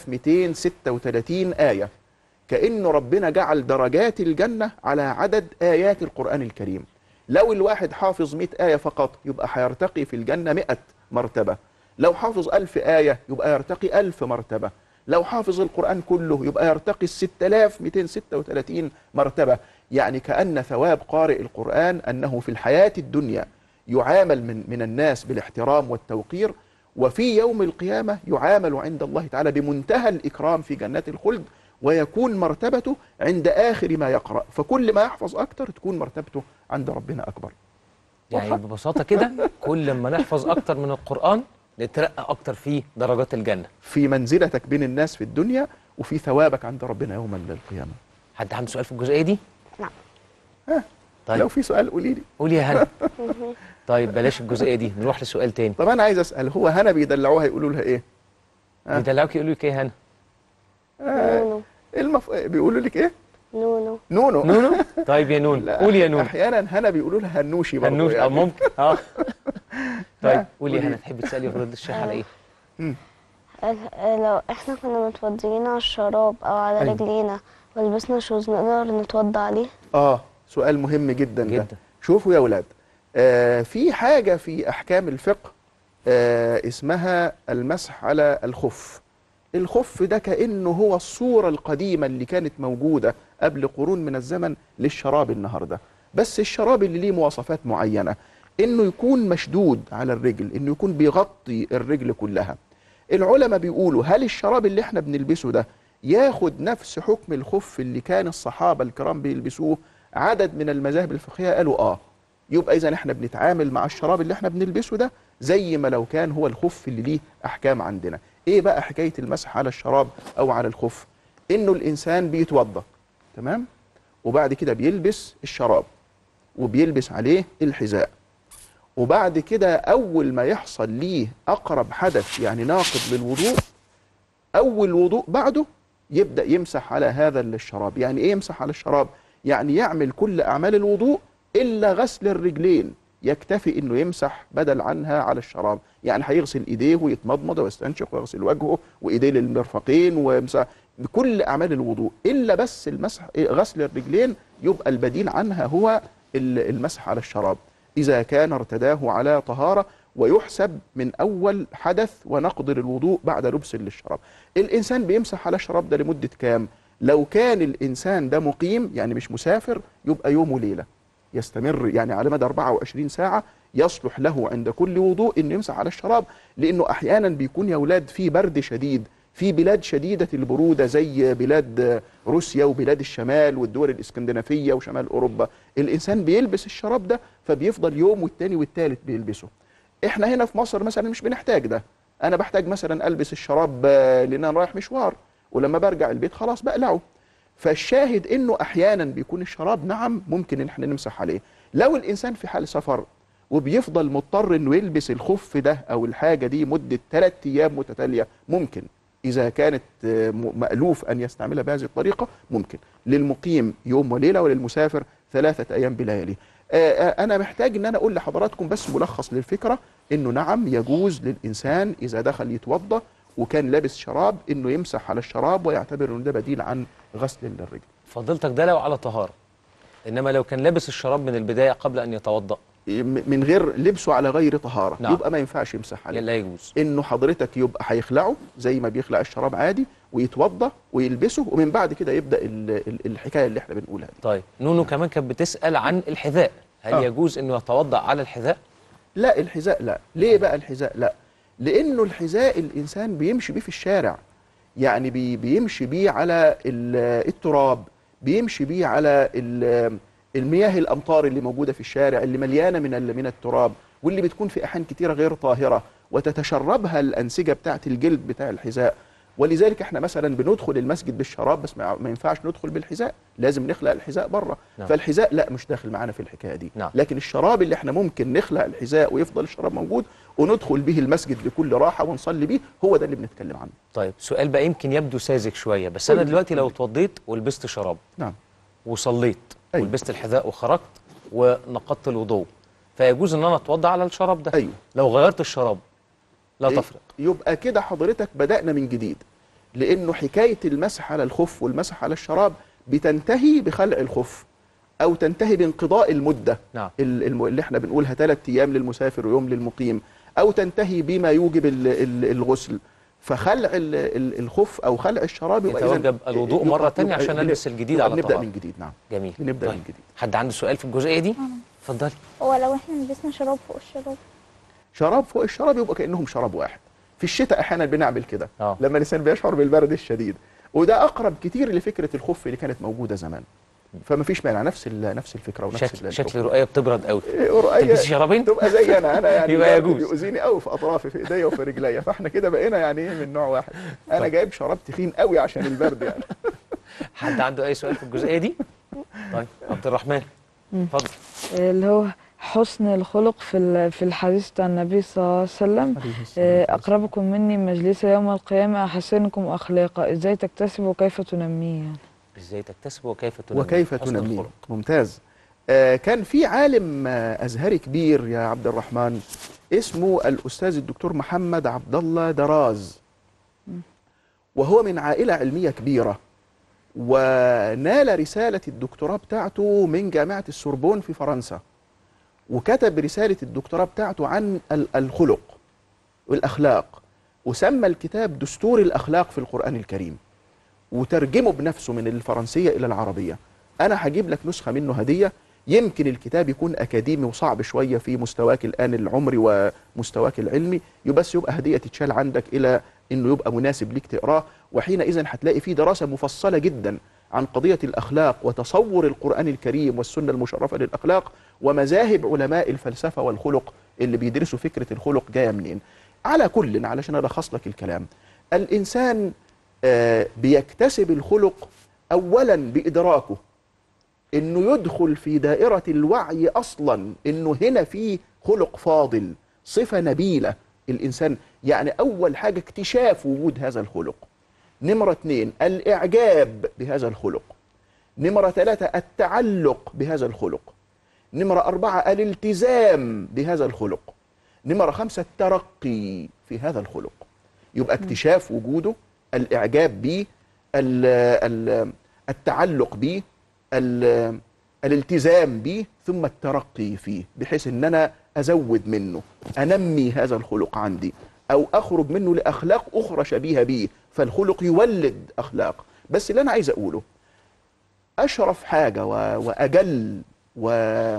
6236 آية كأنه ربنا جعل درجات الجنة على عدد آيات القرآن الكريم لو الواحد حافظ 100 آية فقط يبقى هيرتقي في الجنة 100 مرتبة لو حافظ ألف آية يبقى يرتقي ألف مرتبة لو حافظ القرآن كله يبقى يرتقي 6236 مرتبة يعني كأن ثواب قارئ القرآن أنه في الحياة الدنيا يعامل من, من الناس بالاحترام والتوقير وفي يوم القيامة يعامل عند الله تعالى بمنتهى الإكرام في جنات الخلد ويكون مرتبته عند آخر ما يقرأ فكل ما يحفظ أكتر تكون مرتبته عند ربنا أكبر يعني ببساطه كده كل ما نحفظ اكتر من القران نترقى اكتر في درجات الجنه في منزلتك بين الناس في الدنيا وفي ثوابك عند ربنا يوم القيامة حد عنده سؤال في الجزئيه دي نعم طيب لو في سؤال قولي لي قولي يا هنا طيب بلاش الجزئيه دي نروح لسؤال تاني طب أنا عايز أسأل هو هنا بيدلعوها يقولوا لها إيه؟ ها؟ بيدلعوك يقولوا لك ايه يا هنا نونو المف... بيقولوا لك إيه؟ نونو نونو نونو طيب يا نون لا، قولي يا نون أحيانا هنا بيقولوا لها هنوشي برضه هنوش اه يعني. ممكن اه طيب قولي يا قولي. هنا تحبي تسالي فضيله الشيخ على ايه ال- لو احنا كنا متوضيين على الشراب او على أيوة. رجلينا ولبسنا شوز نقدر نتوضى عليه اه سؤال مهم جدا, جدا. ده شوفوا يا ولاد آه في حاجة في أحكام الفقه آه اسمها المسح على الخف الخف ده كأنه هو الصورة القديمة اللي كانت موجودة قبل قرون من الزمن للشراب النهاردة بس الشراب اللي ليه مواصفات معينة انه يكون مشدود على الرجل انه يكون بيغطي الرجل كلها العلماء بيقولوا هل الشراب اللي احنا بنلبسه ده ياخد نفس حكم الخف اللي كان الصحابة الكرام بيلبسوه عدد من المذاهب الفقهية قالوا اه يبقى اذا احنا بنتعامل مع الشراب اللي احنا بنلبسه ده زي ما لو كان هو الخف اللي ليه احكام عندنا ايه بقى حكاية المسح على الشراب او على الخف انه الانسان بيتوضا تمام وبعد كده بيلبس الشراب وبيلبس عليه الحذاء وبعد كده اول ما يحصل ليه اقرب حدث يعني ناقض للوضوء اول وضوء بعده يبدا يمسح على هذا الشراب يعني ايه يمسح على الشراب يعني يعمل كل اعمال الوضوء الا غسل الرجلين يكتفي انه يمسح بدل عنها على الشراب يعني هيغسل ايديه ويتمضمض ويستنشق ويغسل وجهه وايديه للمرفقين ويمسح بكل اعمال الوضوء الا بس المسح غسل الرجلين يبقى البديل عنها هو ال- المسح على الشراب اذا كان ارتداه على طهاره ويحسب من اول حدث ونقض للوضوء بعد لبس للشراب الانسان بيمسح على الشراب ده لمده كام لو كان الانسان ده مقيم يعني مش مسافر يبقى يوم وليله يستمر يعني على مدى 24 ساعة يصلح له عند كل وضوء انه يمسح على الشراب لانه احيانا بيكون يا اولاد في برد شديد في بلاد شديدة البرودة زي بلاد روسيا وبلاد الشمال والدول الاسكندنافية وشمال اوروبا الانسان بيلبس الشراب ده فبيفضل يوم والتاني والتالت بيلبسه احنا هنا في مصر مثلا مش بنحتاج ده انا بحتاج مثلا البس الشراب آه، لان انا رايح مشوار ولما برجع البيت خلاص بقلعه فالشاهد انه احيانا بيكون الشراب نعم ممكن ان احنا نمسح عليه لو الانسان في حال سفر وبيفضل مضطر انه يلبس الخف ده او الحاجه دي مده ثلاث ايام متتاليه ممكن اذا كانت آه، م- مالوف ان يستعملها بهذه الطريقه ممكن للمقيم يوم وليله وللمسافر ثلاثه ايام بليالي آه، آه، انا محتاج ان انا اقول لحضراتكم بس ملخص للفكره انه نعم يجوز للانسان اذا دخل يتوضا وكان لابس شراب انه يمسح على الشراب ويعتبر انه ده بديل عن غسل للرجل فضيلتك ده لو على طهاره انما لو كان لابس الشراب من البدايه قبل ان يتوضا م- من غير لبسه على غير طهاره نعم. يبقى ما ينفعش يمسح عليه لا يجوز انه حضرتك يبقى هيخلعه زي ما بيخلع الشراب عادي ويتوضا ويلبسه ومن بعد كده يبدا ال- ال- الحكايه اللي احنا بنقولها دي طيب نونو كمان كانت بتسال عن الحذاء هل آه. يجوز انه يتوضا على الحذاء لا الحذاء لا ليه بقى الحذاء لا لانه الحذاء الانسان بيمشي بيه في الشارع يعني بي بيمشي بيه على ال- التراب بيمشي بيه على ال- المياه الامطار اللي موجوده في الشارع اللي مليانه من ال- من التراب واللي بتكون في احيان كتيره غير طاهره وتتشربها الانسجه بتاعه الجلد بتاع الحذاء ولذلك احنا مثلا بندخل المسجد بالشراب بس ما ما ينفعش ندخل بالحذاء لازم نخلع الحذاء بره نعم. فالحذاء لا مش داخل معانا في الحكايه دي نعم. لكن الشراب اللي احنا ممكن نخلع الحذاء ويفضل الشراب موجود وندخل به المسجد بكل راحه ونصلي به هو ده اللي بنتكلم عنه طيب سؤال بقى يمكن يبدو ساذج شويه بس انا قول لي. دلوقتي لو اتوضيت ولبست شراب نعم وصليت ولبست الحذاء وخرجت ونقضت الوضوء فيجوز ان انا اتوضى على الشراب ده ايوه لو غيرت الشراب لا إيه؟ تفرق يبقى كده حضرتك بدأنا من جديد لأنه حكاية المسح على الخف والمسح على الشراب بتنتهي بخلع الخف أو تنتهي بانقضاء المدة نعم. ال- الم- اللي احنا بنقولها ثلاث أيام للمسافر ويوم للمقيم أو تنتهي بما يوجب ال- ال- الغسل فخلع ال- ال- الخف أو خلع الشراب يبقى إذن- يتوجب الوضوء يبقى- مره ثانيه يبقى عشان بن- البس الجديد يبقى على نبدأ طهارة من جديد نعم جميل بنبدأ طيب. من جديد حد عنده سؤال في الجزئيه دي اتفضلي هو لو احنا لبسنا شراب فوق الشراب شراب فوق الشراب يبقى كانهم شراب واحد في الشتاء احيانا بنعمل كده آه. لما الانسان بيشعر بالبرد الشديد وده اقرب كتير لفكره الخف اللي كانت موجوده زمان فما فيش مانع نفس ال- نفس الفكره ونفس شكل ال- شكل رؤيه بتبرد قوي إيه، رؤية تلبسي شرابين تبقى زي انا انا يعني يبقى البرد يجوز. بيؤذيني قوي في اطرافي في ايديا وفي رجليا فاحنا كده بقينا يعني ايه من نوع واحد انا جايب شراب تخين قوي عشان البرد يعني حد عنده اي سؤال في الجزئيه دي طيب عبد الرحمن مم. اتفضل اللي هو حسن الخلق في ال- في الحديث بتاع النبي صلى الله عليه وسلم آه، أقربكم مني مجلسا يوم القيامة أحسنكم أخلاقا إزاي تكتسب وكيف تنميه يعني ازاي تكتسب وكيف تنمي وكيف حسن تنميه الخلق. ممتاز آه كان في عالم آه ازهري كبير يا عبد الرحمن اسمه الاستاذ الدكتور محمد عبد الله دراز وهو من عائله علميه كبيره ونال رساله الدكتوراه بتاعته من جامعه السوربون في فرنسا وكتب رساله الدكتوراه بتاعته عن ال- الخلق والاخلاق وسمى الكتاب دستور الاخلاق في القران الكريم وترجمه بنفسه من الفرنسية إلى العربية أنا هجيب لك نسخة منه هدية يمكن الكتاب يكون أكاديمي وصعب شوية في مستواك الآن العمري ومستواك العلمي بس يبقى هدية تتشال عندك إلى إنه يبقى مناسب ليك تقراه وحينئذ هتلاقي فيه دراسة مفصلة جدا عن قضية الأخلاق وتصور القرآن الكريم والسنة المشرفة للأخلاق ومذاهب علماء الفلسفة والخلق اللي بيدرسوا فكرة الخلق جاية منين على كل علشان ألخص لك الكلام الإنسان آه، بيكتسب الخلق اولا بادراكه انه يدخل في دائره الوعي اصلا انه هنا في خلق فاضل صفه نبيله الانسان يعني اول حاجه اكتشاف وجود هذا الخلق نمره اثنين الاعجاب بهذا الخلق نمره ثلاثه التعلق بهذا الخلق نمره اربعه الالتزام بهذا الخلق نمره خمسه الترقي في هذا الخلق يبقى اكتشاف وجوده الاعجاب به ال- ال- التعلق به ال- الالتزام به ثم الترقي فيه بحيث ان انا ازود منه انمي هذا الخلق عندي او اخرج منه لاخلاق اخرى شبيهه به فالخلق يولد اخلاق بس اللي انا عايز اقوله اشرف حاجه و- واجل و...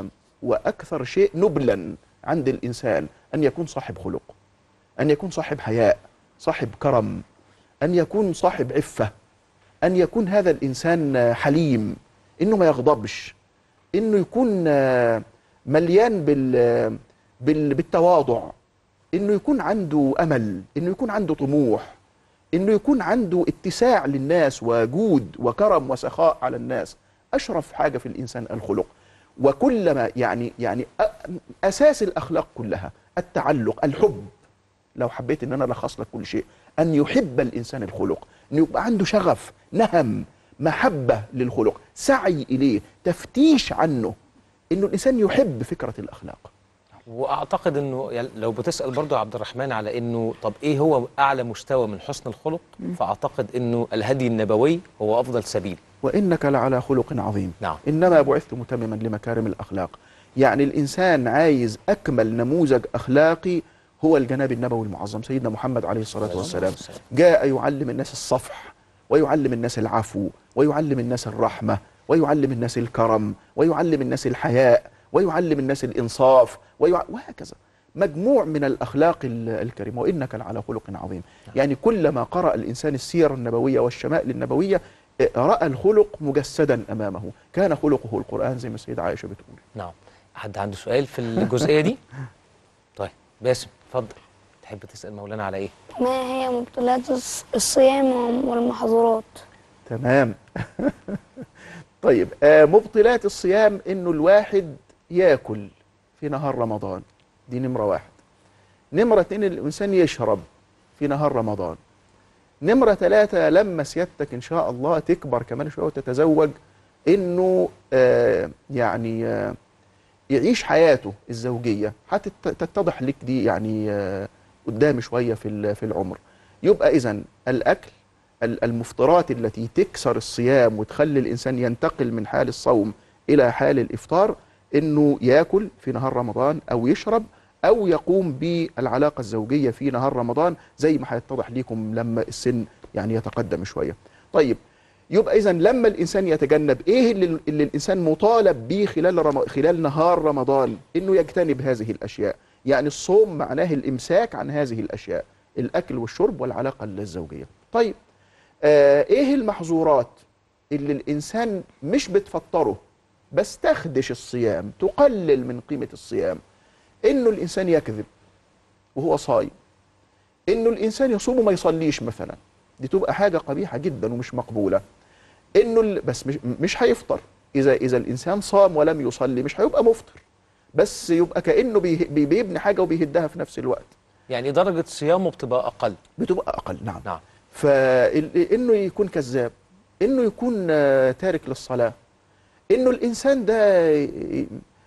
واكثر شيء نبلا عند الانسان ان يكون صاحب خلق ان يكون صاحب حياء صاحب كرم ان يكون صاحب عفه ان يكون هذا الانسان حليم انه ما يغضبش انه يكون آه، مليان بال بال- بالتواضع انه يكون عنده امل انه يكون عنده طموح انه يكون عنده اتساع للناس وجود وكرم وسخاء على الناس اشرف حاجه في الانسان الخلق وكلما يعني يعني أ- اساس الاخلاق كلها التعلق الحب لو حبيت ان انا الخص لك كل شيء ان يحب الانسان الخلق ان يبقى عنده شغف نهم محبه للخلق سعي اليه تفتيش عنه انه الانسان يحب فكره الاخلاق واعتقد انه يعني لو بتسال برضو يا عبد الرحمن على انه طب ايه هو اعلى مستوى من حسن الخلق فاعتقد انه الهدي النبوي هو افضل سبيل وانك لعلى خلق عظيم نعم انما بعثت متمما لمكارم الاخلاق يعني الانسان عايز اكمل نموذج اخلاقي هو الجناب النبوي المعظم سيدنا محمد عليه الصلاه والسلام جاء يعلم الناس الصفح ويعلم الناس العفو ويعلم الناس الرحمه ويعلم الناس الكرم ويعلم الناس الحياء ويعلم الناس الانصاف ويع... وهكذا مجموع من الاخلاق ال- الكريمه وانك لعلى خلق عظيم يعني كلما قرا الانسان السيره النبويه والشمائل النبويه آه، راى الخلق مجسدا امامه كان خلقه القران زي ما السيده عائشه بتقول نعم حد عنده سؤال في الجزئيه دي طيب باسم اتفضل تحب تسال مولانا على ايه ما هي مبطلات الص- الصيام والمحظورات تمام طيب آه مبطلات الصيام انه الواحد ياكل في نهار رمضان دي نمره واحد نمره اتنين الانسان يشرب في نهار رمضان نمره ثلاثه لما سيادتك ان شاء الله تكبر كمان شويه وتتزوج انه آه يعني آه يعيش حياته الزوجيه هتتضح لك دي يعني آه قدام شويه في ال- في العمر يبقى اذا الاكل ال- المفطرات التي تكسر الصيام وتخلي الانسان ينتقل من حال الصوم الى حال الافطار انه ياكل في نهار رمضان او يشرب او يقوم بالعلاقه الزوجيه في نهار رمضان زي ما هيتضح ليكم لما السن يعني يتقدم شويه. طيب يبقى اذا لما الانسان يتجنب ايه اللي, اللي الانسان مطالب به خلال رم... خلال نهار رمضان انه يجتنب هذه الاشياء يعني الصوم معناه الامساك عن هذه الاشياء الاكل والشرب والعلاقه الزوجيه طيب آه ايه المحظورات اللي الانسان مش بتفطره بس تخدش الصيام تقلل من قيمه الصيام انه الانسان يكذب وهو صايم انه الانسان يصوم وما يصليش مثلا دي تبقى حاجه قبيحه جدا ومش مقبوله انه ال- بس مش مش هيفطر اذا اذا الانسان صام ولم يصلي مش هيبقى مفطر بس يبقى كانه بيه- بي- بيبني حاجه وبيهدها في نفس الوقت يعني درجه صيامه بتبقى اقل بتبقى اقل نعم نعم فانه يكون كذاب انه يكون آه، تارك للصلاه انه الانسان ده ي-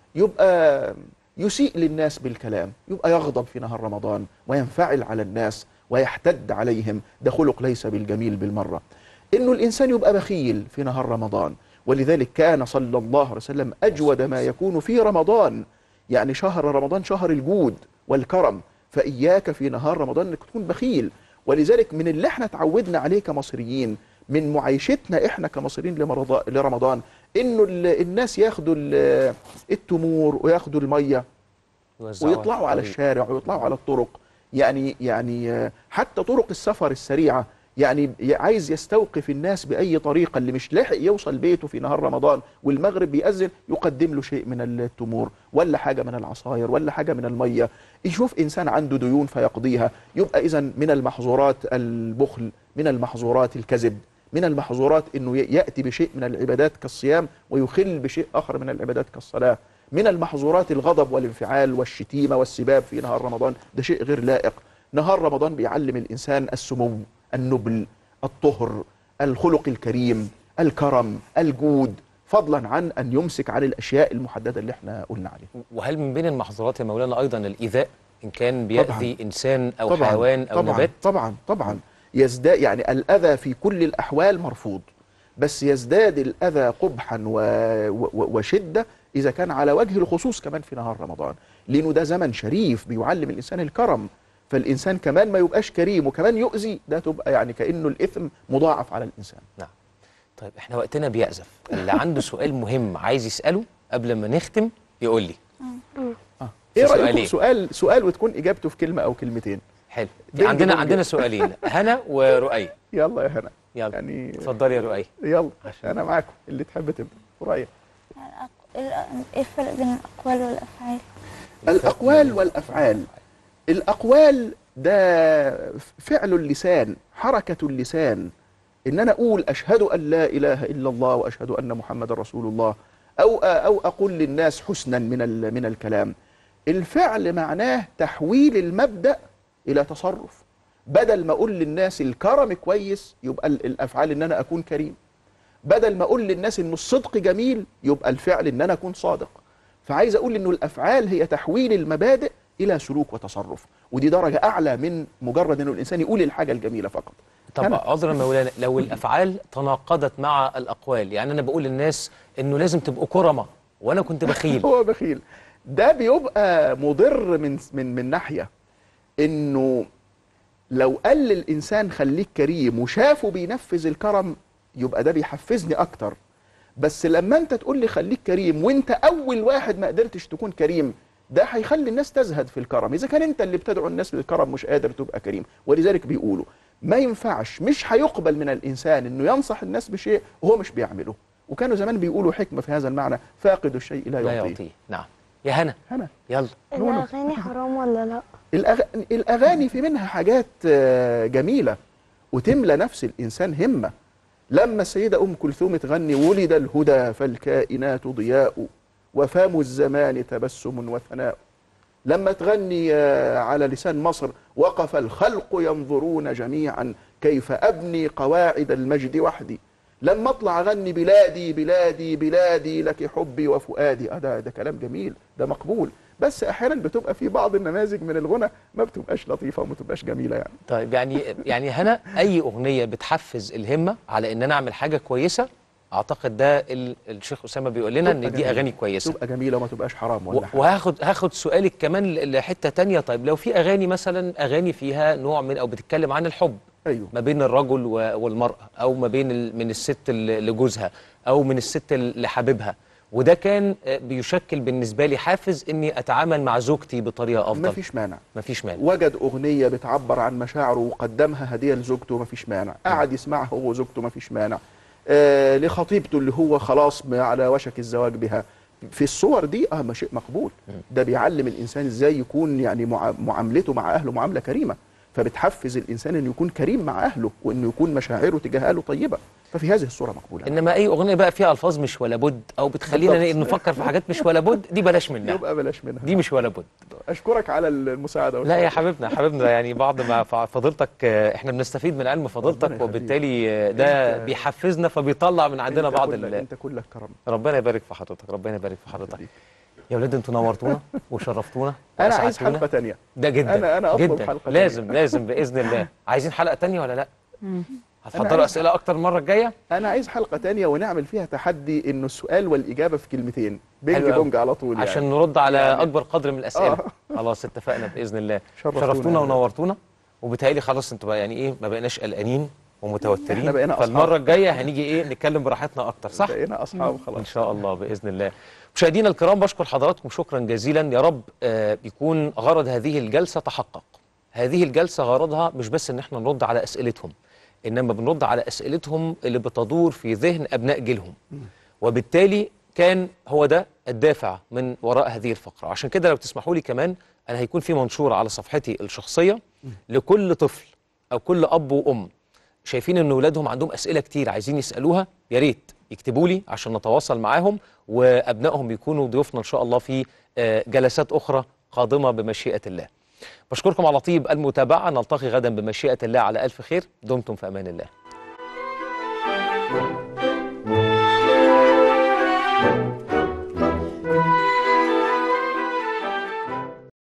يبقى يسيء للناس بالكلام يبقى يغضب في نهار رمضان وينفعل على الناس ويحتد عليهم ده خلق ليس بالجميل بالمره انه الانسان يبقى بخيل في نهار رمضان ولذلك كان صلى الله عليه وسلم اجود ما يكون في رمضان يعني شهر رمضان شهر الجود والكرم فاياك في نهار رمضان انك تكون بخيل ولذلك من اللي احنا اتعودنا عليه كمصريين من معايشتنا احنا كمصريين لمرض- لرمضان انه ال- الناس ياخدوا ال- التمور وياخدوا الميه يوزعوها ويطلعوا على طيب. الشارع ويطلعوا على الطرق يعني يعني آه، حتى طرق السفر السريعه يعني ي- عايز يستوقف الناس باي طريقه اللي مش لاحق يوصل بيته في نهار رمضان والمغرب بيأذن يقدم له شيء من التمور ولا حاجه من العصاير ولا حاجه من الميه يشوف انسان عنده ديون فيقضيها يبقى اذا من المحظورات البخل من المحظورات الكذب من المحظورات انه ي- ياتي بشيء من العبادات كالصيام ويخل بشيء اخر من العبادات كالصلاه من المحظورات الغضب والانفعال والشتيمه والسباب في نهار رمضان ده شيء غير لائق نهار رمضان بيعلم الانسان السمو النبل الطهر الخلق الكريم الكرم الجود فضلا عن ان يمسك عن الاشياء المحدده اللي احنا قلنا عليها وهل من بين المحظورات يا مولانا ايضا الايذاء ان كان بيأذي انسان او طبعاً حيوان او طبعا نبات طبعا طبعا يزداد يعني الاذى في كل الاحوال مرفوض بس يزداد الاذى قبحا و... و... وشده اذا كان على وجه الخصوص كمان في نهار رمضان لانه ده زمن شريف بيعلم الانسان الكرم فالانسان كمان ما يبقاش كريم وكمان يؤذي ده تبقى يعني كانه الاثم مضاعف على الانسان نعم طيب احنا وقتنا بيأزف اللي عنده سؤال مهم عايز يسأله قبل ما نختم يقول لي ايه في رايكم سؤالين. في سؤال سؤال وتكون اجابته في كلمه او كلمتين حلو في بنج عندنا بنج. عندنا سؤالين هنا ورؤية يلا يا هنا يلا يعني اتفضلي يا رؤية يلا انا معاكم اللي تحب تبدا رؤية ايه الفرق بين الاقوال والافعال الأقوال والأفعال الأقوال ده فعل اللسان حركة اللسان إن أنا أقول أشهد أن لا إله إلا الله وأشهد أن محمد رسول الله أو أو أقول للناس حسنا من ال- من الكلام الفعل معناه تحويل المبدأ إلى تصرف بدل ما أقول للناس الكرم كويس يبقى ال- الأفعال إن أنا أكون كريم بدل ما اقول للناس انه الصدق جميل يبقى الفعل ان انا اكون صادق فعايز اقول انه الافعال هي تحويل المبادئ الى سلوك وتصرف ودي درجه اعلى من مجرد انه الانسان يقول الحاجه الجميله فقط طب أنا- عذرا مولانا لو الافعال تناقضت مع الاقوال يعني انا بقول للناس انه لازم تبقوا كرمه وانا كنت بخيل هو بخيل ده بيبقى مضر من من من ناحيه انه لو قال للانسان خليك كريم وشافه بينفذ الكرم يبقى ده بيحفزني اكتر بس لما انت تقول لي خليك كريم وانت اول واحد ما قدرتش تكون كريم ده هيخلي الناس تزهد في الكرم اذا كان انت اللي بتدعو الناس للكرم مش قادر تبقى كريم ولذلك بيقولوا ما ينفعش مش هيقبل من الانسان انه ينصح الناس بشيء وهو مش بيعمله وكانوا زمان بيقولوا حكمه في هذا المعنى فاقد الشيء لا لا يعطيه يعطيه نعم يا هنا هنا يلا الاغاني حرام ولا لا الأغ- الاغاني في منها حاجات آه، جميله وتملى نفس الانسان همه لما السيده ام كلثوم تغني ولد الهدى فالكائنات ضياء وفام الزمان تبسم وثناء لما تغني آه، على لسان مصر وقف الخلق ينظرون جميعا كيف ابني قواعد المجد وحدي لما اطلع اغني بلادي بلادي بلادي لك حبي وفؤادي آه ده ده كلام جميل ده مقبول بس احيانا بتبقى في بعض النماذج من الغنى ما بتبقاش لطيفه وما بتبقاش جميله يعني طيب يعني يعني هنا اي اغنيه بتحفز الهمه على ان انا اعمل حاجه كويسه اعتقد ده ال- الشيخ اسامه بيقول لنا ان تبقى دي جميلة. اغاني كويسه تبقى جميله وما تبقاش حرام و- ولا حاجه وهاخد هاخد سؤالك كمان ل- لحته تانية طيب لو في اغاني مثلا اغاني فيها نوع من او بتتكلم عن الحب ايوه ما بين الرجل و- والمراه او ما بين ال- من الست ل- لجوزها او من الست ل- لحبيبها وده كان آه، بيشكل بالنسبه لي حافز اني اتعامل مع زوجتي بطريقه افضل ما فيش مانع مفيش مانع وجد اغنيه بتعبر عن مشاعره وقدمها هديه لزوجته ما فيش مانع قعد يسمعها هو وزوجته ما فيش مانع آه لخطيبته اللي هو خلاص م- على وشك الزواج بها في الصور دي اه ما شيء مقبول ده بيعلم الانسان ازاي يكون يعني مع- معاملته مع اهله معامله كريمه فبتحفز الانسان انه يكون كريم مع اهله وانه يكون مشاعره تجاه اهله طيبه ففي هذه الصوره مقبوله انما اي اغنيه بقى فيها الفاظ مش ولا بد او بتخلينا بالضبط. نفكر في حاجات مش ولا بد دي بلاش منها يبقى بلاش منها دي مش ولا بد اشكرك على المساعده لا يا حبيبنا حبيبنا يعني بعض ما فع- فضيلتك آه، احنا بنستفيد من علم فضيلتك يخليك. وبالتالي آه، ده أنت- بيحفزنا فبيطلع من عندنا أنت بعض كلك- ال- انت كلك كرم ربنا يبارك في حضرتك ربنا يبارك في حضرتك يا ولاد انتوا نورتونا وشرفتونا انا عايز وأسعدتونا. حلقه تانية ده جدا انا انا اطلب جدا حلقه لازم تانية. لازم باذن الله عايزين حلقه تانية ولا لا أنا هتفضلوا عايز- اسئله اكتر المره الجايه انا عايز حلقه تانية ونعمل فيها تحدي انه السؤال والاجابه في كلمتين بينج حلو أوي. بونج على طول يعني عشان نرد على يعني- اكبر قدر من الاسئله آه. خلاص اتفقنا باذن الله شرفتونا شرفتونا يا ونورتونا وبالتالي خلاص انتوا بقى يعني ايه ما بقيناش قلقانين ومتوترين إحنا بقينا أصحاب. فالمره الجايه هنيجي ايه نتكلم براحتنا اكتر صح بقينا اصحاب خلاص ان شاء الله باذن الله مشاهدينا الكرام بشكر حضراتكم شكرا جزيلا يا رب آه، يكون غرض هذه الجلسه تحقق هذه الجلسه غرضها مش بس ان احنا نرد على اسئلتهم انما بنرد على اسئلتهم اللي بتدور في ذهن ابناء جيلهم وبالتالي كان هو ده الدافع من وراء هذه الفقره عشان كده لو تسمحوا لي كمان انا هيكون في منشور على صفحتي الشخصيه لكل طفل او كل اب وام شايفين ان اولادهم عندهم اسئله كتير عايزين يسالوها يا ريت يكتبوا لي عشان نتواصل معاهم وابنائهم يكونوا ضيوفنا ان شاء الله في آه، جلسات اخرى قادمه بمشيئه الله بشكركم على طيب المتابعه نلتقي غدا بمشيئه الله على الف خير دمتم في امان الله